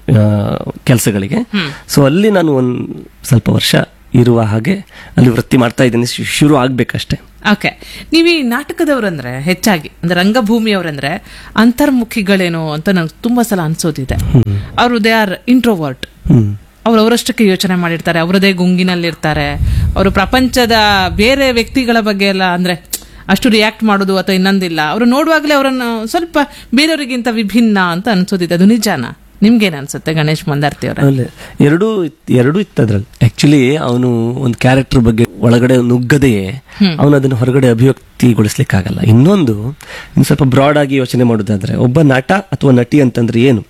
ಕೆಲಸಗಳಿಗೆ ಸೊ ಅಲ್ಲಿ ನಾನು ಒಂದು ಸ್ವಲ್ಪ ವರ್ಷ ಇರುವ ಹಾಗೆ ಅಲ್ಲಿ ವೃತ್ತಿ ಮಾಡ್ತಾ ಇದ್ದೀನಿ ಶು- ಶುರು ಆಗ್ಬೇಕಷ್ಟೇ ಓಕೆ ನೀವು ಈ ನಾಟಕದವರಂದ್ರೆ ಹೆಚ್ಚಾಗಿ ಅಂದ್ರೆ ರಂಗಭೂಮಿಯವರಂದ್ರೆ ಅಂತರ್ಮುಖಿಗಳೇನೋ ಅಂತ ನಂಗೆ ತುಂಬಾ ಸಲ ಅನ್ಸೋದಿದೆ ಅವರು ದೇ ಆರ್ ಇಂಟ್ರೋವರ್ಟ್ ಹ್ಮ್ ಅವ್ರು ಅವರಷ್ಟಕ್ಕೆ ಯೋಚನೆ ಮಾಡಿರ್ತಾರೆ ಅವರದೇ ಗುಂಗಿನಲ್ಲಿರ್ತಾರೆ ಅವರು ಪ್ರಪಂಚದ ಬೇರೆ ವ್ಯಕ್ತಿಗಳ ಬಗ್ಗೆ ಎಲ್ಲ ಅಂದ್ರೆ ಅಷ್ಟು ರಿಯಾಕ್ಟ್ ಮಾಡೋದು ಅಥವಾ ಇನ್ನೊಂದಿಲ್ಲ ಅವರು ನೋಡುವಾಗಲೇ ಅವರನ್ನು ಸ್ವಲ್ಪ ಬೇರೆಯವರಿಗಿಂತ ವಿಭಿನ್ನ ಅಂತ ಅನ್ಸೋದಿದೆ ಅದು ನಿಜಾನ ನಿಮ್ಗೇನ್ ಅನ್ಸುತ್ತೆ ಗಣೇಶ್ ಮಂದಾರ್ತಿ ಅವರ ಅಲ್ಲೇ ಎರಡೂ ಇತ್- ಎರಡೂ ಇತ್ತು ಅದ್ರಲ್ಲಿ ಆಕ್ಚುಲಿ ಅವನು ಒಂದು ಕ್ಯಾರೆಕ್ಟರ್ ಬಗ್ಗೆ ಒಳಗಡೆ ನುಗ್ಗದೆಯೇ ಅವನು ಅದನ್ನು ಹೊರಗಡೆ ಅಭಿವ್ಯಕ್ತಿಗೊಳಿಸ್ಲಿಕ್ಕಾಗಲ್ಲ ಇನ್ನೊಂದು ಇನ್ನು ಸ್ವಲ್ಪ ಬ್ರಾಡ್ ಆಗಿ ಯೋಚನೆ ಮಾಡೋದಾದ್ರೆ ಒಬ್ಬ ನಟ ಅಥವಾ ನಟಿ ಅಂತಂದ್ರೆ ಏನು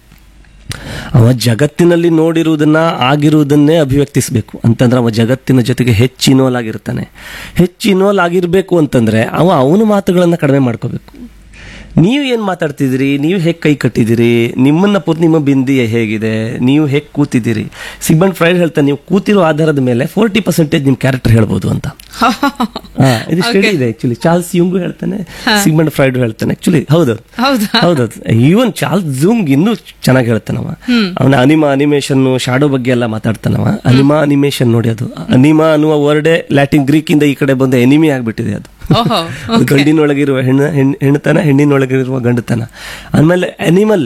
ಅವ ಜಗತ್ತಿನಲ್ಲಿ ನೋಡಿರುವುದನ್ನ ಆಗಿರುವುದನ್ನೇ ಅಭಿವ್ಯಕ್ತಿಸಬೇಕು ಅಂತಂದ್ರೆ ಅವ ಜಗತ್ತಿನ ಜೊತೆಗೆ ಹೆಚ್ಚು ಇನ್ವಾಲ್ವ್ ಆಗಿರ್ತಾನೆ ಹೆಚ್ಚು ಇನ್ವಾಲ್ವ್ ಆಗಿರ್ಬೇಕು ಅಂತಂದ್ರೆ ಅವ ಅವನ ಮಾತುಗಳನ್ನ ಕಡಿಮೆ ಮಾಡ್ಕೋಬೇಕು ನೀವು ಏನ್ ಮಾತಾಡ್ತಿದ್ದೀರಿ ನೀವು ಹೇಗೆ ಕೈ ಕಟ್ಟಿದ್ದೀರಿ ನಿಮ್ಮನ್ನ ಪೂರ್ತಿ ನಿಮ್ಮ ಬಿಂದಿ ಹೇಗಿದೆ ನೀವು ಹೇಗೆ ಕೂತಿದ್ದೀರಿ ಸಿಗ್ಮಂಡ್ ಫ್ರೈಡ್ ಹೇಳ್ತಾನೆ ನೀವು ಕೂತಿರೋ ಆಧಾರದ ಮೇಲೆ ಫೋರ್ಟಿ ಪರ್ಸೆಂಟೇಜ್ ನಿಮ್ ಕ್ಯಾರೆಕ್ಟರ್ ಹೇಳ್ಬೋದು ಅಂತ ಹಾ, ಇದು ಸ್ಟಡಿ ಇದೆ ಆಕ್ಚುಲಿ ಚಾರ್ಲ್ಸ್ ಯುಂಗು ಹೇಳ್ತಾನೆ ಸಿಗ್ಮಂಡ್ ಫ್ರೈಡ್ ಹೇಳ್ತಾನೆ ಆಕ್ಚುಲಿ ಹೌದು ಹೌದಾ ಹೌದೌದು ಈವನ್ ಚಾರ್ಲ್ಸ್ ಜೂಂಗ್ ಇನ್ನೂ ಚೆನ್ನಾಗಿ ಹೇಳ್ತಾನವ ಅವನ ಅನಿಮಾ ಅನಿಮೇಷನ್ ಶಾಡೋ ಬಗ್ಗೆ ಎಲ್ಲ ಮಾತಾಡ್ತಾನವ ಅನಿಮಾ ಅನಿಮೇಷನ್ ನೋಡಿ ಅದು ಅನಿಮಾ ಅನ್ನುವ ವರ್ಡೇ ಲ್ಯಾಟಿನ್ ಗ್ರೀಕ್ ಇಂದ ಈ ಕಡೆ ಬಂದ ಎನಿಮಿ ಆಗ್ಬಿಟ್ಟಿದೆ ಅದು ಓಹೋ ಅದು ಗಂಡಿನೊಳಗಿರುವ ಹೆಣ್ಣ ಹೆಣ್- ಹೆಣ್ತನ ಹೆಣ್ಣಿನೊಳಗಿರುವ ಗಂಡತನ ಆಮೇಲೆ ಅನಿಮಲ್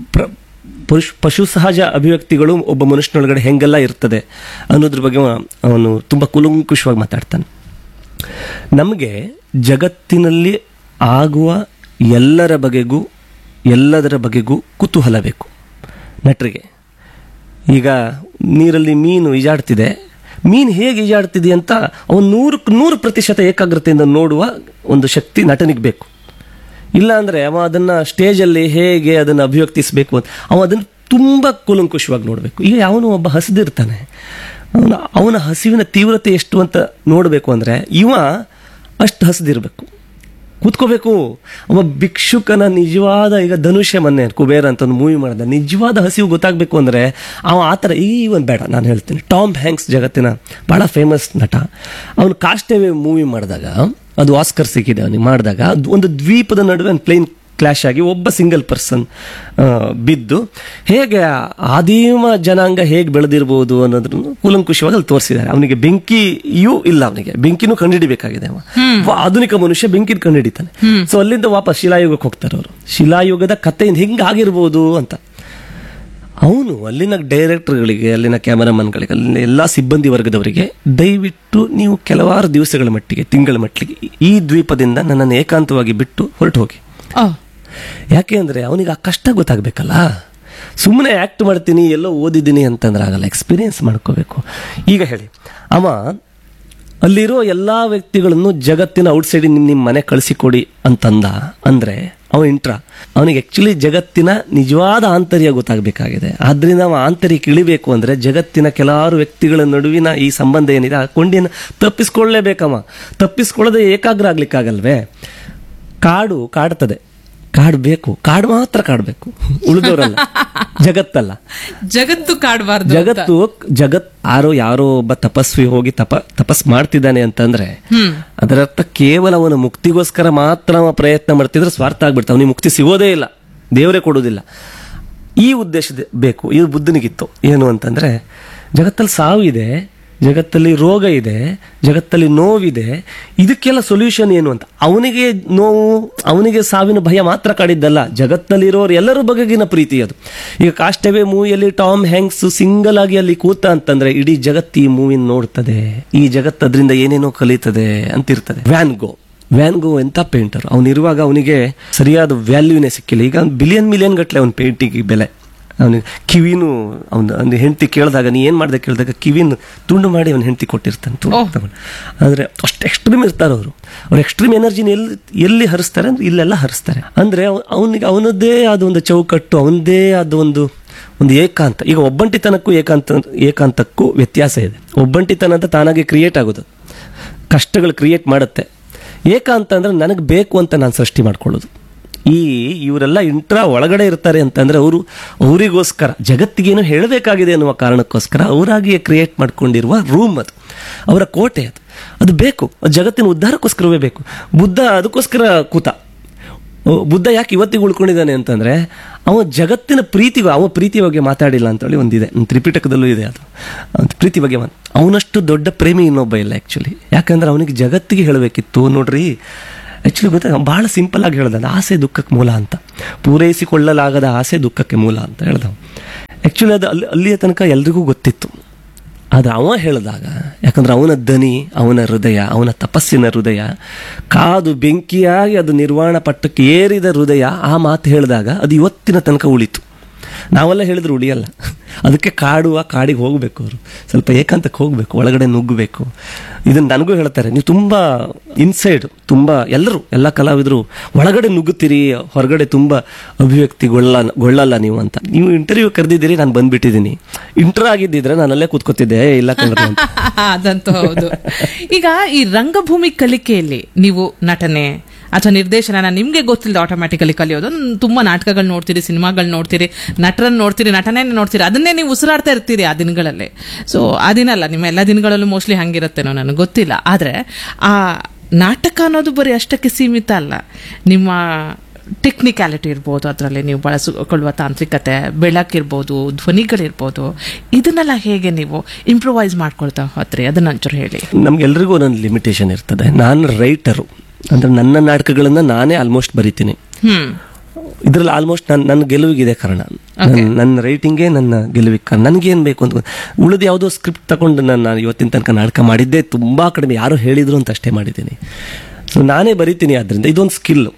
ಪಶು ಪಶು ಸಹಜ ಅಭಿವ್ಯಕ್ತಿಗಳು ಒಬ್ಬ ಮನುಷ್ಯನೊಳಗಡೆ ಹೆಂಗೆಲ್ಲ ಇರ್ತದೆ ಅನ್ನೋದ್ರ ಬಗ್ಗೆ ಅವ- ಅವನು ತುಂಬಾ ಕುಲಂಕುಷವಾಗಿ ಮಾತಾಡ್ತಾನೆ ನಮಗೆ ಜಗತ್ತಿನಲ್ಲಿ ಆಗುವ ಎಲ್ಲರ ಬಗೆಗೂ ಎಲ್ಲದರ ಬಗೆಗೂ ಕುತೂಹಲ ಬೇಕು ನಟರಿಗೆ ಈಗ ನೀರಲ್ಲಿ ಮೀನು ಈಜಾಡ್ತಿದೆ ಮೀನು ಹೇಗೆ ಈಜಾಡ್ತಿದೆ ಅಂತ ಅವನು ನೂರಕ್ಕೆ ನೂರು ಪ್ರತಿಶತ ಏಕಾಗ್ರತೆಯಿಂದ ನೋಡುವ ಒಂದು ಶಕ್ತಿ ನಟನಿಗೆ ಬೇಕು ಇಲ್ಲ ಅಂದ್ರೆ ಅವ ಅದನ್ನ ಸ್ಟೇಜಲ್ಲಿ ಹೇಗೆ ಅದನ್ನು ಅಭಿವ್ಯಕ್ತಿಸಬೇಕು ಅಂತ ಅವ ಅದನ್ನು ತುಂಬಾ ಕೂಲಂಕುಷವಾಗಿ ನೋಡಬೇಕು ಈಗ ಅವನು ಒಬ್ಬ ಹಸಿದಿರ್ತಾನೆ ಅವನ ಅವನ ಹಸಿವಿನ ತೀವ್ರತೆ ಎಷ್ಟು ಅಂತ ನೋಡಬೇಕು ಅಂದ್ರೆ ಇವ ಅಷ್ಟು ಹಸಿದಿರ್ಬೇಕು ಕೂತ್ಕೋಬೇಕು ಒಬ್ಬ ಭಿಕ್ಷುಕನ ನಿಜವಾದ ಈಗ ಧನುಷ್ಯ ಮೊನ್ನೆ ಕುಬೇರ ಅಂತ ಒಂದು ಮೂವಿ ಮಾಡಿದ ನಿಜವಾದ ಹಸಿವು ಗೊತ್ತಾಗಬೇಕು ಅಂದ್ರೆ ಅವ ಆ ಥರ ಈ ಒಂದು ಬೇಡ ನಾನು ಹೇಳ್ತೀನಿ ಟಾಮ್ ಹ್ಯಾಂಕ್ಸ್ ಜಗತ್ತಿನ ಬಹಳ ಫೇಮಸ್ ನಟ ಅವನು ಕಾಸ್ಟೇವೆ ಮೂವಿ ಮಾಡಿದಾಗ ಅದು ಆಸ್ಕರ್ ಸಿಕ್ಕಿದೆ ಅವನಿಗೆ ಮಾಡಿದಾಗ ಅದು ಒಂದು ದ್ವೀಪದ ನಡುವೆ ಒಂದು ಪ್ಲೇನ್ ಕ್ಲಾಶ್ ಆಗಿ ಒಬ್ಬ ಸಿಂಗಲ್ ಪರ್ಸನ್ ಬಿದ್ದು ಹೇಗೆ ಆದಿಮ ಜನಾಂಗ ಹೇಗೆ ಬೆಳೆದಿರ್ಬೋದು ಅನ್ನೋದ್ರನ್ನು ಕೂಲಂಕುಷವಾಗಿ ಅಲ್ಲಿ ತೋರಿಸಿದ್ದಾರೆ ಅವನಿಗೆ ಬೆಂಕಿಯೂ ಇಲ್ಲ ಅವನಿಗೆ ಬೆಂಕಿನೂ ಕಂಡುಹಿಡಿಬೇಕಾಗಿದೆ ಅವ ಒಬ್ಬ ಆಧುನಿಕ ಮನುಷ್ಯ ಬೆಂಕಿನ ಕಂಡುಹಿಡಿತಾನೆ ಸೊ ಅಲ್ಲಿಂದ ವಾಪಸ್ ಶಿಲಾಯುಗಕ್ಕೆ ಹೋಗ್ತಾರೆ ಅವರು ಶಿಲಾಯುಗದ ಕಥೆಯಿಂದ ಹಿಂಗಾಗಿರ್ಬೋದು ಅಂತ ಅವನು ಅಲ್ಲಿನ ಡೈರೆಕ್ಟರ್ಗಳಿಗೆ ಅಲ್ಲಿನ ಕ್ಯಾಮರಾಮನ್ಗಳಿಗೆ ಅಲ್ಲಿನ ಎಲ್ಲ ಸಿಬ್ಬಂದಿ ವರ್ಗದವರಿಗೆ ದಯವಿಟ್ಟು ನೀವು ಕೆಲವಾರು ದಿವಸಗಳ ಮಟ್ಟಿಗೆ ತಿಂಗಳ ಮಟ್ಟಿಗೆ ಈ ದ್ವೀಪದಿಂದ ನನ್ನನ್ನು ಏಕಾಂತವಾಗಿ ಬಿಟ್ಟು ಹೊರಟು ಹೋಗಿ ಓ ಯಾಕೆ ಅಂದ್ರೆ ಅವನಿಗೆ ಆ ಕಷ್ಟ ಗೊತ್ತಾಗಬೇಕಲ್ಲ ಸುಮ್ಮನೆ ಆಕ್ಟ್ ಮಾಡ್ತೀನಿ ಎಲ್ಲೋ ಓದಿದ್ದೀನಿ ಅಂತಂದ್ರೆ ಆಗಲ್ಲ ಎಕ್ಸ್ಪೀರಿಯನ್ಸ್ ಮಾಡ್ಕೋಬೇಕು ಈಗ ಹೇಳಿ ಅವ ಅಲ್ಲಿರೋ ಎಲ್ಲಾ ವ್ಯಕ್ತಿಗಳನ್ನು ಜಗತ್ತಿನ ಔಟ್ಸೈಡ್ ನಿಮ್ಮ ನಿಮ್ಮ ಮನೆ ಕಳಿಸಿಕೊಡಿ ಅಂತಂದ ಅಂದ್ರೆ ಅವ ಇಂಟ್ರ ಅವನಿಗೆ ಆಕ್ಚುಲಿ ಜಗತ್ತಿನ ನಿಜವಾದ ಆಂತರ್ಯ ಗೊತ್ತಾಗಬೇಕಾಗಿದೆ ಆದ್ರಿಂದ ಅವ ಆಂತರ್ಯಕ್ಕೆ ಇಳಿಬೇಕು ಅಂದ್ರೆ ಜಗತ್ತಿನ ಕೆಲವಾರು ವ್ಯಕ್ತಿಗಳ ನಡುವಿನ ಈ ಸಂಬಂಧ ಏನಿದೆ ಆ ಕೊಂಡಿಯನ್ನು ತಪ್ಪಿಸ್ಕೊಳ್ಳೇಬೇಕವ ತಪ್ಪಿಸ್ಕೊಳ್ಳದೆ ಏಕಾಗ್ರ ಆಗ್ಲಿಕ್ಕಾಗಲ್ವೇ ಕಾಡು ಕಾಡ್ತದೆ ಕಾಡು ಬೇಕು ಕಾಡು ಮಾತ್ರ ಕಾಡ್ಬೇಕು ಉಳಿದವರಲ್ಲ ಜಗತ್ತಲ್ಲ ಜಗತ್ತು ಕಾಡಬಾರ್ದು ಜಗತ್ತು ಜಗತ್ ಯಾರೋ ಯಾರೋ ಒಬ್ಬ ತಪಸ್ವಿ ಹೋಗಿ ತಪ ತಪಸ್ ಮಾಡ್ತಿದ್ದಾನೆ ಅಂತಂದ್ರೆ ಅದರರ್ಥ ಕೇವಲ ಅವನ ಮುಕ್ತಿಗೋಸ್ಕರ ಮಾತ್ರ ಅವ ಪ್ರಯತ್ನ ಮಾಡ್ತಿದ್ರೆ ಸ್ವಾರ್ಥ ಆಗ್ಬಿಡ್ತಾವ ಅವನಿಗೆ ಮುಕ್ತಿ ಸಿಗೋದೇ ಇಲ್ಲ ದೇವರೇ ಕೊಡೋದಿಲ್ಲ ಈ ಉದ್ದೇಶದ ಬೇಕು ಇದು ಬುದ್ಧನಿಗಿತ್ತು ಏನು ಅಂತಂದ್ರೆ ಜಗತ್ತಲ್ಲಿ ಸಾವು ಇದೆ ಜಗತ್ತಲ್ಲಿ ರೋಗ ಇದೆ ಜಗತ್ತಲ್ಲಿ ನೋವಿದೆ ಇದಕ್ಕೆಲ್ಲ ಸೊಲ್ಯೂಷನ್ ಏನು ಅಂತ ಅವನಿಗೆ ನೋವು ಅವನಿಗೆ ಸಾವಿನ ಭಯ ಮಾತ್ರ ಕಾಡಿದ್ದಲ್ಲ ಜಗತ್ತಲ್ಲಿರೋರು ಎಲ್ಲರ ಬಗೆಗಿನ ಪ್ರೀತಿ ಅದು ಈಗ ಕಾಸ್ಟವೇ ಮೂವಿಯಲ್ಲಿ ಟಾಮ್ ಹ್ಯಾಂಕ್ಸ್ ಸಿಂಗಲ್ ಆಗಿ ಅಲ್ಲಿ ಕೂತ ಅಂತಂದ್ರೆ ಇಡೀ ಜಗತ್ತು ಈ ಮೂವಿನ ನೋಡ್ತದೆ ಈ ಜಗತ್ತು ಅದರಿಂದ ಏನೇನೋ ಕಲಿತದೆ ಅಂತಿರ್ತದೆ ವ್ಯಾನ್ ಗೋ ವ್ಯಾನ್ ಗೋ ಎಂತ ಪೇಂಟರ್ ಅವನಿರುವಾಗ ಅವನಿಗೆ ಸರಿಯಾದ ವ್ಯಾಲ್ಯೂನೇ ಸಿಕ್ಕಿಲ್ಲ ಈಗ ಬಿಲಿಯನ್ ಮಿಲಿಯನ್ ಗಟ್ಟಲೆ ಅವನ ಪೇಂಟಿಂಗ್ ಬೆಲೆ ಅವನಿಗೆ ಕಿವಿನೂ ಅವನ ಒಂದು ಹೆಂಡತಿ ಕೇಳಿದಾಗ ನೀ ಏನು ಮಾಡಿದೆ ಕೇಳಿದಾಗ ಕಿವಿನ ತುಂಡು ಮಾಡಿ ಅವನ ಹೆಂಡತಿ ಕೊಟ್ಟಿರ್ತಾನೆ ತುಂಡು ಓಹ್. ತಗೊಂಡು ಆದರೆ ಅಷ್ಟು ಎಕ್ಸ್ಟ್ರೀಮ್ ಇರ್ತಾರೆ ಅವರು ಅವ್ರು ಎಕ್ಸ್ಟ್ರೀಮ್ ಎನರ್ಜಿನ ಎಲ್ಲಿ ಎಲ್ಲಿ ಹರಿಸ್ತಾರೆ ಅಂದ್ರೆ ಇಲ್ಲೆಲ್ಲ ಹರಿಸ್ತಾರೆ ಅಂದರೆ ಅವನಿಗೆ ಅವನದ್ದೇ ಆದ ಒಂದು ಚೌಕಟ್ಟು ಅವನದೇ ಆದ ಒಂದು ಒಂದು ಏಕಾಂತ ಈಗ ಒಬ್ಬಂಟಿತನಕ್ಕೂ ಏಕಾಂತ ಏಕಾಂತಕ್ಕೂ ವ್ಯತ್ಯಾಸ ಇದೆ ಒಬ್ಬಂಟಿತನ ಅಂತ ತಾನಾಗೆ ಕ್ರಿಯೇಟ್ ಆಗೋದು ಕಷ್ಟಗಳು ಕ್ರಿಯೇಟ್ ಮಾಡುತ್ತೆ ಏಕಾಂತ ಅಂದ್ರೆ ನನಗೆ ಬೇಕು ಅಂತ ನಾನು ಸೃಷ್ಟಿ ಮಾಡ್ಕೊಳ್ಳೋದು ಈ ಇವರೆಲ್ಲ ಇಂಟ್ರಾ ಒಳಗಡೆ ಇರ್ತಾರೆ ಅಂತಂದ್ರೆ ಅವರು ಅವರಿಗೋಸ್ಕರ ಜಗತ್ತಿಗೇನು ಹೇಳಬೇಕಾಗಿದೆ ಅನ್ನುವ ಕಾರಣಕ್ಕೋಸ್ಕರ ಅವರಾಗಿಯೇ ಕ್ರಿಯೇಟ್ ಮಾಡ್ಕೊಂಡಿರುವ ರೂಮ್ ಅದು ಅವರ ಕೋಟೆ ಅದು ಅದು ಬೇಕು ಅದು ಜಗತ್ತಿನ ಉದ್ಧಾರಕ್ಕೋಸ್ಕರವೇ ಬೇಕು ಬುದ್ಧ ಅದಕ್ಕೋಸ್ಕರ ಕೂತ ಓ, ಬುದ್ಧ ಯಾಕೆ ಇವತ್ತಿಗೆ ಉಳ್ಕೊಂಡಿದ್ದಾನೆ ಅಂತಂದ್ರೆ ಅವ ಜಗತ್ತಿನ ಪ್ರೀತಿಗೂ ಅವ ಪ್ರೀತಿ ಬಗ್ಗೆ ಮಾತಾಡಿಲ್ಲ ಅಂತೇಳಿ ಒಂದಿದೆ ಹ್ಮ್, ತ್ರಿಪಿಟಕದಲ್ಲೂ ಇದೆ ಅದು ಅವ್ನ್ ಪ್ರೀತಿ ಬಗ್ಗೆ ಮಾತು ಅವನಷ್ಟು ದೊಡ್ಡ ಪ್ರೇಮಿ ಇನ್ನೊಬ್ಬ ಇಲ್ಲ ಆ್ಯಕ್ಚುಲಿ ಯಾಕಂದ್ರೆ ಅವನಿಗೆ ಜಗತ್ತಿಗೆ ಹೇಳಬೇಕಿತ್ತು ನೋಡ್ರಿ ಆ್ಯಕ್ಚುಲಿ ಗೊತ್ತಾ ಭಾಳ ಸಿಂಪಲ್ ಆಗಿ ಹೇಳ್ದ ಆಸೆ ದುಃಖಕ್ಕೆ ಮೂಲ ಅಂತ ಪೂರೈಸಿಕೊಳ್ಳಲಾಗದ ಆಸೆ ದುಃಖಕ್ಕೆ ಮೂಲ ಅಂತ ಹೇಳ್ದ ಆ್ಯಕ್ಚುಲಿ ಅದು ಅಲ್ಲಿ ಅಲ್ಲಿಯ ತನಕ ಎಲ್ರಿಗೂ ಗೊತ್ತಿತ್ತು ಅದು ಅವ ಹೇಳಿದಾಗ ಯಾಕಂದ್ರೆ ಅವನ ದನಿ ಅವನ ಹೃದಯ ಅವನ ತಪಸ್ಸಿನ ಹೃದಯ ಕಾದು ಬೆಂಕಿಯಾಗಿ ಅದು ನಿರ್ವಾಣ ಪಟ್ಟಕ್ಕೆ ಏರಿದ ಹೃದಯ ಆ ಮಾತು ಹೇಳಿದಾಗ ಅದು ಇವತ್ತಿನ ತನಕ ಉಳಿತು ನಾವೆಲ್ಲ ಹೇಳಿದ್ರೆ ಉಳಿಯಲ್ಲ ಅದಕ್ಕೆ ಕಾಡುವ ಕಾಡಿಗೆ ಹೋಗಬೇಕು ಅವರು ಸ್ವಲ್ಪ ಏಕಾಂತಕ್ಕೆ ಹೋಗಬೇಕು ಒಳಗಡೆ ನುಗ್ಗಬೇಕು ಇದನ್ನು ನನಗೂ ಹೇಳ್ತಾರೆ ನೀವು ತುಂಬ ಇನ್ಸೈಡ್ ತುಂಬ ಎಲ್ಲರೂ ಎಲ್ಲ ಕಲಾವಿದರು ಒಳಗಡೆ ನುಗ್ಗುತ್ತೀರಿ ಹೊರಗಡೆ ತುಂಬ ಅಭಿವ್ಯಕ್ತಿಗೊಳ್ಳ ಗೊಳ್ಳಲ್ಲ ನೀವು ಅಂತ ನೀವು ಇಂಟರ್ವ್ಯೂ ಕರೆದಿದ್ದೀರಿ ನಾನು ಬಂದ್ಬಿಟ್ಟಿದ್ದೀನಿ ಇಂಟರ್ ಆಗಿದ್ದಿದ್ರೆ ನಾನು ಅಲ್ಲೇ ಕೂತ್ಕೋತಿದ್ದೆ "ಏ, ಇಲ್ಲ ಕಣ್ರಿ ಅಂತ ಅದಂತೂ ಹೌದು ಈಗ ಈ ರಂಗಭೂಮಿ ಕಲಿಕೆಯಲ್ಲಿ ನೀವು ನಟನೆ ಅಥವಾ ನಿರ್ದೇಶನ ನಿಮ್ಗೆ ಗೊತ್ತಿಲ್ಲದ ಆಟೋಮ್ಯಾಟಿಕಲಿ ಕಲಿಯೋದು ನ್- ತುಂಬಾ ನಾಟಕಗಳು ನೋಡ್ತೀರಿ ಸಿನಿಮಾಗಳು ನೋಡ್ತೀರಿ ನಟರನ್ನ ನೋಡ್ತೀರಿ ನಟನೆ ನೋಡ್ತೀರಿ ಅದನ್ನೇ ನೀವು ಉಸಿರಾಡ್ತಾ ಇರ್ತೀರಿ ಆ ದಿನಗಳಲ್ಲಿ ಸೊ ಆ ದಿನ ಅಲ್ಲ ನಿಮ್ಮ ಎಲ್ಲ ದಿನಗಳಲ್ಲೂ ಮೋಸ್ಟ್ಲಿ ಹಂಗಿರುತ್ತೇನೋ ನನಗೆ ಗೊತ್ತಿಲ್ಲ ಆದ್ರೆ ಆ ನಾಟಕ ಅನ್ನೋದು ಬರೀ ಅಷ್ಟಕ್ಕೆ ಸೀಮಿತ ಅಲ್ಲ ನಿಮ್ಮ ಟೆಕ್ನಿಕ್ಯಾಲಿಟಿ ಇರ್ಬೋದು ಅದರಲ್ಲಿ ನೀವು ಬಳಸಿಕೊಳ್ಳುವ ತಾಂತ್ರಿಕತೆ ಬೆಳಕಿರ್ಬೋದು ಧ್ವನಿಗಳಿರ್ಬೋದು ಇದನ್ನೆಲ್ಲ ಹೇಗೆ ನೀವು ಇಂಪ್ರೂವೈಸ್ ಮಾಡ್ಕೊಳ್ತಾ ಹೋದ್ರಿ ಅದನ್ನ ಒಂಚೂರು ಹೇಳಿ ನಮ್ಗೆಲ್ರಿಗೂ ಒಂದೊಂದು ಲಿಮಿಟೇಷನ್ ಇರ್ತದೆ ನಾನು ರೈಟರು ಅಂದ್ರೆ ನನ್ನ ನಾಟಕಗಳನ್ನ ನಾನೇ ಆಲ್ಮೋಸ್ಟ್ ಬರಿತೀನಿ ಹ್ಮ್ ಇದ್ರಲ್ಲಿ ಆಲ್ಮೋಸ್ಟ್ ನನ್ನ ನನ್ನ ಗೆಲುವಿಗಿದೆ ಕಾರಣ ನನ್- ನನ್ನ ರೈಟಿಂಗೇ ನನ್ನ ಗೆಲುವಿಗೆ ಕಾರಣ ನನಗೇನು ಬೇಕು ಅಂತ ಉಳಿದ ಯಾವುದೋ ಸ್ಕ್ರಿಪ್ಟ್ ತಗೊಂಡು ನಾನು ನಾನು ಇವತ್ತಿನ ತನಕ ನಾಟಕ ಮಾಡಿದ್ದೆ ತುಂಬಾ ಕಡಿಮೆ ಯಾರು ಹೇಳಿದ್ರು ಅಂತ ಅಷ್ಟೇ ಮಾಡಿದ್ದೀನಿ ಸೊ ನಾನೇ ಬರಿತೀನಿ ಆದ್ರಿಂದ ಇದೊಂದು ಸ್ಕಿಲ್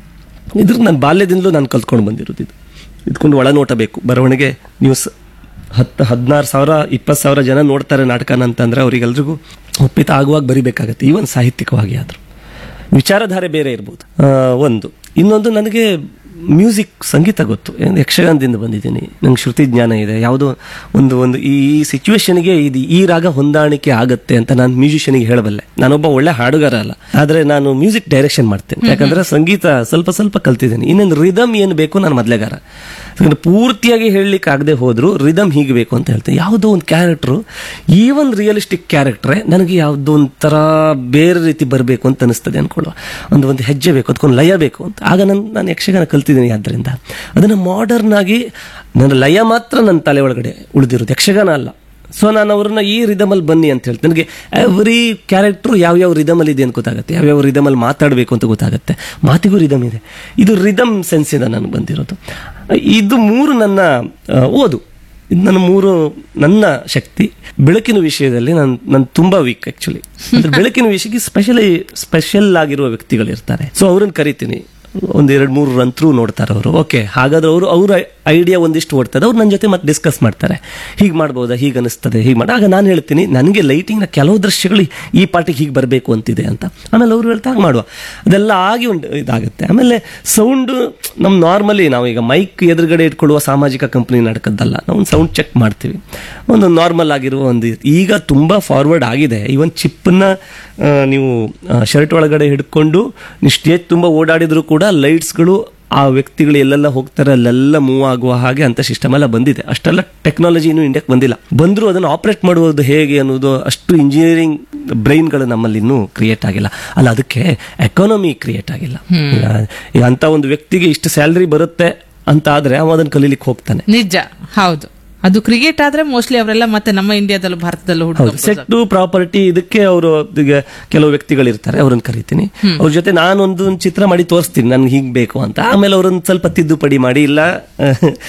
ಇದ್ರ ನನ್ನ ಬಾಲ್ಯದಿಂದಲೂ ನಾನು ಕಲ್ತ್ಕೊಂಡು ಬಂದಿರೋದು ಇದು ಇದ್ಕೊಂಡು ಒಳನೋಟ ಬೇಕು ಬರವಣಿಗೆ ನೀವು ಸ- ಹತ್ತು ಹದಿನಾರು ಸಾವಿರ ಇಪ್ಪತ್ತು ಸಾವಿರ ಜನ ನೋಡ್ತಾರೆ ನಾಟಕನ ಅಂತಂದ್ರೆ ಅವರಿಗೆಲ್ರಿಗೂ ಒಪ್ಪಿತ ಆಗುವಾಗ ಬರಿಬೇಕಾಗತ್ತೆ ಈವನ್ ಸಾಹಿತ್ಯಿಕವಾಗಿ ಆದರೂ ವಿಚಾರಧಾರೆ ಬೇರೆ ಇರ್ಬೋದು ಆ, ಒಂದು ಇನ್ನೊಂದು ನನಗೆ ಮ್ಯೂಸಿಕ್ ಸಂಗೀತ ಗೊತ್ತು ಏನ್ ಯಕ್ಷಗಾನದಿಂದ ಬಂದಿದ್ದೀನಿ ನಂಗೆ ಶ್ರುತಿ ಜ್ಞಾನ ಇದೆ ಯಾವುದೋ ಒಂದು ಒಂದು ಈ ಸಿಚುವೇಶನ್ಗೆ ಇದು ಈ ರಾಗ ಹೊಂದಾಣಿಕೆ ಆಗತ್ತೆ ಅಂತ ನಾನು ಮ್ಯೂಸಿಷಿಯನ್ಗೆ ಹೇಳಬಲ್ಲೆ ನಾನೊಬ್ಬ ಒಳ್ಳೆ ಹಾಡುಗಾರ ಅಲ್ಲ ಆದರೆ ನಾನು ಮ್ಯೂಸಿಕ್ ಡೈರೆಕ್ಷನ್ ಮಾಡ್ತೇನೆ ಯಾಕಂದ್ರೆ ಸಂಗೀತ ಸ್ವಲ್ಪ ಸ್ವಲ್ಪ ಕಲ್ತಿದ್ದೀನಿ ಇನ್ನೊಂದು ರಿದಮ್ ಏನು ಬೇಕು ನಾನು ಮೊದಲೇಗಾರ ಯಾಕಂದ್ರೆ ಪೂರ್ತಿಯಾಗಿ ಹೇಳಲಿಕ್ಕೆ ಆಗದೆ ಹೋದ್ರು ರಿದಮ್ ಹೀಗೆ ಬೇಕು ಅಂತ ಹೇಳ್ತೇನೆ ಯಾವುದೋ ಒಂದು ಕ್ಯಾರೆಕ್ಟ್ರು ಈ ಒಂದು ರಿಯಲಿಸ್ಟಿಕ್ ಕ್ಯಾರೆಕ್ಟ್ರೆ ನನಗೆ ಯಾವುದೋ ಒಂಥರ ಬೇರೆ ರೀತಿ ಬರಬೇಕು ಅಂತ ಅನಿಸ್ತದೆ ಅನ್ಕೊಳ್ಳುವ ಒಂದು ಒಂದು ಹೆಜ್ಜೆ ಬೇಕು ಅದಕ್ಕೊಂದು ಲಯ ಬೇಕು ಅಂತ ಆಗ ನಾನು ನಾನು ಯಕ್ಷಗಾನ ಕಲ್ತಿದ್ದೀನಿ ಆದ್ದರಿಂದ ಅದನ್ನು ಮಾಡರ್ನ್ ಆಗಿ ನನ್ನ ಲಯ ಮಾತ್ರ ನನ್ನ ತಲೆ ಒಳಗಡೆ ಉಳಿದಿರೋದು ಯಕ್ಷಗಾನ ಅಲ್ಲ ಸೊ ನಾನು ಅವ್ರನ್ನ ಈ ರಿದಮಲ್ಲಿ ಬನ್ನಿ ಅಂತ ಹೇಳ್ತೀನಿ ನನಗೆ ಎವ್ರಿ ಕ್ಯಾರೆಕ್ಟ್ರು ಯಾವ್ಯಾವ ರಿದಮಲ್ಲಿ ಇದೆ ಅಂತ ಗೊತ್ತಾಗುತ್ತೆ ಯಾವ್ಯಾವ ರಿದಮಲ್ಲಿ ಮಾತಾಡಬೇಕು ಅಂತ ಗೊತ್ತಾಗುತ್ತೆ ಮಾತಿಗೂ ರಿದಮ್ ಇದೆ ಇದು ರಿದಮ್ ಸೆನ್ಸಿಂದ ನನಗೆ ಬಂದಿರೋದು ಇದು ಮೂರು ನನ್ನ ಆ, ಓದು ಇದು ನನ್ನ ಮೂರು ನನ್ನ ಶಕ್ತಿ ಬೆಳಕಿನ ವಿಷಯದಲ್ಲಿ ನಾನು ನಾನು ತುಂಬಾ ವೀಕ್ ಆಕ್ಚುಲಿ ಅಂದ್ರೆ ಬೆಳಕಿನ ವಿಷಯಕ್ಕೆ ಸ್ಪೆಷಲಿ ಸ್ಪೆಷಲ್ ಆಗಿರುವ ವ್ಯಕ್ತಿಗಳಿರ್ತಾರೆ ಸೊ ಅವ್ರನ್ನ ಕರಿತೀನಿ ಒಂದ್ ಎರಡು ಮೂರು ರಂತ್ರು ನೋಡ್ತಾರೆ ಅವರು ಓಕೆ ಹಾಗಾದ್ರೆ ಅವರು ಅವ್ರ ಐಡಿಯಾ ಒಂದಿಷ್ಟು ಓಡ್ತದೆ ಅವ್ರು ನನ್ನ ಜೊತೆ ಮತ್ತೆ ಡಿಸ್ಕಸ್ ಮಾಡ್ತಾರೆ ಹೀಗೆ ಮಾಡ್ಬೋದಾ ಹೀಗೆ ಅನಿಸ್ತದೆ ಹೀಗೆ ಮಾಡಿ ಆಗ ನಾನು ಹೇಳ್ತೀನಿ ನನಗೆ ಲೈಟಿಂಗ್ನ ಕೆಲವು ದೃಶ್ಯಗಳು ಈ ಪಾರ್ಟಿಗೆ ಹೀಗೆ ಬರಬೇಕು ಅಂತಿದೆ ಅಂತ ಆಮೇಲೆ ಅವರು ಹೇಳ್ತಾ ಹಾಗೆ ಮಾಡುವ ಅದೆಲ್ಲ ಆಗಿ ಒಂದು ಇದಾಗುತ್ತೆ ಆಮೇಲೆ ಸೌಂಡು ನಮ್ಮ ನಾರ್ಮಲಿ ನಾವು ಈಗ ಮೈಕ್ ಎದುರುಗಡೆ ಇಟ್ಕೊಳ್ಳುವ ಸಾಮಾಜಿಕ ಕಂಪನಿ ನಾಟಕದ್ದಲ್ಲ ನಾವು ಒಂದು ಸೌಂಡ್ ಚೆಕ್ ಮಾಡ್ತೀವಿ ಒಂದು ನಾರ್ಮಲ್ ಆಗಿರುವ ಒಂದು ಈಗ ತುಂಬಾ ಫಾರ್ವರ್ಡ್ ಆಗಿದೆ ಇವನ್ ಚಿಪ್ಪನ್ನ ಆ, ನೀವು ಶರ್ಟ್ ಒಳಗಡೆ ಹಿಡ್ಕೊಂಡು ನೀವು ಸ್ಟೇಜ್ ತುಂಬ ಓಡಾಡಿದ್ರು ಕೂಡ ಲೈಟ್ಸ್ಗಳು ಆ ವ್ಯಕ್ತಿಗಳು ಎಲ್ಲೆಲ್ಲ ಹೋಗ್ತಾರೆ ಅಲ್ಲೆಲ್ಲ ಮೂವ್ ಆಗುವ ಹಾಗೆ ಅಂತ ಸಿಸ್ಟಮ್ ಎಲ್ಲ ಬಂದಿದೆ ಅಷ್ಟೆಲ್ಲ ಟೆಕ್ನಾಲಜಿ ಇನ್ನೂ ಇಂಡಿಯಾಕ್ಕೆ ಬಂದಿಲ್ಲ ಬಂದರೂ ಅದನ್ನು ಆಪರೇಟ್ ಮಾಡುವುದು ಹೇಗೆ ಅನ್ನೋದು ಅಷ್ಟು ಇಂಜಿನಿಯರಿಂಗ್ ಬ್ರೈನ್ಗಳು ನಮ್ಮಲ್ಲಿ ಇನ್ನೂ ಕ್ರಿಯೇಟ್ ಆಗಿಲ್ಲ ಅಲ್ಲ ಅದಕ್ಕೆ ಎಕಾನಮಿ ಕ್ರಿಯೇಟ್ ಆಗಿಲ್ಲ ಈಗ ಈಗ ಅಂತ ಒಂದು ವ್ಯಕ್ತಿಗೆ ಇಷ್ಟು ಸ್ಯಾಲ್ರಿ ಬರುತ್ತೆ ಅಂತ ಆದ್ರೆ ಅವ ಅದನ್ನು ಕಲೀಲಿಕ್ಕೆ ಹೋಗ್ತಾನೆ ನಿಜ ಹೌದು ಅದು ಕ್ರಿಕೆಟ್ ಆದ್ರೆ ಮೋಸ್ಟ್ಲಿ ಅವರೆಲ್ಲ ಮತ್ತೆ ನಮ್ಮ ಇಂಡಿಯಾದಲ್ಲೂ ಭಾರತದಲ್ಲೂ ಹೌದು ಹುಡುಗ ಸೆಟ್ ಪ್ರಾಪರ್ಟಿ ಇದಕ್ಕೆ ಅವರು ಈಗ ಕೆಲವು ವ್ಯಕ್ತಿಗಳಿರ್ತಾರೆ ಅವ್ರನ್ನ ಕರಿತೀನಿ ಅವ್ರ ಜೊತೆ ನಾನೊಂದು ಒಂದು ಚಿತ್ರ ಮಾಡಿ ತೋರಿಸ್ತೀನಿ ನನ್ಗೆ ಹಿಂಗ್ ಬೇಕು ಅಂತ ಆಮೇಲೆ ಅವ್ರನ್ನ ಸ್ವಲ್ಪ ತಿದ್ದುಪಡಿ ಮಾಡಿ ಇಲ್ಲ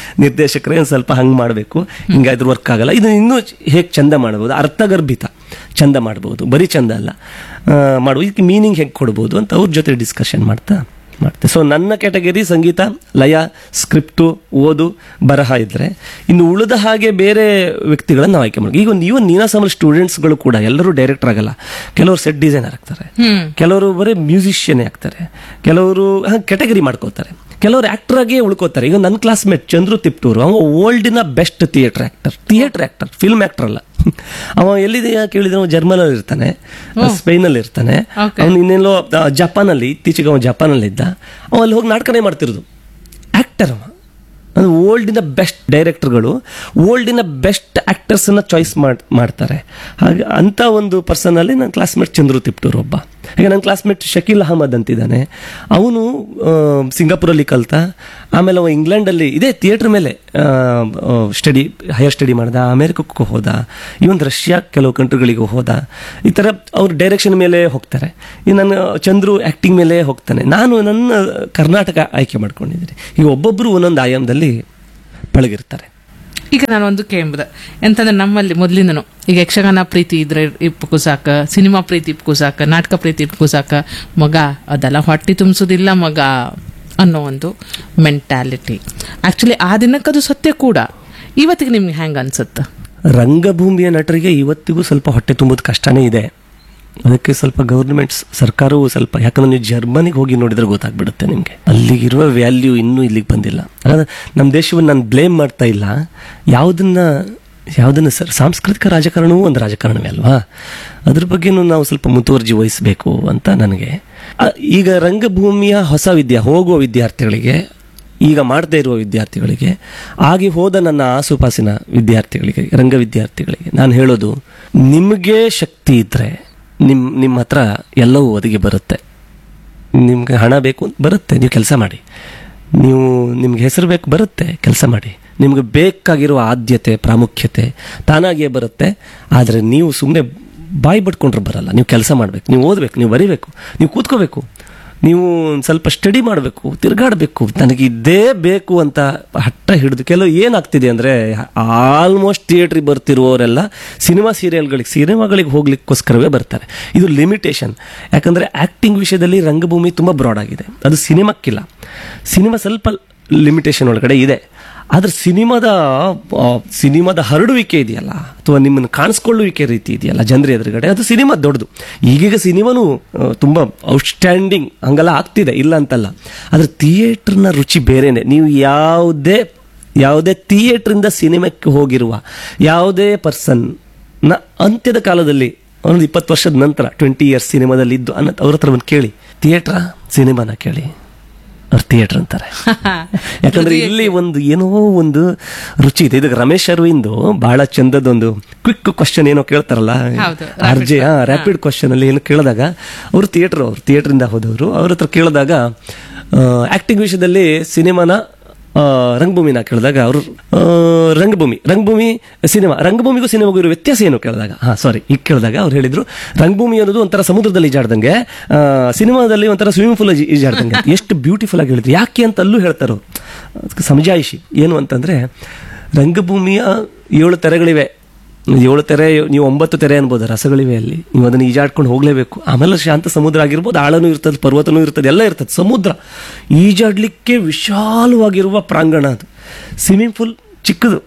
ನಿರ್ದೇಶಕರೇ ಒಂದ್ ಸ್ವಲ್ಪ ಹಂಗ್ ಮಾಡಬೇಕು ಹಿಂಗಾದ್ರೆ ವರ್ಕ್ ಆಗಲ್ಲ ಇದು ಇನ್ನೂ ಹೇಗೆ ಚಂದ ಮಾಡಬಹುದು ಅರ್ಥಗರ್ಭಿತ ಚಂದ ಮಾಡ್ಬೋದು ಬರೀ ಚಂದ ಅಲ್ಲ ಆ, ಮಾಡ್ಬೋದು ಇದಕ್ಕೆ ಮೀನಿಂಗ್ ಹೆಂಗೆ ಕೊಡ್ಬೋದು ಅಂತ ಅವ್ರ ಜೊತೆ ಡಿಸ್ಕಷನ್ ಮಾಡ್ತಾ ಮಾಡ್ತೆ ಸೊ ನನ್ನ ಕ್ಯಾಟಗರಿ ಸಂಗೀತ ಲಯ ಸ್ಕ್ರಿಪ್ಟು ಓದು ಬರಹ ಇದ್ರೆ ಇನ್ನು ಉಳಿದ ಹಾಗೆ ಬೇರೆ ವ್ಯಕ್ತಿಗಳನ್ನ ನಾವು ಆಯ್ಕೆ ಮಾಡಿ ಈಗ ಒಂದು ಇವನ್ ನೀನಾಸಮಲ್ ಸ್ಟೂಡೆಂಟ್ಸ್ಗಳು ಕೂಡ ಎಲ್ಲರೂ ಡೈರೆಕ್ಟರ್ ಆಗಲ್ಲ ಕೆಲವರು ಸೆಟ್ ಡಿಸೈನರ್ ಆಗ್ತಾರೆ ಕೆಲವರು ಬರೀ ಮ್ಯೂಸಿಷಿಯನ್ ಆಗ್ತಾರೆ ಕೆಲವರು ಕ್ಯಾಟಗರಿ ಮಾಡ್ಕೋತಾರೆ ಕೆಲವರು ಆಕ್ಟರ್ ಆಗಿ ಉಳ್ಕೋತಾರೆ ಈಗ ನನ್ನ ಕ್ಲಾಸ್ಮೇಟ್ ಚಂದ್ರು ತಿಪ್ಟೂರು ಅವ ಓಲ್ಡಿನ best theatre actor theatre actor film actor ಅಲ್ಲ ಅವ ಎಲ್ಲಿದೆಯಾ ಕೇಳಿದ್ರೆ ಅವ ಜರ್ಮನಲ್ಲಿ ಇರ್ತಾನೆ ಸ್ಪೈನಲ್ಲಿ ಇರ್ತಾನೆ Okay. ಅವನು ಇನ್ನೆಲ್ಲೋ ಆ, ಜಪಾನಲ್ಲಿ ಇತ್ತೀಚೆಗೆ ಅವ ಜಪಾನಲ್ಲಿ ಇದ್ದ ಅವ ಅಲ್ಲಿ ಹೋಗಿ ನಾಟಕನೇ ಮಾಡ್ತಿರೋದು ಆಕ್ಟರ್ ಅವ ಅದು ಓಲ್ಡಿನ ಬೆಸ್ಟ್ ಡೈರೆಕ್ಟರ್ಗಳು ಓಲ್ಡಿನ ಬೆಸ್ಟ್ ಆಕ್ಟರ್ಸನ್ನ ಚಾಯ್ಸ್ ಮಾಡ್ ಮಾಡ್ತಾರೆ ಹಾಗೆ ಅಂತ ಒಂದು ಪರ್ಸನಲ್ಲಿ ನನ್ನ ಕ್ಲಾಸ್ಮೇಟ್ ಚಂದ್ರು ತಿಪ್ಟೂರ್ ಒಬ್ಬ ಈಗ ನನ್ನ ಕ್ಲಾಸ್ಮೇಟ್ ಶಕೀಲ್ ಅಹಮದ್ ಅಂತಿದ್ದಾನೆ ಅವನು ಸಿಂಗಾಪುರಲ್ಲಿ ಕಲ್ತ ಆಮೇಲೆ ಅವ ಇಂಗ್ಲೆಂಡಲ್ಲಿ ಇದೇ ಥಿಯೇಟರ್ ಮೇಲೆ ಸ್ಟಡಿ ಹೈಯರ್ ಸ್ಟಡಿ ಮಾಡ್ದ ಅಮೇರಿಕಕ್ಕೂ ಹೋದ ಇವನ್ ರಷ್ಯಾ ಕೆಲವು ಕಂಟ್ರಿಗಳಿಗೂ ಹೋದ ಈ ಥರ ಅವ್ರ ಡೈರೆಕ್ಷನ್ ಮೇಲೆ ಹೋಗ್ತಾರೆ ಈ ನನ್ನ ಚಂದ್ರು ಆ್ಯಕ್ಟಿಂಗ್ ಮೇಲೆ ಹೋಗ್ತಾನೆ ನಾನು ನನ್ನ ಕರ್ನಾಟಕ ಆಯ್ಕೆ ಮಾಡ್ಕೊಂಡಿದ್ದೀನಿ ಈಗ ಒಬ್ಬೊಬ್ಬರು ಒಂದೊಂದು ಆಯಾಮದಲ್ಲಿ ಪಳಗಿರ್ತಾರೆ ಈಗ ನಾನು ಒಂದು ಕೇಂಬುದ ಎಂತಂದ್ರೆ ನಮ್ಮಲ್ಲಿ ಮೊದ್ಲಿಂದನು ಈಗ ಯಕ್ಷಗಾನ ಪ್ರೀತಿ ಇದ್ರೆ ಇಪ್ಪು ಸಾಕ ಸಿನಿಮಾ ಪ್ರೀತಿ ಇಪ್ಪು ಸಾಕ ನಾಟಕ ಪ್ರೀತಿ ಇಪ್ಪು ಸಾಕ ಮಗ ಅದೆಲ್ಲ ಹೊಟ್ಟಿ ತುಂಬಿಸೋದಿಲ್ಲ ಮಗ ಅನ್ನೋ ಒಂದು ಮೆಂಟ್ಯಾಲಿಟಿ ಆಕ್ಚುಲಿ ಆ ದಿನಕ್ಕದು ಸತ್ಯ ಕೂಡ ಇವತ್ತಿಗೆ ನಿಮ್ಗೆ ಹೆಂಗ ಅನ್ಸುತ್ತ ರಂಗಭೂಮಿಯ ನಟರಿಗೆ ಇವತ್ತಿಗೂ ಸ್ವಲ್ಪ ಹೊಟ್ಟೆ ತುಂಬೋದು ಕಷ್ಟನೇ ಇದೆ ಅದಕ್ಕೆ ಸ್ವಲ್ಪ ಗೌರ್ಮೆಂಟ್ ಸರ್ಕಾರವು ಸ್ವಲ್ಪ ಯಾಕಂದ್ರೆ ನೀವು ಜರ್ಮನಿಗೆ ಹೋಗಿ ನೋಡಿದ್ರೆ ಗೊತ್ತಾಗ್ಬಿಡುತ್ತೆ ನಿಮಗೆ ಅಲ್ಲಿಗಿರುವ ವ್ಯಾಲ್ಯೂ ಇನ್ನೂ ಇಲ್ಲಿಗೆ ಬಂದಿಲ್ಲ ಹಾಗಾದ್ರೆ ನಮ್ಮ ದೇಶವನ್ನು ನಾನು ಬ್ಲೇಮ್ ಮಾಡ್ತಾ ಇಲ್ಲ ಯಾವುದನ್ನ ಯಾವುದನ್ನ ಸರ್ ಸಾಂಸ್ಕೃತಿಕ ರಾಜಕಾರಣವೂ ಒಂದು ರಾಜಕಾರಣವೇ ಅಲ್ವಾ ಅದ್ರ ಬಗ್ಗೆನೂ ನಾವು ಸ್ವಲ್ಪ ಮುತುವರ್ಜಿ ವಹಿಸಬೇಕು ಅಂತ ನನಗೆ ಆ, ಈಗ ರಂಗಭೂಮಿಯ ಹೊಸ ವಿದ್ಯಾ ಹೋಗುವ ವಿದ್ಯಾರ್ಥಿಗಳಿಗೆ ಈಗ ಮಾಡದೇ ಇರುವ ವಿದ್ಯಾರ್ಥಿಗಳಿಗೆ ಆಗಿ ಹೋದ ನನ್ನ ಆಸುಪಾಸಿನ ವಿದ್ಯಾರ್ಥಿಗಳಿಗೆ ರಂಗ ವಿದ್ಯಾರ್ಥಿಗಳಿಗೆ ನಾನು ಹೇಳೋದು ನಿಮಗೆ ಶಕ್ತಿ ಇದ್ರೆ ನಿಮ್ ನಿಮ್ಮ ಹತ್ರ ಎಲ್ಲವೂ ಒದಗಿ ಬರುತ್ತೆ ನಿಮ್ಗೆ ಹಣ ಬೇಕು ಅಂತ ಬರುತ್ತೆ ನೀವು ಕೆಲಸ ಮಾಡಿ ನೀವು ನಿಮ್ಗೆ ಹೆಸರು ಬೇಕು ಬರುತ್ತೆ ಕೆಲಸ ಮಾಡಿ ನಿಮ್ಗೆ ಬೇಕಾಗಿರುವ ಆದ್ಯತೆ ಪ್ರಾಮುಖ್ಯತೆ ತಾನಾಗಿಯೇ ಬರುತ್ತೆ ಆದರೆ ನೀವು ಸುಮ್ಮನೆ ಬಾಯಿ ಬಡ್ಕೊಂಡ್ರೆ ಬರಲ್ಲ ನೀವು ಕೆಲಸ ಮಾಡಬೇಕು ನೀವು ಓದಬೇಕು ನೀವು ಬರಿಬೇಕು ನೀವು ಕೂತ್ಕೋಬೇಕು ನೀವು ಒಂದ್ ಸ್ವಲ್ಪ ಸ್ಟಡಿ ಮಾಡಬೇಕು ತಿರುಗಾಡಬೇಕು ನನಗೆ ಇದೇ ಬೇಕು ಅಂತ ಹಟ್ಟ ಹಿಡಿದು ಕೆಲವು ಏನಾಗ್ತಿದೆ ಅಂದರೆ ಆಲ್ಮೋಸ್ಟ್ ಥಿಯೇಟ್ರಿಗೆ ಬರ್ತಿರುವವರೆಲ್ಲ ಸಿನಿಮಾ ಸೀರಿಯಲ್ಗಳಿಗೆ ಸಿನಿಮಾಗಳಿಗೆ ಹೋಗ್ಲಿಕ್ಕೋಸ್ಕರವೇ ಬರ್ತಾರೆ ಇದು ಲಿಮಿಟೇಷನ್ ಯಾಕಂದರೆ ಆ್ಯಕ್ಟಿಂಗ್ ವಿಷಯದಲ್ಲಿ ರಂಗಭೂಮಿ ತುಂಬ ಬ್ರಾಡ್ ಆಗಿದೆ ಅದು ಸಿನಿಮಾಕ್ಕಿಲ್ಲ ಸಿನಿಮಾ ಸ್ವಲ್ಪ ಲಿಮಿಟೇಷನ್ ಒಳಗಡೆ ಇದೆ ಆದ್ರೆ ಸಿನಿಮಾದ ಆ, ಸಿನಿಮಾದ ಹರಡುವಿಕೆ ಇದೆಯಲ್ಲ ಅಥವಾ ನಿಮ್ಮನ್ನು ಕಾಣಿಸ್ಕೊಳ್ಳುವಿಕೆ ರೀತಿ ಇದೆಯಲ್ಲ ಜನರ ಎದುರುಗಡೆ ಅದು ಸಿನಿಮಾ ದೊಡ್ಡದು ಈಗೀಗ ಸಿನಿಮಾನು ಆ, ತುಂಬ ಔಟ್ಸ್ಟ್ಯಾಂಡಿಂಗ್ ಹಂಗೆಲ್ಲ ಆಗ್ತಿದೆ ಇಲ್ಲ ಅಂತಲ್ಲ ಆದ್ರೆ ಥಿಯೇಟರ್ನ ರುಚಿ ಬೇರೆನೆ ನೀವು ಯಾವುದೇ ಯಾವುದೇ ಥಿಯೇಟ್ರಿಂದ ಸಿನಿಮಾಕ್ಕೆ ಹೋಗಿರುವ ಯಾವುದೇ ಪರ್ಸನ್ ನ ಅಂತ್ಯದ ಕಾಲದಲ್ಲಿ ಒಂದು ಇಪ್ಪತ್ತು ವರ್ಷದ ನಂತರ ಟ್ವೆಂಟಿ ಇಯರ್ಸ್ ಸಿನಿಮಾದಲ್ಲಿ ಇದ್ದು ಅನ್ನೋ ಅವ್ರ ಹತ್ರ ಬಂದು ಕೇಳಿ ಥಿಯೇಟ್ರಾ ಸಿನಿಮಾನ ಕೇಳಿ ಅವ್ರು ಥಿಯೇಟರ್ ಅಂತಾರೆ ಯಾಕಂದ್ರೆ ಇಲ್ಲಿ ಒಂದು ಏನೋ ಒಂದು ರುಚಿ ಇದೆ ಇದಕ್ಕೆ ರಮೇಶ್ ಅರವಿಂದ್ ಬಹಳ ಚಂದದೊಂದು ಕ್ವಿಕ್ ಕ್ವಶನ್ ಏನೋ ಕೇಳ್ತಾರಲ್ಲ ಹೌದು, ಅರ್ಜೆ ರ್ಯಾಪಿಡ್ ಕ್ವಶನ್ ಅಲ್ಲಿ ಏನು ಕೇಳಿದಾಗ ಅವರು ಥಿಯೇಟರ್ ಅವರು ಥಿಯೇಟರ್ ಹೋದವರು ಅವ್ರ ಹತ್ರ ಕೇಳಿದಾಗ ಆಕ್ಟಿಂಗ್ ವಿಷಯದಲ್ಲಿ ಸಿನಿಮಾನ ಆ, ರಂಗಭೂಮಿನ ಕೇಳಿದಾಗ ಅವರು ರಂಗಭೂಮಿ ರಂಗಭೂಮಿ ಸಿನಿಮಾ ರಂಗಭೂಮಿಗೂ ಸಿನಿಮಾಗೂ ಇರೋ ವ್ಯತ್ಯಾಸ ಏನು ಕೇಳಿದಾಗ ಹಾ ಸಾರಿ ಈಗ ಕೇಳಿದಾಗ ಅವ್ರು ಹೇಳಿದ್ರು ರಂಗಭೂಮಿ ಅನ್ನೋದು ಒಂಥರ ಸಮುದ್ರದಲ್ಲಿ ಈಜಾಡ್ದಂಗೆ ಆ, ಸಿನಿಮಾದಲ್ಲಿ ಒಂಥರ ಸ್ವಿಮ್ಮಿಂಗ್ ಪೂಲ್ ಈಜಾಡ್ದಂಗೆ ಎಷ್ಟು ಬ್ಯೂಟಿಫುಲ್ ಆಗಿ ಹೇಳಿದ್ರು ಯಾಕೆ ಅಂತ ಅಲ್ಲೂ ಹೇಳ್ತಾರೋ ಅದಕ್ಕೆ ಸಮಜಾಯಿಷಿ ಏನು ಅಂತಂದ್ರೆ ರಂಗಭೂಮಿಯ ಏಳು ತೆರೆಗಳಿವೆ ಏಳು ತೆರೆ ನೀವು ಒಂಬತ್ತು ತೆರೆ ಅನ್ಬೋದು ರಸಗಳಿವೆ ಅಲ್ಲಿ ನೀವು ಅದನ್ನು ಈಜಾಡ್ಕೊಂಡು ಹೋಗಲೇಬೇಕು ಆಮೇಲೆ ಶಾಂತ ಸಮುದ್ರ ಆಗಿರ್ಬೋದು ಆಳನೂ ಇರ್ತದೆ ಪರ್ವತನೂ ಇರ್ತದೆ ಎಲ್ಲ ಇರ್ತದೆ ಸಮುದ್ರ ಈಜಾಡ್ಲಿಕ್ಕೆ ವಿಶಾಲವಾಗಿರುವ ಪ್ರಾಂಗಣ ಅದು ಸ್ವಿಮ್ಮಿಂಗ್ ಪೂಲ್ ಚಿಕ್ಕದು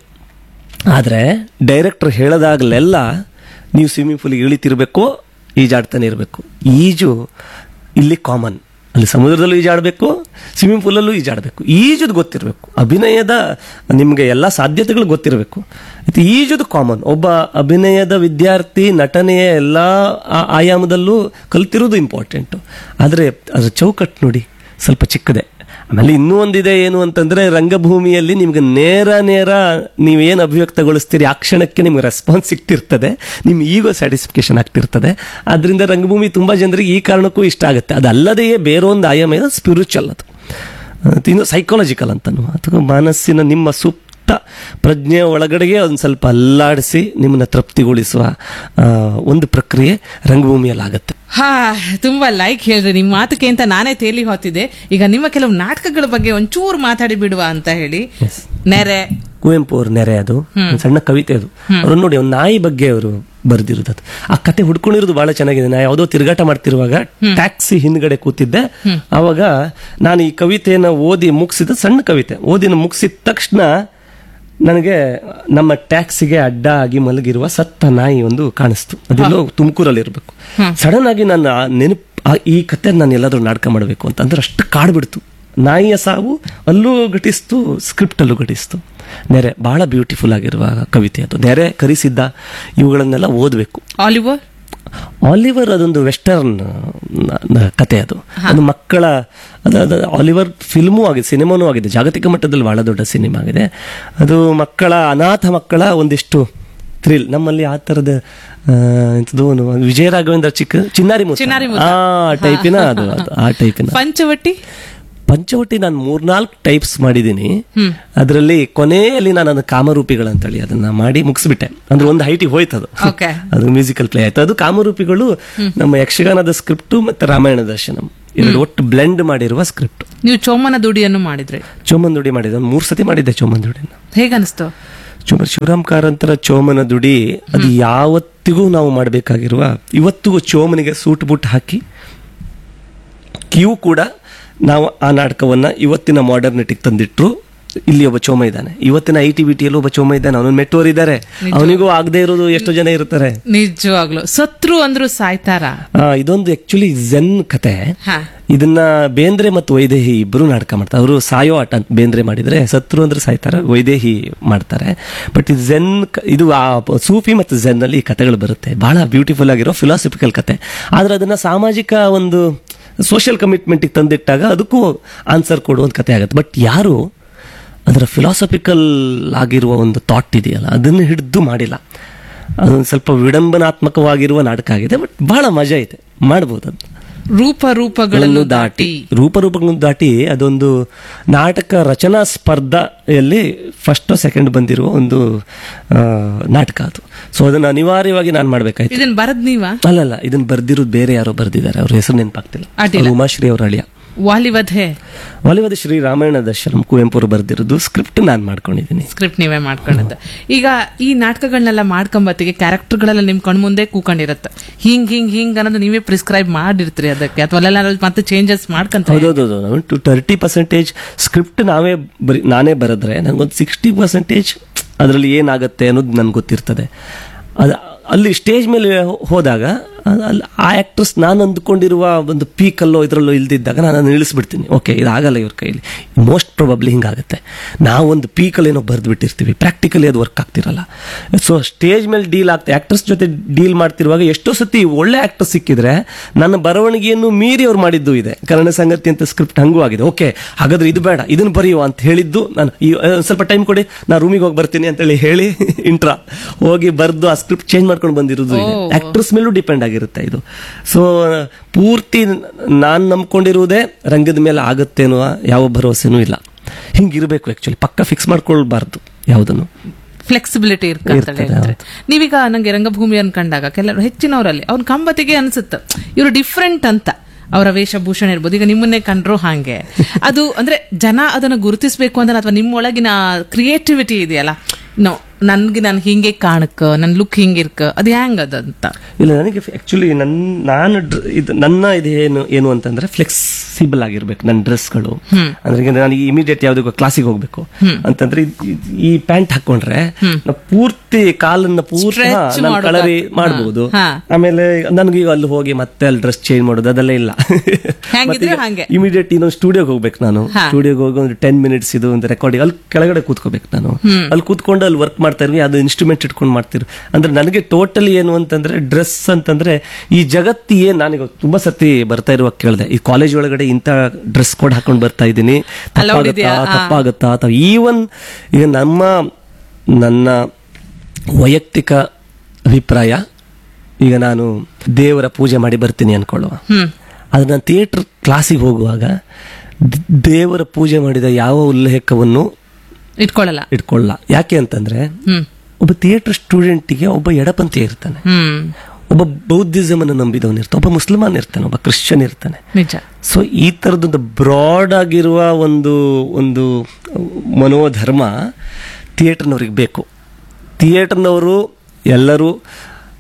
ಆದರೆ ಡೈರೆಕ್ಟರ್ ಹೇಳದಾಗಲೆಲ್ಲ ನೀವು ಸ್ವಿಮ್ಮಿಂಗ್ ಪೂಲಿಗೆ ಇಳಿತಿರ್ಬೇಕು ಈಜಾಡ್ತಾನೆ ಇರಬೇಕು ಈಜು ಇಲ್ಲಿ ಕಾಮನ್ ಅಲ್ಲಿ ಸಮುದ್ರದಲ್ಲೂ ಈಜಾಡಬೇಕು ಸ್ವಿಮ್ಮಿಂಗ್ ಪೂಲಲ್ಲೂ ಈಜಾಡಬೇಕು ಈಜುದು ಗೊತ್ತಿರಬೇಕು ಅಭಿನಯದ ನಿಮಗೆ ಎಲ್ಲ ಸಾಧ್ಯತೆಗಳು ಗೊತ್ತಿರಬೇಕು ಮತ್ತು ಈಜುದು ಕಾಮನ್ ಒಬ್ಬ ಅಭಿನಯದ ವಿದ್ಯಾರ್ಥಿ ನಟನೆಯ ಎಲ್ಲ ಆ- ಆಯಾಮದಲ್ಲೂ ಕಲ್ತಿರೋದು ಇಂಪಾರ್ಟೆಂಟು ಆದರೆ ಅದರ ಚೌಕಟ್ಟು ನೋಡಿ ಸ್ವಲ್ಪ ಚಿಕ್ಕದೆ ಆಮೇಲೆ ಇನ್ನೂ ಒಂದಿದೆ ಏನು ಅಂತಂದ್ರೆ ರಂಗಭೂಮಿಯಲ್ಲಿ ನಿಮ್ಗೆ ನೇರ ನೇರ ನೀವೇನು ಅಭಿವ್ಯಕ್ತಗೊಳಿಸ್ತೀರಿ ಆ ಕ್ಷಣಕ್ಕೆ ನಿಮ್ಗೆ ರೆಸ್ಪಾನ್ಸ್ ಸಿಗ್ತಿರ್ತದೆ ನಿಮ್ ಈಗೋ ಸ್ಯಾಟಿಸ್ಫಿಕೇಶನ್ ಆಗ್ತಿರ್ತದೆ ಅದರಿಂದ ರಂಗಭೂಮಿ ತುಂಬಾ ಜನರಿಗೆ ಈ ಕಾರಣಕ್ಕೂ ಇಷ್ಟ ಆಗುತ್ತೆ ಅದಲ್ಲದೆಯೇ ಬೇರೊಂದು ಆಯಾಮ ಇದೆ ಸ್ಪಿರಿಚುವಲ್ ಅದು ಅದು ಇನ್ನು ಸೈಕಾಲಜಿಕಲ್ ಅಂತನೂ ಅಥವಾ ಮನಸ್ಸಿನ ನಿಮ್ಮ ಸುಪ್ತ ಪ್ರಜ್ಞೆಯ ಒಳಗಡೆಗೆ ಒಂದು ಸ್ವಲ್ಪ ಅಲ್ಲಾಡಿಸಿ ನಿಮ್ಮನ್ನ ತೃಪ್ತಿಗೊಳಿಸುವ ಆ, ಒಂದು ಪ್ರಕ್ರಿಯೆ ರಂಗಭೂಮಿಯಲ್ಲಿ ಆಗುತ್ತೆ ಹಾ ತುಂಬಾ ಲೈಕ್ ಹೇಳ್ರಿ ನಿಮ್ ಮಾತಕ್ಕೆ ಅಂತ ನಾನೇ ತೇಲಿ ಹೋಗ್ತಿದ್ದೆ ಈಗ ನಿಮ್ಮ ಕೆಲವು ನಾಟಕಗಳ ಬಗ್ಗೆ ಒಂಚೂರು ಮಾತಾಡಿ ಬಿಡುವ ಅಂತ ಹೇಳಿ ನೆರೆ ಕುವೆಂಪು ಅವ್ರ ನೆರೆ ಅದು ಒಂದ್ ಸಣ್ಣ ಕವಿತೆ ಅದು ಅವ್ರನ್ನ ನೋಡಿ ಒಂದು ನಾಯಿ ಬಗ್ಗೆ ಅವರು ಬರ್ದಿರೋದು ಅದು ಆ ಕತೆ ಹುಡ್ಕೊಂಡಿರೋದು ಬಹಳ ಚೆನ್ನಾಗಿದೆ ನಾ ಯಾವುದೋ ತಿರುಗಾಟ ಮಾಡ್ತಿರುವಾಗ ಟ್ಯಾಕ್ಸಿ ಹಿಂದ್ಗಡೆ ಕೂತಿದ್ದೆ ಅವಾಗ ನಾನು ಈ ಕವಿತೆಯನ್ನು ಓದಿ ಮುಗಿಸಿದ ಸಣ್ಣ ಕವಿತೆ ಓದಿ ಮುಗಿಸಿದ ತಕ್ಷಣ ನನಗೆ ನಮ್ಮ ಟ್ಯಾಕ್ಸಿಗೆ ಅಡ್ಡ ಆಗಿ ಮಲಗಿರುವ ಸತ್ತ ನಾಯಿ ಒಂದು ಕಾಣಿಸ್ತು ಅದೆಲ್ಲೋ ತುಮಕೂರಲ್ಲಿ ಇರಬೇಕು ಸಡನ್ ಆಗಿ ನಾನು ಆ ನೆನಪು ಆ- ಈ ಕತೆ ನಾನು ಎಲ್ಲಾದ್ರೂ ನಾಟಕ ಮಾಡಬೇಕು ಅಂತ ಅಂದ್ರೆ ಅಷ್ಟು ಕಾಡ್ಬಿಡ್ತು ನಾಯಿಯ ಸಾವು ಅಲ್ಲೂ ಘಟಿಸ್ತು ಸ್ಕ್ರಿಪ್ಟ್ ಅಲ್ಲೂ ಘಟಿಸ್ತು ನೆರೆ ಬಹಳ ಬ್ಯೂಟಿಫುಲ್ ಆಗಿರುವ ಕವಿತೆ ಅದು ನೆರೆ ಕರೆಸಿದ್ದ ಇವುಗಳನ್ನೆಲ್ಲ ಓದಬೇಕು ಆಲಿವರ್ ಆಲಿವರ್ ಅದೊಂದು ವೆಸ್ಟರ್ನ್ ಕತೆ ಅದು ಅದು ಮಕ್ಕಳ ಅದು ಅದು ಆಲಿವರ್ ಫಿಲ್ಮೂ ಆಗಿದೆ ಸಿನಿಮಾನೂ ಆಗಿದೆ ಜಾಗತಿಕ ಮಟ್ಟದಲ್ಲಿ ಬಹಳ ದೊಡ್ಡ ಸಿನಿಮಾ ಆಗಿದೆ ಅದು ಮಕ್ಕಳ ಅನಾಥ ಮಕ್ಕಳ ಒಂದಿಷ್ಟು ಥ್ರಿಲ್ ನಮ್ಮಲ್ಲಿ ಆ ಥರದ ಆ, ಎಂಥದ್ದು ಒಂದು ವಿಜಯ ರಾಘವೇಂದ್ರ ಚಿಕ್ಕ ಚಿನ್ನಾರಿ ಮುತ್ತ. ಚಿನ್ನಾರಿ ಮುತ್ತ. ಆ ಟೈಪಿನ ಅದು ಅದು, ಆ ಟೈಪಿನ ಪಂಚವಟಿ ಪಂಚವಟಿ ನಾನು ಮೂರ್ನಾಲ್ಕು ಟೈಪ್ಸ್ ಮಾಡಿದ್ದೀನಿ ಅದರಲ್ಲಿ ಕೊನೆಯಲ್ಲಿ ನಾನು ಅದನ್ನ ಕಾಮರೂಪಿಗಳಂತೇಳಿ ಅದನ್ನ ಮಾಡಿ ಮುಗಿಸ್ಬಿಟ್ಟೆ ಅಂದ್ರೆ ಒಂದು ಹೈಟಿಗೆ ಹೋಯ್ತು ಅದು ಓಕೆ ಅದು ಮ್ಯೂಸಿಕಲ್ ಪ್ಲೇ ಆಯ್ತು ಅದು ಕಾಮರೂಪಿಗಳು ನಮ್ಮ ಯಕ್ಷಗಾನದ ಸ್ಕ್ರಿಪ್ಟ್ ಮತ್ತೆ ರಾಮಾಯಣ ದರ್ಶನಂ ಎರಡು ಒಟ್ಟು ಬ್ಲೆಂಡ್ ಮಾಡಿರುವ ಸ್ಕ್ರಿಪ್ಟ್ ನೀವು ಚೋಮನ ದುಡಿಯನ್ನು ಮಾಡಿದ್ರಿ ಚೋಮಂದುಡಿ ಮಾಡಿದೆ ಒಂದು ಮೂರು ಸತಿ ಮಾಡಿದ್ದೆ ಚೋಮಂದುಡಿನ ಹೇಗನ್ನಿಸ್ತು ಚೋಮ ಶಿವರಾಮ್ ಕಾರಂತರ ಚೋಮನ ದುಡಿ ಅದು ಯಾವತ್ತಿಗೂ ನಾವು ಮಾಡಬೇಕಾಗಿರುವ ಇವತ್ತಿಗೂ ಚೋಮನಿಗೆ ಸೂಟ್ ಬುಟ್ ಹಾಕಿ ಕ್ಯೂ ಕೂಡ ನಾವು ಆ ನಾಟಕವನ್ನ ಇವತ್ತಿನ ಮಾಡರ್ನಿಟಿಗೆ ತಂದಿಟ್ರು ಇಲ್ಲಿ ಒಬ್ಬ ಚೋಮ ಇದ್ದಾನೆ ಇವತ್ತಿನ ಐ ಟಿ ಬಿ ಟಿಯಲ್ಲಿ ಒಬ್ಬ ಚೋಮ ಇದ್ದಾನೆ ಅವನು ಮೆಟ್ಟೋರ್ ಇದ್ದಾರೆ ಅವನಿಗೂ ಆಗದೆ ಇರೋದು ಎಷ್ಟೋ ಜನ ಇರ್ತಾರೆ ನಿಜವಾಗ್ಲು ಸತ್ರು ಅಂದ್ರು ಸಾಯ್ತಾರ ಆ, ಇದೊಂದು ಆಕ್ಚುಲಿ ಜೆನ್ ಕತೆ ಹಾ ಇದನ್ನ ಬೇಂದ್ರೆ ಮತ್ತು ವೈದೇಹಿ ಇಬ್ಬರು ನಾಟಕ ಮಾಡ್ತಾರೆ ಅವರು ಸಾಯೋ ಆಟ ಅಂತ ಬೇಂದ್ರೆ ಮಾಡಿದ್ರೆ ಸತ್ರು ಅಂದ್ರೆ ಸಾಯ್ತಾರೆ ವೈದೇಹಿ ಮಾಡ್ತಾರೆ ಬಟ್ ಇದು ಜೆನ್ ಕ- ಇದು ಆ ಪ- ಸೂಫಿ ಮತ್ತು ಜೆನ್ ಅಲ್ಲಿ ಈ ಕಥೆಗಳು ಬರುತ್ತೆ ಬಹಳ ಬ್ಯೂಟಿಫುಲ್ ಆಗಿರೋ ಫಿಲಾಸಫಿಕಲ್ ಕತೆ ಆದ್ರೆ ಅದನ್ನ ಸಾಮಾಜಿಕ ಒಂದು ಸೋಷಿಯಲ್ ಕಮಿಟ್ಮೆಂಟಿಗೆ ತಂದಿಟ್ಟಾಗ ಅದಕ್ಕೂ ಆನ್ಸರ್ ಕೊಡುವ ಒಂದು ಕತೆ ಆಗುತ್ತೆ ಬಟ್ ಯಾರು ಅದರ ಫಿಲಾಸಫಿಕಲ್ ಆಗಿರುವ ಒಂದು ಥಾಟ್ ಇದೆಯಲ್ಲ ಅದನ್ನು ಹಿಡಿದು ಮಾಡಿಲ್ಲ ಅದೊಂದು ಸ್ವಲ್ಪ ವಿಡಂಬನಾತ್ಮಕವಾಗಿರುವ ನಾಟಕ ಆಗಿದೆ ಬಟ್ ಬಹಳ ಮಜಾ ಇದೆ ಮಾಡ್ಬೋದು ಅದು ರೂಪ ರೂಪಗಳನ್ನು ದಾಟಿ ರೂಪರೂಪಗಳನ್ನು ದಾಟಿ ಅದೊಂದು ನಾಟಕ ರಚನಾ ಸ್ಪರ್ಧೆಯಲ್ಲಿ ಫಸ್ಟ್ ಸೆಕೆಂಡ್ ಬಂದಿರುವ ಒಂದು ಆ, ನಾಟಕ ಅದು ಸೊ ಅದನ್ನ ಅನಿವಾರ್ಯವಾಗಿ ನಾನು ಮಾಡ್ಬೇಕಾಯ್ತು ಇದನ್ ಬರದ್ ನೀವಾ ಅಲ್ಲಲ್ಲ ಇದನ್ನ ಬರ್ದಿರೋದು ಬೇರೆ ಯಾರೋ ಬರ್ದಿದ್ದಾರೆ ಅವ್ರ ಹೆಸರು ನೆನಪಾಗ್ತಿಲ್ಲ ಅಡ್ಡಿಲ್ಲ. ಅವ್ರು ಉಮಾಶ್ರೀ ಅವ್ರ ಅಳಿಯ ವಾಲಿವಧೆ ಒಲಿವದ ಶ್ರೀ ರಾಮಾಯಣ ದರ್ಶನಂ ಕುವೆಂಪು ಅವರು ಬರ್ದಿರೋದು ಸ್ಕ್ರಿಪ್ಟ್ ನಾನು ಮಾಡ್ಕೊಂಡಿದ್ದೀನಿ ಸ್ಕ್ರಿಪ್ಟ್ ನೀವೇ ಮಾಡ್ಕೊಂಡದ್ದು ಈಗ ಈ ನಾಟಕಗಳನ್ನೆಲ್ಲ ಮಾಡ್ಕೊಂಬತ್ತಿಗೆ ಕ್ಯಾರೆಕ್ಟರ್ಗಳೆಲ್ಲ ನಿಮ್ ಕಣ್ಮುಂದೆ ಕೂಕೊಂಡಿರುತ್ತೆ ಹಿಂಗ್ ಹಿಂಗ್ ಹಿಂಗ್ ಅನ್ನೋದು ನೀವೇ ಪ್ರಿಸ್ಕ್ರೈಬ್ ಮಾಡಿರ್ತೀರಿ ಅದಕ್ಕೆ ಅಥವಾ ಅಲ್ಲೆಲ್ಲ ಮತ್ತೆ ಚೇಂಜಸ್ ಮಾಡ್ಕೊಂತ ಹೌದೌದು ಟು ತರ್ಟಿ ಪರ್ಸೆಂಟೇಜ್ ಸ್ಕ್ರಿಪ್ಟ್ ನಾವೇ ಬರಿ ನಾನೇ ಬರೆದ್ರೆ ನನಗೊಂದು ಸಿಕ್ಸ್ಟಿ ಪರ್ಸೆಂಟೇಜ್ ಅದರಲ್ಲಿ ಏನಾಗುತ್ತೆ ಅನ್ನೋದು ನನ್ಗೆ ಗೊತ್ತಿರ್ತದೆ ಅದು ಅಲ್ಲಿ ಸ್ಟೇಜ್ ಮೇಲೆ ಹೋದಾಗ ಅದ್- ಅಲ್ಲಿ ಆ ಆಕ್ಟ್ರೆಸ್ ನಾನು ಅಂದ್ಕೊಂಡಿರುವ ಒಂದು ಪೀಕಲ್ಲೋ ಇದರಲ್ಲೋ ಇಲ್ದಿದ್ದಾಗ ನಾನು ಅದನ್ನ ಇಳಿಸ್ಬಿಡ್ತೀನಿ ಓಕೆ ಇದಾಗಲ್ಲ ಇವ್ರ ಕೈಲಿ ಮೋಸ್ಟ್ ಪ್ರಾಬಬ್ಲಿ ಹಿಂಗಾಗುತ್ತೆ ನಾವೊಂದು ಪೀಕಲ್ಲಿ ಏನೋ ಬರೆದ್ಬಿಟ್ಟಿರ್ತೀವಿ ಪ್ರಾಕ್ಟಿಕಲಿ ಅದು ವರ್ಕ್ ಆಗ್ತಿರಲ್ಲ ಸೊ ಸ್ಟೇಜ್ ಮೇಲೆ ಡೀಲ್ ಆಗ್ತಾ ಆಕ್ಟರ್ಸ್ ಜೊತೆ ಡೀಲ್ ಮಾಡ್ತಿರುವಾಗ ಎಷ್ಟೋ ಸತಿ ಒಳ್ಳೆ ಆಕ್ಟರ್ ಸಿಕ್ಕಿದ್ರೆ ನನ್ನ ಬರವಣಿಗೆಯನ್ನು ಮೀರಿ ಅವ್ರು ಮಾಡಿದ್ದು ಇದೆ ಕನ್ನಡ ಸಂಗತಿ ಅಂತ ಸ್ಕ್ರಿಪ್ಟ್ ಹಂಗೂ ಆಗಿದೆ ಓಕೆ ಹಾಗಾದ್ರೆ ಇದು ಬೇಡ ಇದನ್ನ ಬರೆಯುವ ಅಂತ ಹೇಳಿದ್ದು ನಾನು ಈ ಒಂದ್ ಸ್ವಲ್ಪ ಟೈಮ್ ಕೊಡಿ ನಾ ರೂಮಿಗೆ ಹೋಗಿ ಬರ್ತೀನಿ ಅಂತೇಳಿ ಹೇಳಿ ಇಂಟ್ರಾ ಹೋಗಿ ಬರ್ದು ಆ ಸ್ಕ್ರಿಪ್ಟ್ ಚೇಂಜ್ ಮಾಡ್ಕೊಂಡು ಬಂದಿರೋದು ಇದೆ ಆಕ್ಟರ್ಸ್ ಮೇಲೂ ಡಿಪೆಂಡ್ ಆಗಿರುತ್ತೆ ಇದು ಸೊ ಪೂರ್ತಿ ನಾನು ನಂಬ್ಕೊಂಡಿರುವುದೇ ರಂಗದ ಮೇಲೆ ಆಗುತ್ತೆ ಅನ್ನುವ ಯಾವ ಭರವಸೆನೂ ಇಲ್ಲ ಹಿಂಗಿರ್ಬೇಕು ಆಕ್ಚುಲಿ ಪಕ್ಕ ಫಿಕ್ಸ್ ಮಾಡ್ಕೊಳ್ಬಾರ್ದು ಯಾವುದನ್ನು ಫ್ಲೆಕ್ಸಿಬಿಲಿಟಿ ಇರ್ಕಂತ ಹೇಳಿದ್ರೆ ನೀವೀಗ ನಂಗೆ ರಂಗಭೂಮಿ ಅನ್ಕೊಂಡಾಗ ಕೆಲವರು ಹೆಚ್ಚಿನವರಲ್ಲಿ ಅವ್ನ ಕಂಬತಿಗೆ ಅನ್ಸುತ್ತೆ ಇವರು ಡಿಫ್ರೆಂಟ್ ಅಂತ ಅವರ ವೇಷಭೂಷಣ ಇರ್ಬೋದು ಈಗ ನಿಮ್ಮನ್ನೇ ಕಂಡ್ರು ಹಾಗೆ ಅದು ಅಂದ್ರೆ ಜನ ಅದನ್ನು ಗುರುತಿಸಬೇಕು ಅಂದ್ರೆ ಅಥವಾ ನಿಮ್ಮೊಳಗಿನ ಕ್ರಿಯೇಟಿವಿಟಿ ಇದೆಯಲ್ಲ ನೋ ನನ್ಗೆ ನಾನು ಹಿಂಗೆ ಕಾಣಕ್ಕ ನನ್ನ ಲುಕ್ ಹಿಂಗಿರ್ಕ ಅದು ಹೆಂಗ್ ಅದಂತ ಇಲ್ಲ ನನಗೆ ಆಕ್ಚುಲಿ ನನ್ನ ನಾನು ಡ್ರ- ಇದು ನನ್ನ ಇದು ಏನು ಏನು ಅಂತಂದ್ರೆ ಫ್ಲೆಕ್ಸಿಬಲ್ ಆಗಿರ್ಬೇಕು ನನ್ನ ಡ್ರೆಸ್ಗಳು ಅಂದ್ರೆ ಈಗ ನಾನು ಇಮಿಡಿಯೇಟ್ ಯಾವ್ದಕ್ಕೂ ಕ್ಲಾಸಿಗೆ ಹೋಗ್ಬೇಕು ಅಂತಂದ್ರೆ ಇದ್- ಇದ್- ಈ ಪ್ಯಾಂಟ್ ಹಾಕೊಂಡ್ರೆ ನಾವ್ ಪೂರ್ತಿ ಕಾಲನ್ನ ಪೂರ್ತಿ ಹಾ, Stretch ನಾನ್ ಮಾಡೋದು. ಕಳರಿ ಹಾ. ಮಾಡ್ಬೋದು ಹಾ. ಆಮೇಲೆ ನನಗೆ ಈಗ ಅಲ್ಲಿ ಹೋಗಿ ಮತ್ತೆ ಅಲ್ಲಿ ಡ್ರೆಸ್ ಚೇಂಜ್ ಮಾಡೋದು ಅದೆಲ್ಲ ಇಲ್ಲ ಹೆಂಗಿದ್ರೆ ಹಂಗೆ. ಇಮಿಡಿಯೇಟ್ ಇನ್ನೊಂದು ಸ್ಟುಡಿಯೋಗೆ ಹೋಗ್ಬೇಕು ನಾನು ಹಾ. ಸ್ಟುಡಿಯೋಗೆ ಹೋಗಿ ಒಂದು ಟೆನ್ ಮಿನಿಟ್ಸ್ ಇದು ಒಂದು ರೆಕಾರ್ಡಿಂಗ್ ಅಲ್ಲಿ ಕೆಳಗಡೆ ಕೂತ್ಕೋಬೇಕು ನಾನು ಅಲ್ಲಿ ಕೂತ್ಕೊಂಡು ಅಲ್ಲಿ ವರ್ಕ್ ಮಾಡ್ತಾ ಇರ್ವಿ ಅದು ಇನ್ಸ್ಟ್ರೂಮೆಂಟ್ ಇಟ್ಕೊಂಡು ಮಾಡ್ತಿರು ಅಂದ್ರೆ ನನಗೆ ಟೋಟಲಿ ಏನು ಅಂತಂದ್ರೆ ಡ್ರೆಸ್ ಅಂತಂದ್ರೆ ಈ ಜಗತ್ತು ಏನ್ ನಾನೀಗ ತುಂಬಾ ಸತಿ ಬರ್ತಾ ಇರುವಾಗ ಕೇಳಿದೆ ಈ ಕಾಲೇಜ್ ಒಳಗಡೆ ಇಂಥ ಡ್ರೆಸ್ ಕೋಡ್ ಹಾಕೊಂಡು ಬರ್ತಾ ಇದ್ದೀನಿ Allowed ಇದೆಯಾ? ತಪ್ಪಾಗತ್ತಾ ಆ. ತಪ್ಪಾಗತ್ತಾ ಅಥವಾ ಈವನ್ ಈಗ ನಮ್ಮ ನನ್ನ ವೈಯಕ್ತಿಕ ಅಭಿಪ್ರಾಯ ಈಗ ನಾನು ದೇವರ ಪೂಜೆ ಮಾಡಿ ಬರ್ತೀನಿ ಅನ್ಕೊಳ್ಳುವ ಹ್ಮ್ ಅದು ನಾನು ಥಿಯೇಟರ್ ಕ್ಲಾಸಿಗೆ ಹೋಗುವಾಗ ದ್- ದೇವರ ಪೂಜೆ ಮಾಡಿದ ಯಾವ ಉಲ್ಲೇಖವನ್ನು ಇಟ್ಕೊಳ್ಳಲ್ಲ ಇಟ್ಕೊಳ್ಳ ಯಾಕೆ ಅಂತಂದ್ರೆ ಹ್ಮ್ ಒಬ್ಬ ಥಿಯೇಟರ್ ಸ್ಟೂಡೆಂಟಿಗೆ ಒಬ್ಬ ಎಡಪಂಥಿ ಇರ್ತಾನೆ ಹ್ಮ್ ಒಬ್ಬ ಬೌದ್ಧಿಸಮ್ ಅನ್ನು ನಂಬಿದವನು ಇರ್ತಾನೆ ಒಬ್ಬ ಮುಸ್ಲಿಮಾನ್ ಇರ್ತಾನೆ ಒಬ್ಬ ಕ್ರಿಶ್ಚಿಯನ್ ಇರ್ತಾನೆ ನಿಜ ಸೊ ಈ ಥರದೊಂದು ಬ್ರಾಡ್ ಆಗಿರುವ ಒಂದು ಒಂದು ಮನೋಧರ್ಮ ಥಿಯೇಟರ್ನವ್ರಿಗೆ ಬೇಕು ಥಿಯೇಟರ್ನವರು ಎಲ್ಲರೂ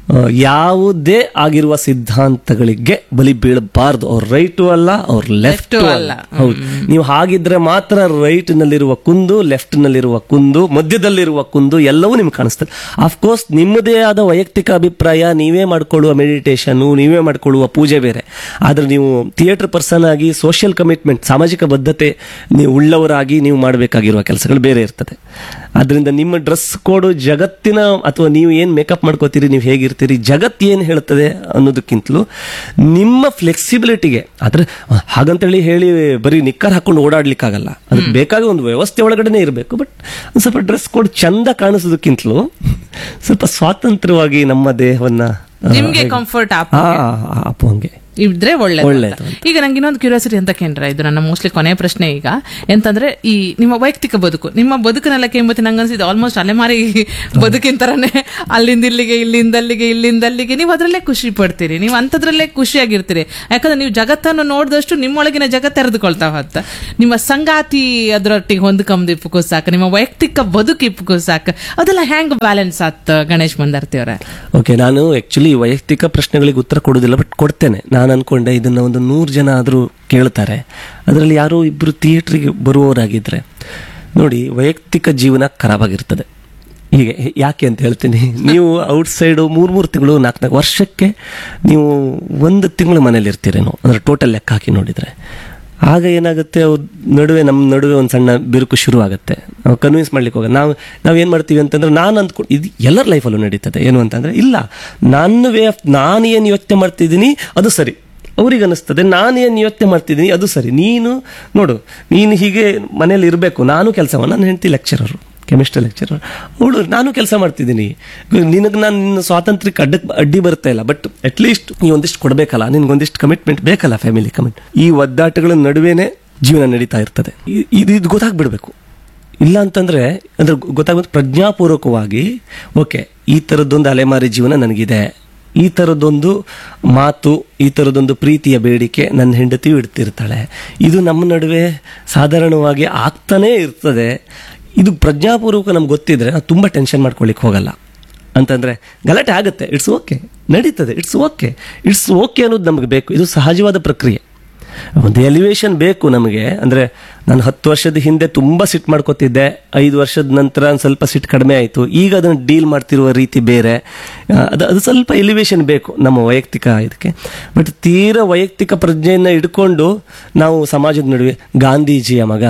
ಆ, ಯಾವುದೇ ಆಗಿರುವ ಸಿದ್ಧಾಂತಗಳಿಗೆ ಬಲಿ ಬೀಳಬಾರ್ದು ಅವ್ರ ರೈಟು ಅಲ್ಲ ಅವ್ರ ಲೆಫ್ಟ್ Left ಅಲ್ಲ ಅಲ್ಲ. ಹೌದು ನೀವು ಹಾಗಿದ್ರೆ ಮಾತ್ರ ರೈಟ್ ನಲ್ಲಿರುವ ಕುಂದು ಲೆಫ್ಟ್ ನಲ್ಲಿರುವ ಕುಂದು ಮಧ್ಯದಲ್ಲಿರುವ ಕುಂದು ಎಲ್ಲವೂ ನಿಮ್ಗೆ ಕಾಣಿಸ್ತದೆ ಅಫ್ಕೋರ್ಸ್ ನಿಮ್ಮದೇ ಆದ ವೈಯಕ್ತಿಕ ಅಭಿಪ್ರಾಯ ನೀವೇ ಮಾಡ್ಕೊಳ್ಳುವ ಮೆಡಿಟೇಷನ್ ನೀವೇ ಮಾಡ್ಕೊಳ್ಳುವ ಪೂಜೆ ಬೇರೆ ಆದ್ರೆ ನೀವು ಥಿಯೇಟರ್ ಪರ್ಸನ್ ಆಗಿ ಸೋಷಿಯಲ್ ಕಮಿಟ್ಮೆಂಟ್ ಸಾಮಾಜಿಕ ಬದ್ಧತೆ ನೀವು ಉಳ್ಳವರಾಗಿ ನೀವು ಮಾಡಬೇಕಾಗಿರುವ ಕೆಲಸಗಳು ಬೇರೆ ಇರ್ತದೆ ಅದರಿಂದ ನಿಮ್ಮ ಡ್ರೆಸ್ ಕೋಡು ಜಗತ್ತಿನ ಅಥವಾ ನೀವು ಏನು ಮೇಕಪ್ ಮಾಡ್ಕೋತೀರಿ ನೀವು ಹೇಗಿರ್ತೀರಿ ಜಗತ್ತು ಏನು ಹೇಳ್ತದೆ ಅನ್ನೋದಕ್ಕಿಂತಲೂ ನಿಮ್ಮ ಫ್ಲೆಕ್ಸಿಬಿಲಿಟಿಗೆ ಆದ್ರೆ ಹಾಗಂತೇಳಿ ಹೇಳಿ ಬರೀ ನಿಕ್ಕರ್ ಹಾಕೊಂಡು ಓಡಾಡ್ಲಿಕ್ಕಾಗಲ್ಲ ಅದಕ್ಕೆ ಬೇಕಾದ ಒಂದು ವ್ಯವಸ್ಥೆ ಒಳಗಡೆನೆ ಇರಬೇಕು ಬಟ್ ಒಂದು ಸ್ವಲ್ಪ ಡ್ರೆಸ್ ಕೋಡ್ ಚಂದ ಕಾಣಿಸೋದಕ್ಕಿಂತಲೂ ಸ್ವಲ್ಪ ಸ್ವಾತಂತ್ರ್ಯವಾಗಿ ನಮ್ಮ ದೇಹವನ್ನ ಆ, ನಿಮ್ಗೆ ಹೇಗೆ- ಕಂಫರ್ಟ್ ಆಪ್ ಆ, ಆ, ಅಪ್ಪಂಗೆ ಇದ್ರೆ ಒಳ್ಳೇದು ಒಳ್ಳೇದು ಅಂತ. ಈಗ ನಂಗೆ ಇನ್ನೊಂದು ಕ್ಯೂರಿಯಾಸಿಟಿ ಅಂತ ಕೇಂದ್ರ ಇದು ನನ್ನ ಮೋಸ್ಟ್ಲಿ ಕೊನೆಯ ಪ್ರಶ್ನೆ ಈಗ ಎಂತಂದ್ರೆ ಈ ನಿಮ್ಮ ವೈಯಕ್ತಿಕ ಬದುಕು ನಿಮ್ಮ ಬದುಕನ್ನೆಲ್ಲ ಕೇಂಬತ್ತಿ ನಂಗೆ ಅನ್ಸಿದ್ದು ಆಲ್ಮೋಸ್ಟ್ ಅಲೆಮಾರಿ ಬದುಕಿನ ತರನೇ ಅಲ್ಲಿಂದ ಇಲ್ಲಿಗೆ ಇಲ್ಲಿಂದ ಅಲ್ಲಿಗೆ ಇಲ್ಲಿಂದ ಅಲ್ಲಿಗೆ ನೀವು ಅದರಲ್ಲೇ ಖುಷಿ ಪಡ್ತೀರಿ ನೀವು ಅಂಥದ್ರಲ್ಲೇ ಖುಷಿಯಾಗಿರ್ತೀರಿ ಯಾಕಂದ್ರೆ ನೀವು ಜಗತ್ತನ್ನು ನೋಡಿದಷ್ಟು ನಿಮ್ಮೊಳಗಿನ ಜಗತ್ತು ತೆರೆದುಕೊಳ್ತಾ ಹೊತ್ತ ನಿಮ್ಮ ಸಂಗಾತಿ ಅದರೊಟ್ಟಿಗೆ ಹೊಂದ್ಕೊಂಬದು ಇಪ್ಪಕ್ಕೂ ಸಾಕು ನಿಮ್ಮ ವೈಯಕ್ತಿಕ ಬದುಕು ಇಪ್ಪಕ್ಕೂ ಸಾಕು ಅದೆಲ್ಲ ಹೆಂಗ್ ಬ್ಯಾಲೆನ್ಸ್ ಆತ್ ಗಣೇಶ್ ಮಂದಾರ್ತಿ ಅವರೇ ಓಕೆ ನಾನು ಆಕ್ಚುಲಿ ವೈಯಕ್ತಿಕ ಪ್ರಶ್ನೆಗಳಿಗೆ ಉತ್ತರ ಕೊಡೋದಿಲ್ಲ ಬಟ್ ಕೊಡ್ತೇನೆ ನಾನು ಅನ್ಕೊಂಡೆ ಇದನ್ನ ಒಂದು ನೂರು ಜನ ಆದರೂ ಕೇಳ್ತಾರೆ ಅದರಲ್ಲಿ ಯಾರೋ ಇಬ್ಬರು ಥಿಯೇಟ್ರಿಗೆ ಬರುವವರಾಗಿದ್ರೆ ನೋಡಿ ವೈಯಕ್ತಿಕ ಜೀವನ ಖರಾಬಾಗಿರ್ತದೆ ಹೀಗೆ ಯಾಕೆ ಅಂತ ಹೇಳ್ತೀನಿ ನೀವು ಔಟ್ ಸೈಡು ಮೂರು ಮೂರು ತಿಂಗಳು ನಾಲ್ಕು ನಾಲ್ಕು ವರ್ಷಕ್ಕೆ ನೀವು ಒಂದು ತಿಂಗಳು ಮನೇಲಿ ಇರ್ತೀರೇನೋ ಅಂದ್ರೆ ಟೋಟಲ್ ಲೆಕ್ಕ ಹಾಕಿ ನೋಡಿದ್ರೆ ಆಗ ಏನಾಗುತ್ತೆ ಅವ್ರ ನಡುವೆ ನಮ್ಮ ನಡುವೆ ಒಂದು ಸಣ್ಣ ಬಿರುಕು ಶುರು ಆಗುತ್ತೆ ನಾವು ಕನ್ವಿನ್ಸ್ ಮಾಡ್ಲಿಕ್ಕೆ ಹೋಗ ನಾವು ನಾವು ಏನು ಮಾಡ್ತೀವಿ ಅಂತಂದ್ರೆ ನಾನು ಅಂದ್ಕೊಂಡು ಇದು ಎಲ್ಲರ ಲೈಫಲ್ಲೂ ನಡೀತದೆ ಏನು ಅಂತಂದ್ರೆ ಇಲ್ಲ ನನ್ನ ವೇ ಆಫ್ ನಾನು ಏನು ಯೋಚನೆ ಮಾಡ್ತಿದ್ದೀನಿ ಅದು ಸರಿ ಅವ್ರಿಗೆ ಅನಿಸ್ತದೆ ನಾನು ಏನು ಯೋಚನೆ ಮಾಡ್ತಿದ್ದೀನಿ ಅದು ಸರಿ ನೀನು ನೋಡು ನೀನು ಹೀಗೆ ಮನೇಲಿ ಇರಬೇಕು ನಾನು ಕೆಲಸ ನನ್ನ ಹೆಂಡತಿ ಲೆಕ್ಚರರು ಕೆಮಿಸ್ಟ್ರಿ ಲೆಕ್ಚರರ್ ಅವಳು ನಾನು ಕೆಲಸ ಮಾಡ್ತಿದ್ದೀನಿ ನಿನಗೆ ನಾನು ನಿನ್ನ ಸ್ವಾತಂತ್ರ್ಯಕ್ಕೆ ಅಡ್ಡ ಅಡ್ಡಿ ಬರ್ತಾ ಇಲ್ಲ ಬಟ್ ಅಟ್ಲೀಸ್ಟ್ ಈ ಒಂದಿಷ್ಟು ಕೊಡಬೇಕಲ್ಲ ನಿನ್ಗೊಂದಿಷ್ಟು ಕಮಿಟ್ಮೆಂಟ್ ಬೇಕಲ್ಲ ಫ್ಯಾಮಿಲಿ ಕಮಿಟ್ ಈ ಒದ್ದಾಟಗಳ ನಡುವೆನೆ ಜೀವನ ನಡೀತಾ ಇರ್ತದೆ ಇ- ಇದು ಇದು ಗೊತ್ತಾಗ್ಬಿಡ್ಬೇಕು ಇಲ್ಲ ಅಂತಂದ್ರೆ ಅಂದ್ರೆ ಗೊತ್ತಾಗುತ್ತೆ ಪ್ರಜ್ಞಾಪೂರ್ವಕವಾಗಿ ಓಕೆ ಈ ಥರದ್ದೊಂದು ಅಲೆಮಾರಿ ಜೀವನ ನನಗಿದೆ ಈ ಥರದ್ದೊಂದು ಮಾತು ಈ ಥರದ್ದೊಂದು ಪ್ರೀತಿಯ ಬೇಡಿಕೆ ನನ್ನ ಹೆಂಡತಿಯು ಇಡ್ತಿರ್ತಾಳೆ ಇದು ನಮ್ಮ ನಡುವೆ ಸಾಧಾರಣವಾಗಿ ಆಗ್ತಾನೇ ಇರ್ತದೆ ಇದು ಪ್ರಜ್ಞಾಪೂರ್ವಕ ನಮ್ಗೆ ಗೊತ್ತಿದ್ರೆ ನಾವು ತುಂಬ ಟೆನ್ಷನ್ ಮಾಡ್ಕೊಳ್ಳಿಕ್ಕೆ ಹೋಗಲ್ಲ ಅಂತಂದ್ರೆ ಗಲಾಟೆ ಆಗುತ್ತೆ ಇಟ್ಸ್ ಓಕೆ ನಡೀತದೆ ಇಟ್ಸ್ ಓಕೆ ಇಟ್ಸ್ ಓಕೆ ಅನ್ನೋದು ನಮಗೆ ಬೇಕು ಇದು ಸಹಜವಾದ ಪ್ರಕ್ರಿಯೆ ಒಂದು ಎಲಿವೇಶನ್ ಬೇಕು ನಮಗೆ ಅಂದ್ರೆ ನಾನು ಹತ್ತು ವರ್ಷದ ಹಿಂದೆ ತುಂಬಾ ಸಿಟ್ ಮಾಡ್ಕೋತಿದ್ದೆ ಐದು ವರ್ಷದ ನಂತರ ಒಂದ್ ಸ್ವಲ್ಪ ಸಿಟ್ ಕಡಿಮೆ ಆಯಿತು ಈಗ ಅದನ್ನು ಡೀಲ್ ಮಾಡ್ತಿರುವ ರೀತಿ ಬೇರೆ ಆ, ಅದು ಅದು ಸ್ವಲ್ಪ ಎಲಿವೇಶನ್ ಬೇಕು ನಮ್ಮ ವೈಯಕ್ತಿಕ ಇದಕ್ಕೆ ಬಟ್ ತೀರಾ ವೈಯಕ್ತಿಕ ಪ್ರಜ್ಞೆಯನ್ನು ಇಟ್ಕೊಂಡು ನಾವು ಸಮಾಜದ ನಡುವೆ ಗಾಂಧೀಜಿಯ ಮಗ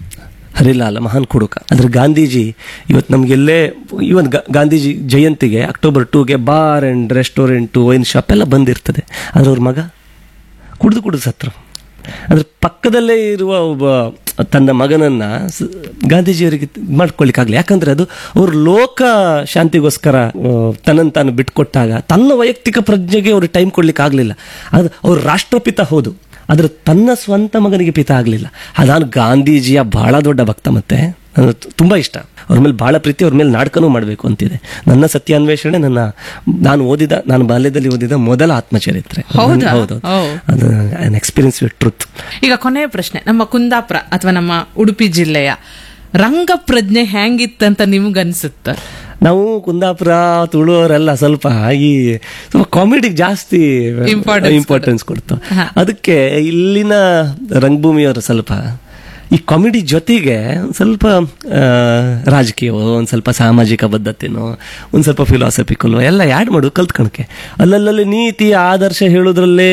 ಹರಿಲಾಲ ಮಹಾನ್ ಕುಡುಕ ಅಂದ್ರೆ ಗಾಂಧೀಜಿ ಇವತ್ತು ನಮಗೆಲ್ಲೇ ಇವನ್ ಗಾ- ಗಾಂಧೀಜಿ ಜಯಂತಿಗೆ ಅಕ್ಟೋಬರ್ ಟೂಗೆ bar and restaurant wine shop ಎಲ್ಲ ಬಂದಿರ್ತದೆ ಆದ್ರೆ ಅವ್ರ ಮಗ ಕುಡಿದು ಕುಡಿದು ಸತ್ರು ಅಂದ್ರೆ ಪಕ್ಕದಲ್ಲೇ ಇರುವ ಒಬ್ಬ ತನ್ನ ಮಗನನ್ನ ಸ- ಗಾಂಧೀಜಿಯವರಿಗೆ ಮಾಡ್ಕೊಳ್ಳಿಕ್ಕಾಗಲಿ ಯಾಕಂದ್ರೆ ಅದು ಅವ್ರ ಲೋಕ ಶಾಂತಿಗೋಸ್ಕರ ಆ, ತನ್ನನ್ನು ತಾನು ಬಿಟ್ಕೊಟ್ಟಾಗ ತನ್ನ ವೈಯಕ್ತಿಕ ಪ್ರಜ್ಞೆಗೆ ಅವ್ರು ಟೈಮ್ ಕೊಡ್ಲಿಕ್ಕೆ ಆಗ್ಲಿಲ್ಲ ಅದು ಅವ್ರ ರಾಷ್ಟ್ರಪಿತ ಹೌದು ಆದ್ರೆ ತನ್ನ ಸ್ವಂತ ಮಗನಿಗೆ ಪಿತ ಆಗಲಿಲ್ಲ ನಾನು ಗಾಂಧೀಜಿಯ ಬಹಳ ದೊಡ್ಡ ಭಕ್ತ ಮತ್ತೆ ನನಗೆ ತು- ತುಂಬಾ ಇಷ್ಟ ಅವ್ರ ಮೇಲೆ ಬಹಳ ಪ್ರೀತಿ ಅವ್ರ ಮೇಲೆ ನಾಟಕನೂ ಮಾಡಬೇಕು ಅಂತಿದೆ ನನ್ನ ಸತ್ಯಾನ್ವೇಷಣೆ ನನ್ನ ನಾನು ಓದಿದ ನಾನು ಬಾಲ್ಯದಲ್ಲಿ ಓದಿದ ಮೊದಲ ಆತ್ಮಚರಿತ್ರೆ ಹೌದಾ? ಹೌದು ಓ. ಅದು ಅನ್ ಎಕ್ಸ್ಪೀರಿಯನ್ಸ್ ವಿತ್ ಟ್ರುತ್ ಈಗ ಕೊನೆಯ ಪ್ರಶ್ನೆ ನಮ್ಮ ಕುಂದಾಪುರ ಅಥವಾ ನಮ್ಮ ಉಡುಪಿ ಜಿಲ್ಲೆಯ ರಂಗ ಪ್ರಜ್ಞೆ ಹೆಂಗಿತ್ತಂತ ನಿಮ್ಗನ್ಸುತ್ತ ನಾವು ಕುಂದಾಪುರ ತುಳುವರೆಲ್ಲ ಸ್ವಲ್ಪ ಈ ಸ್ವಲ್ಪ ಕಾಮಿಡಿಗೆ ಜಾಸ್ತಿ Importance ಇಂಪಾರ್ಟೆನ್ಸ್ ಕೊಡ್ತು ಹಾ. ಅದಕ್ಕೆ ಇಲ್ಲಿನ ರಂಗಭೂಮಿಯವರು ಸ್ವಲ್ಪ ಈ ಕಾಮಿಡಿ ಜೊತೆಗೆ ಒಂದ್ ಸ್ವಲ್ಪ ಆ, ರಾಜಕೀಯವೋ ಒಂದು ಸ್ವಲ್ಪ ಸಾಮಾಜಿಕ ಬದ್ಧತೆನೋ ಒಂದು ಸ್ವಲ್ಪ ಫಿಲಾಸಫಿಕಲ್ ಎಲ್ಲ ಆ್ಯಡ್ ಮಾಡು ಕಲ್ತ್ಕೊಳಕ್ಕೆ ಅಲ್ಲಲ್ಲಿ ನೀತಿ ಆದರ್ಶ ಹೇಳೋದ್ರಲ್ಲೇ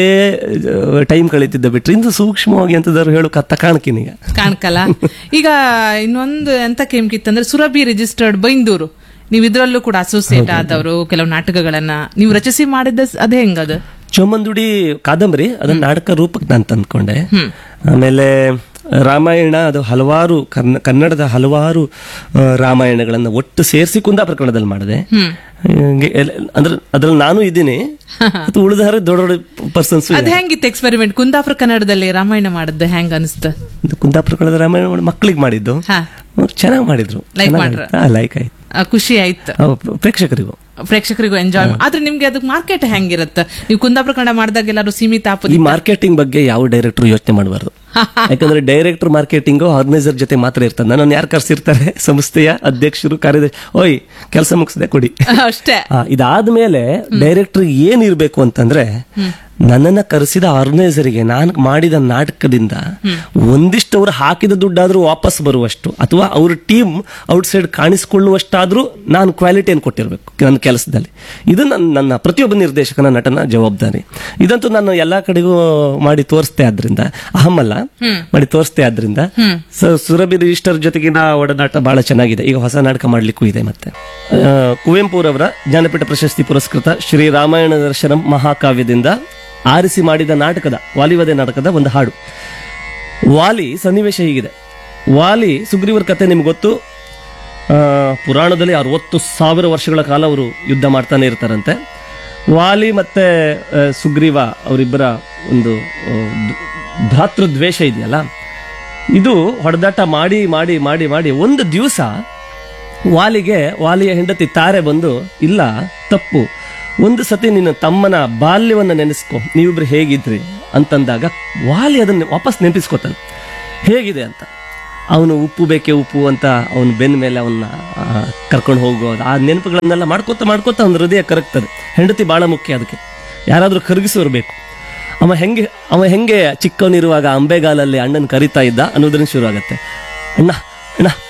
ಟೈಮ್ ಕಳೀತಿದ್ದ ಬಿಟ್ರೆ ಇಂದು ಸೂಕ್ಷ್ಮವಾಗಿ ಅಂತದಾರು ಹೇಳೋ ಕತ್ತ ಕಾಣ್ಕಿನೀಗ ಕಾಣ್ಕಲ್ಲ ಈಗ ಇನ್ನೊಂದು ಎಂತ ಕೇಮ್ಕಿತ್ತಂದ್ರೆ ಸುರಭಿ ರಿಜಿಸ್ಟರ್ಡ್ ಬೈಂದೂರು ನೀವು ಇದ್ರಲ್ಲೂ ಕೂಡ ಅಸೋಸಿಯೇಟ್ ಆದವರು ಕೆಲವು ನಾಟಕಗಳನ್ನ ನೀವು ರಚಿಸಿ ಮಾಡಿದ್ದ ಸ- ಅದೇ ಹೆಂಗದು ಚೋಮಂದುಡಿ ಕಾದಂಬರಿ ಅದನ್ನ ನಾಟಕ ರೂಪಕ್ಕೆ ನಾನು ತಂದ್ಕೊಂಡೆ ಆಮೇಲೆ ರಾಮಾಯಣ ಅದು ಹಲವಾರು ಕರ್ನ ಕನ್ನಡದ ಹಲವಾರು ಆ, ರಾಮಾಯಣಗಳನ್ನ ಒಟ್ಟು ಸೇರಿಸಿ ಕುಂದಾಪುರ ಕನ್ನಡದಲ್ಲಿ ಮಾಡಿದೆ ಹಂಗೆ ಎಲ್- ಅಂದ್ರೆ ಅದ್ರಲ್ಲಿ ನಾನು ಇದ್ದೀನಿ ಮತ್ತು ಉಳಿದಾರ ದೊಡ್ಡ ದೊಡ್ಡ ಪರ್ಸನ್ಸ್ ಅದ್ ಹೆಂಗಿತ್ತು ಎಕ್ಸ್ಪೆರಿಮೆಂಟ್ ಕುಂದಾಪುರ ಕನ್ನಡದಲ್ಲಿ ರಾಮಾಯಣ ಮಾಡಿದ್ದು ಹೆಂಗ ಅನಿಸ್ತು ಕುಂದಾಪುರ ಕನ್ನಡದ ರಾಮಾಯಣ ಮಾಡಿ ಮಕ್ಕಳಿಗೆ ಮಾಡಿದ್ದು ಹಾ ಚೆನ್ನಾಗಿ ಮಾಡಿದ್ರು Like ಮಾಡ್ರ? ಲೈಕ್ ಆಯ್ತು ಆ, ಖುಷಿ ಆಯ್ತು ಅವ್ ಪ್ರೇಕ್ಷಕರಿಗೂ ಪ್ರೇಕ್ಷಕರಿಗೂ ಎಂಜಾಯ್ ಆದ್ರೆ ನಿಮ್ಗೆ ಅದಕ್ಕೆ ಮಾರ್ಕೆಟ್ ಹೆಂಗಿರುತ್ತೆ ನೀವು ಕುಂದಾಪುರ ಕನ್ನಡ ಮಾಡಿದಾಗ ಎಲ್ಲರೂ ಸೀಮಿತ ಈ ಆಪದಿ ಮಾರ್ಕೆಟಿಂಗ್ ಬಗ್ಗೆ ಯಾವ ಡೈರೆಕ್ಟರ್ ಯೋಚನೆ ಮಾಡಬಾರ್ದು ಯಾಕಂದ್ರೆ ಡೈರೆಕ್ಟರ್ ಮಾರ್ಕೆಟಿಂಗ್ ಆರ್ಗನೈಸರ್ ಜೊತೆ ಮಾತ್ರ ಇರ್ತದೆ ನನ್ನನ್ನು ಯಾರು ಕರ್ಸಿರ್ತಾರೆ ಸಂಸ್ಥೆಯ ಅಧ್ಯಕ್ಷರು ಕಾರ್ಯದರ್ಶಿ ಓಯ್ ಕೆಲಸ ಮುಗಿಸಿದೆ ಕೊಡಿ ಅಷ್ಟೇ ಆ, ಇದಾದ್ಮೇಲೆ ಡೈರೆಕ್ಟರ್ ಏನ್ ಇರ್ಬೇಕು ಅಂತಂದ್ರೆ ನನ್ನನ್ನ ಕರೆಸಿದ ಆರ್ಗನೈಸರಿಗೆ ನಾನು ಮಾಡಿದ ನಾಟಕದಿಂದ ಒಂದಿಷ್ಟು ಅವ್ರು ಹಾಕಿದ ದುಡ್ಡಾದ್ರೂ ವಾಪಸ್ ಬರುವಷ್ಟು ಅಥವಾ ಅವ್ರ ಟೀಮ್ ಔಟ್ ಸೈಡ್ ಕಾಣಿಸಿಕೊಳ್ಳುವಷ್ಟಾದ್ರೂ ನಾನು ಕ್ವಾಲಿಟಿಯನ್ನು ಕೊಟ್ಟಿರ್ಬೇಕು ನನ್ನ ಕೆಲಸದಲ್ಲಿ ಇದು ನನ್ನ ನನ್ನ ಪ್ರತಿಯೊಬ್ಬ ನಿರ್ದೇಶಕನ ನಟನ ಜವಾಬ್ದಾರಿ ಇದಂತೂ ನಾನು ಎಲ್ಲಾ ಕಡೆಗೂ ಮಾಡಿ ತೋರಿಸ್ತೆ ಆದ್ರಿಂದ ಅಹಮಲ್ಲ ಮಾಡಿ ತೋರಿಸ್ತೆ ಆದ್ರಿಂದ ಸೊ ಸುರಭಿ ರಿಜಿಸ್ಟರ್ ಜೊತೆಗಿನ ಒಡನಾಟ ಬಹಳ ಚೆನ್ನಾಗಿದೆ ಈಗ ಹೊಸ ನಾಟಕ ಮಾಡ್ಲಿಕ್ಕೂ ಇದೆ ಮತ್ತೆ ಆ, ಕುವೆಂಪುರವರ ಜ್ಞಾನಪೀಠ ಪ್ರಶಸ್ತಿ ಪುರಸ್ಕೃತ ಶ್ರೀ ರಾಮಾಯಣ ದರ್ಶನಂ ಮಹಾಕಾವ್ಯದಿಂದ ಆರಿಸಿ ಮಾಡಿದ ನಾಟಕದ ವಾಲಿವದೆ ನಾಟಕದ ಒಂದು ಹಾಡು ವಾಲಿ ಸನ್ನಿವೇಶ ಹೀಗಿದೆ ವಾಲಿ ಸುಗ್ರೀವರ ಕತೆ ನಿಮ್ಗೆ ಗೊತ್ತು ಆ, ಪುರಾಣದಲ್ಲಿ ಅರವತ್ತು ಸಾವಿರ ವರ್ಷಗಳ ಕಾಲ ಅವರು ಯುದ್ಧ ಮಾಡ್ತಾನೆ ಇರ್ತಾರಂತೆ ವಾಲಿ ಮತ್ತೆ ಆ, ಸುಗ್ರೀವ ಅವರಿಬ್ಬರ ಒಂದು ಆ, ದ್- ಭ್ರಾತೃದ್ವೇಷ ಇದೆಯಲ್ಲ ಇದು ಹೊಡೆದಾಟ ಮಾಡಿ ಮಾಡಿ ಮಾಡಿ ಮಾಡಿ ಒಂದು ದಿವಸ ವಾಲಿಗೆ ವಾಲಿಯ ಹೆಂಡತಿ ತಾರೆ ಬಂದು ಇಲ್ಲ ತಪ್ಪು ಒಂದು ಸತಿ ನಿನ್ನ ತಮ್ಮನ ಬಾಲ್ಯವನ್ನ ನೆನೆಸ್ಕೊ ನೀವಿಬ್ರು ಹೇಗಿದ್ರಿ ಅಂತಂದಾಗ ವಾಲಿ ಅದನ್ನ ವಾಪಸ್ ನೆನಪಿಸ್ಕೋತಾನೆ ಹೇಗಿದೆ ಅಂತ ಅವನು ಉಪ್ಪು ಬೇಕೆ ಉಪ್ಪು ಅಂತ ಅವನ ಬೆನ್ನ ಮೇಲೆ ಅವನ್ನ ಕರ್ಕೊಂಡು ಹೋಗೋದು ಆ ನೆನಪುಗಳನ್ನೆಲ್ಲ ಮಾಡ್ಕೋತಾ ಮಾಡ್ಕೋತಾ ಅವನ ಹೃದಯ ಕರಗ್ತದೆ ಹೆಂಡತಿ ಬಹಳ ಮುಖ್ಯ ಅದಕ್ಕೆ ಯಾರಾದ್ರೂ ಕರಗಿಸೋರು ಬೇಕು ಅವ ಹೆಂಗೆ ಅವ ಹೆಂಗೆ ಚಿಕ್ಕವನಿರುವಾಗ ಅಂಬೆಗಾಲಲ್ಲಿ ಅಣ್ಣನ ಕರಿತಾ ಇದ್ದ ಅನ್ನೋದ್ರಿಂದ ಶುರು ಆಗತ್ತೆ ಅಣ್ಣ ಅಣ್ಣ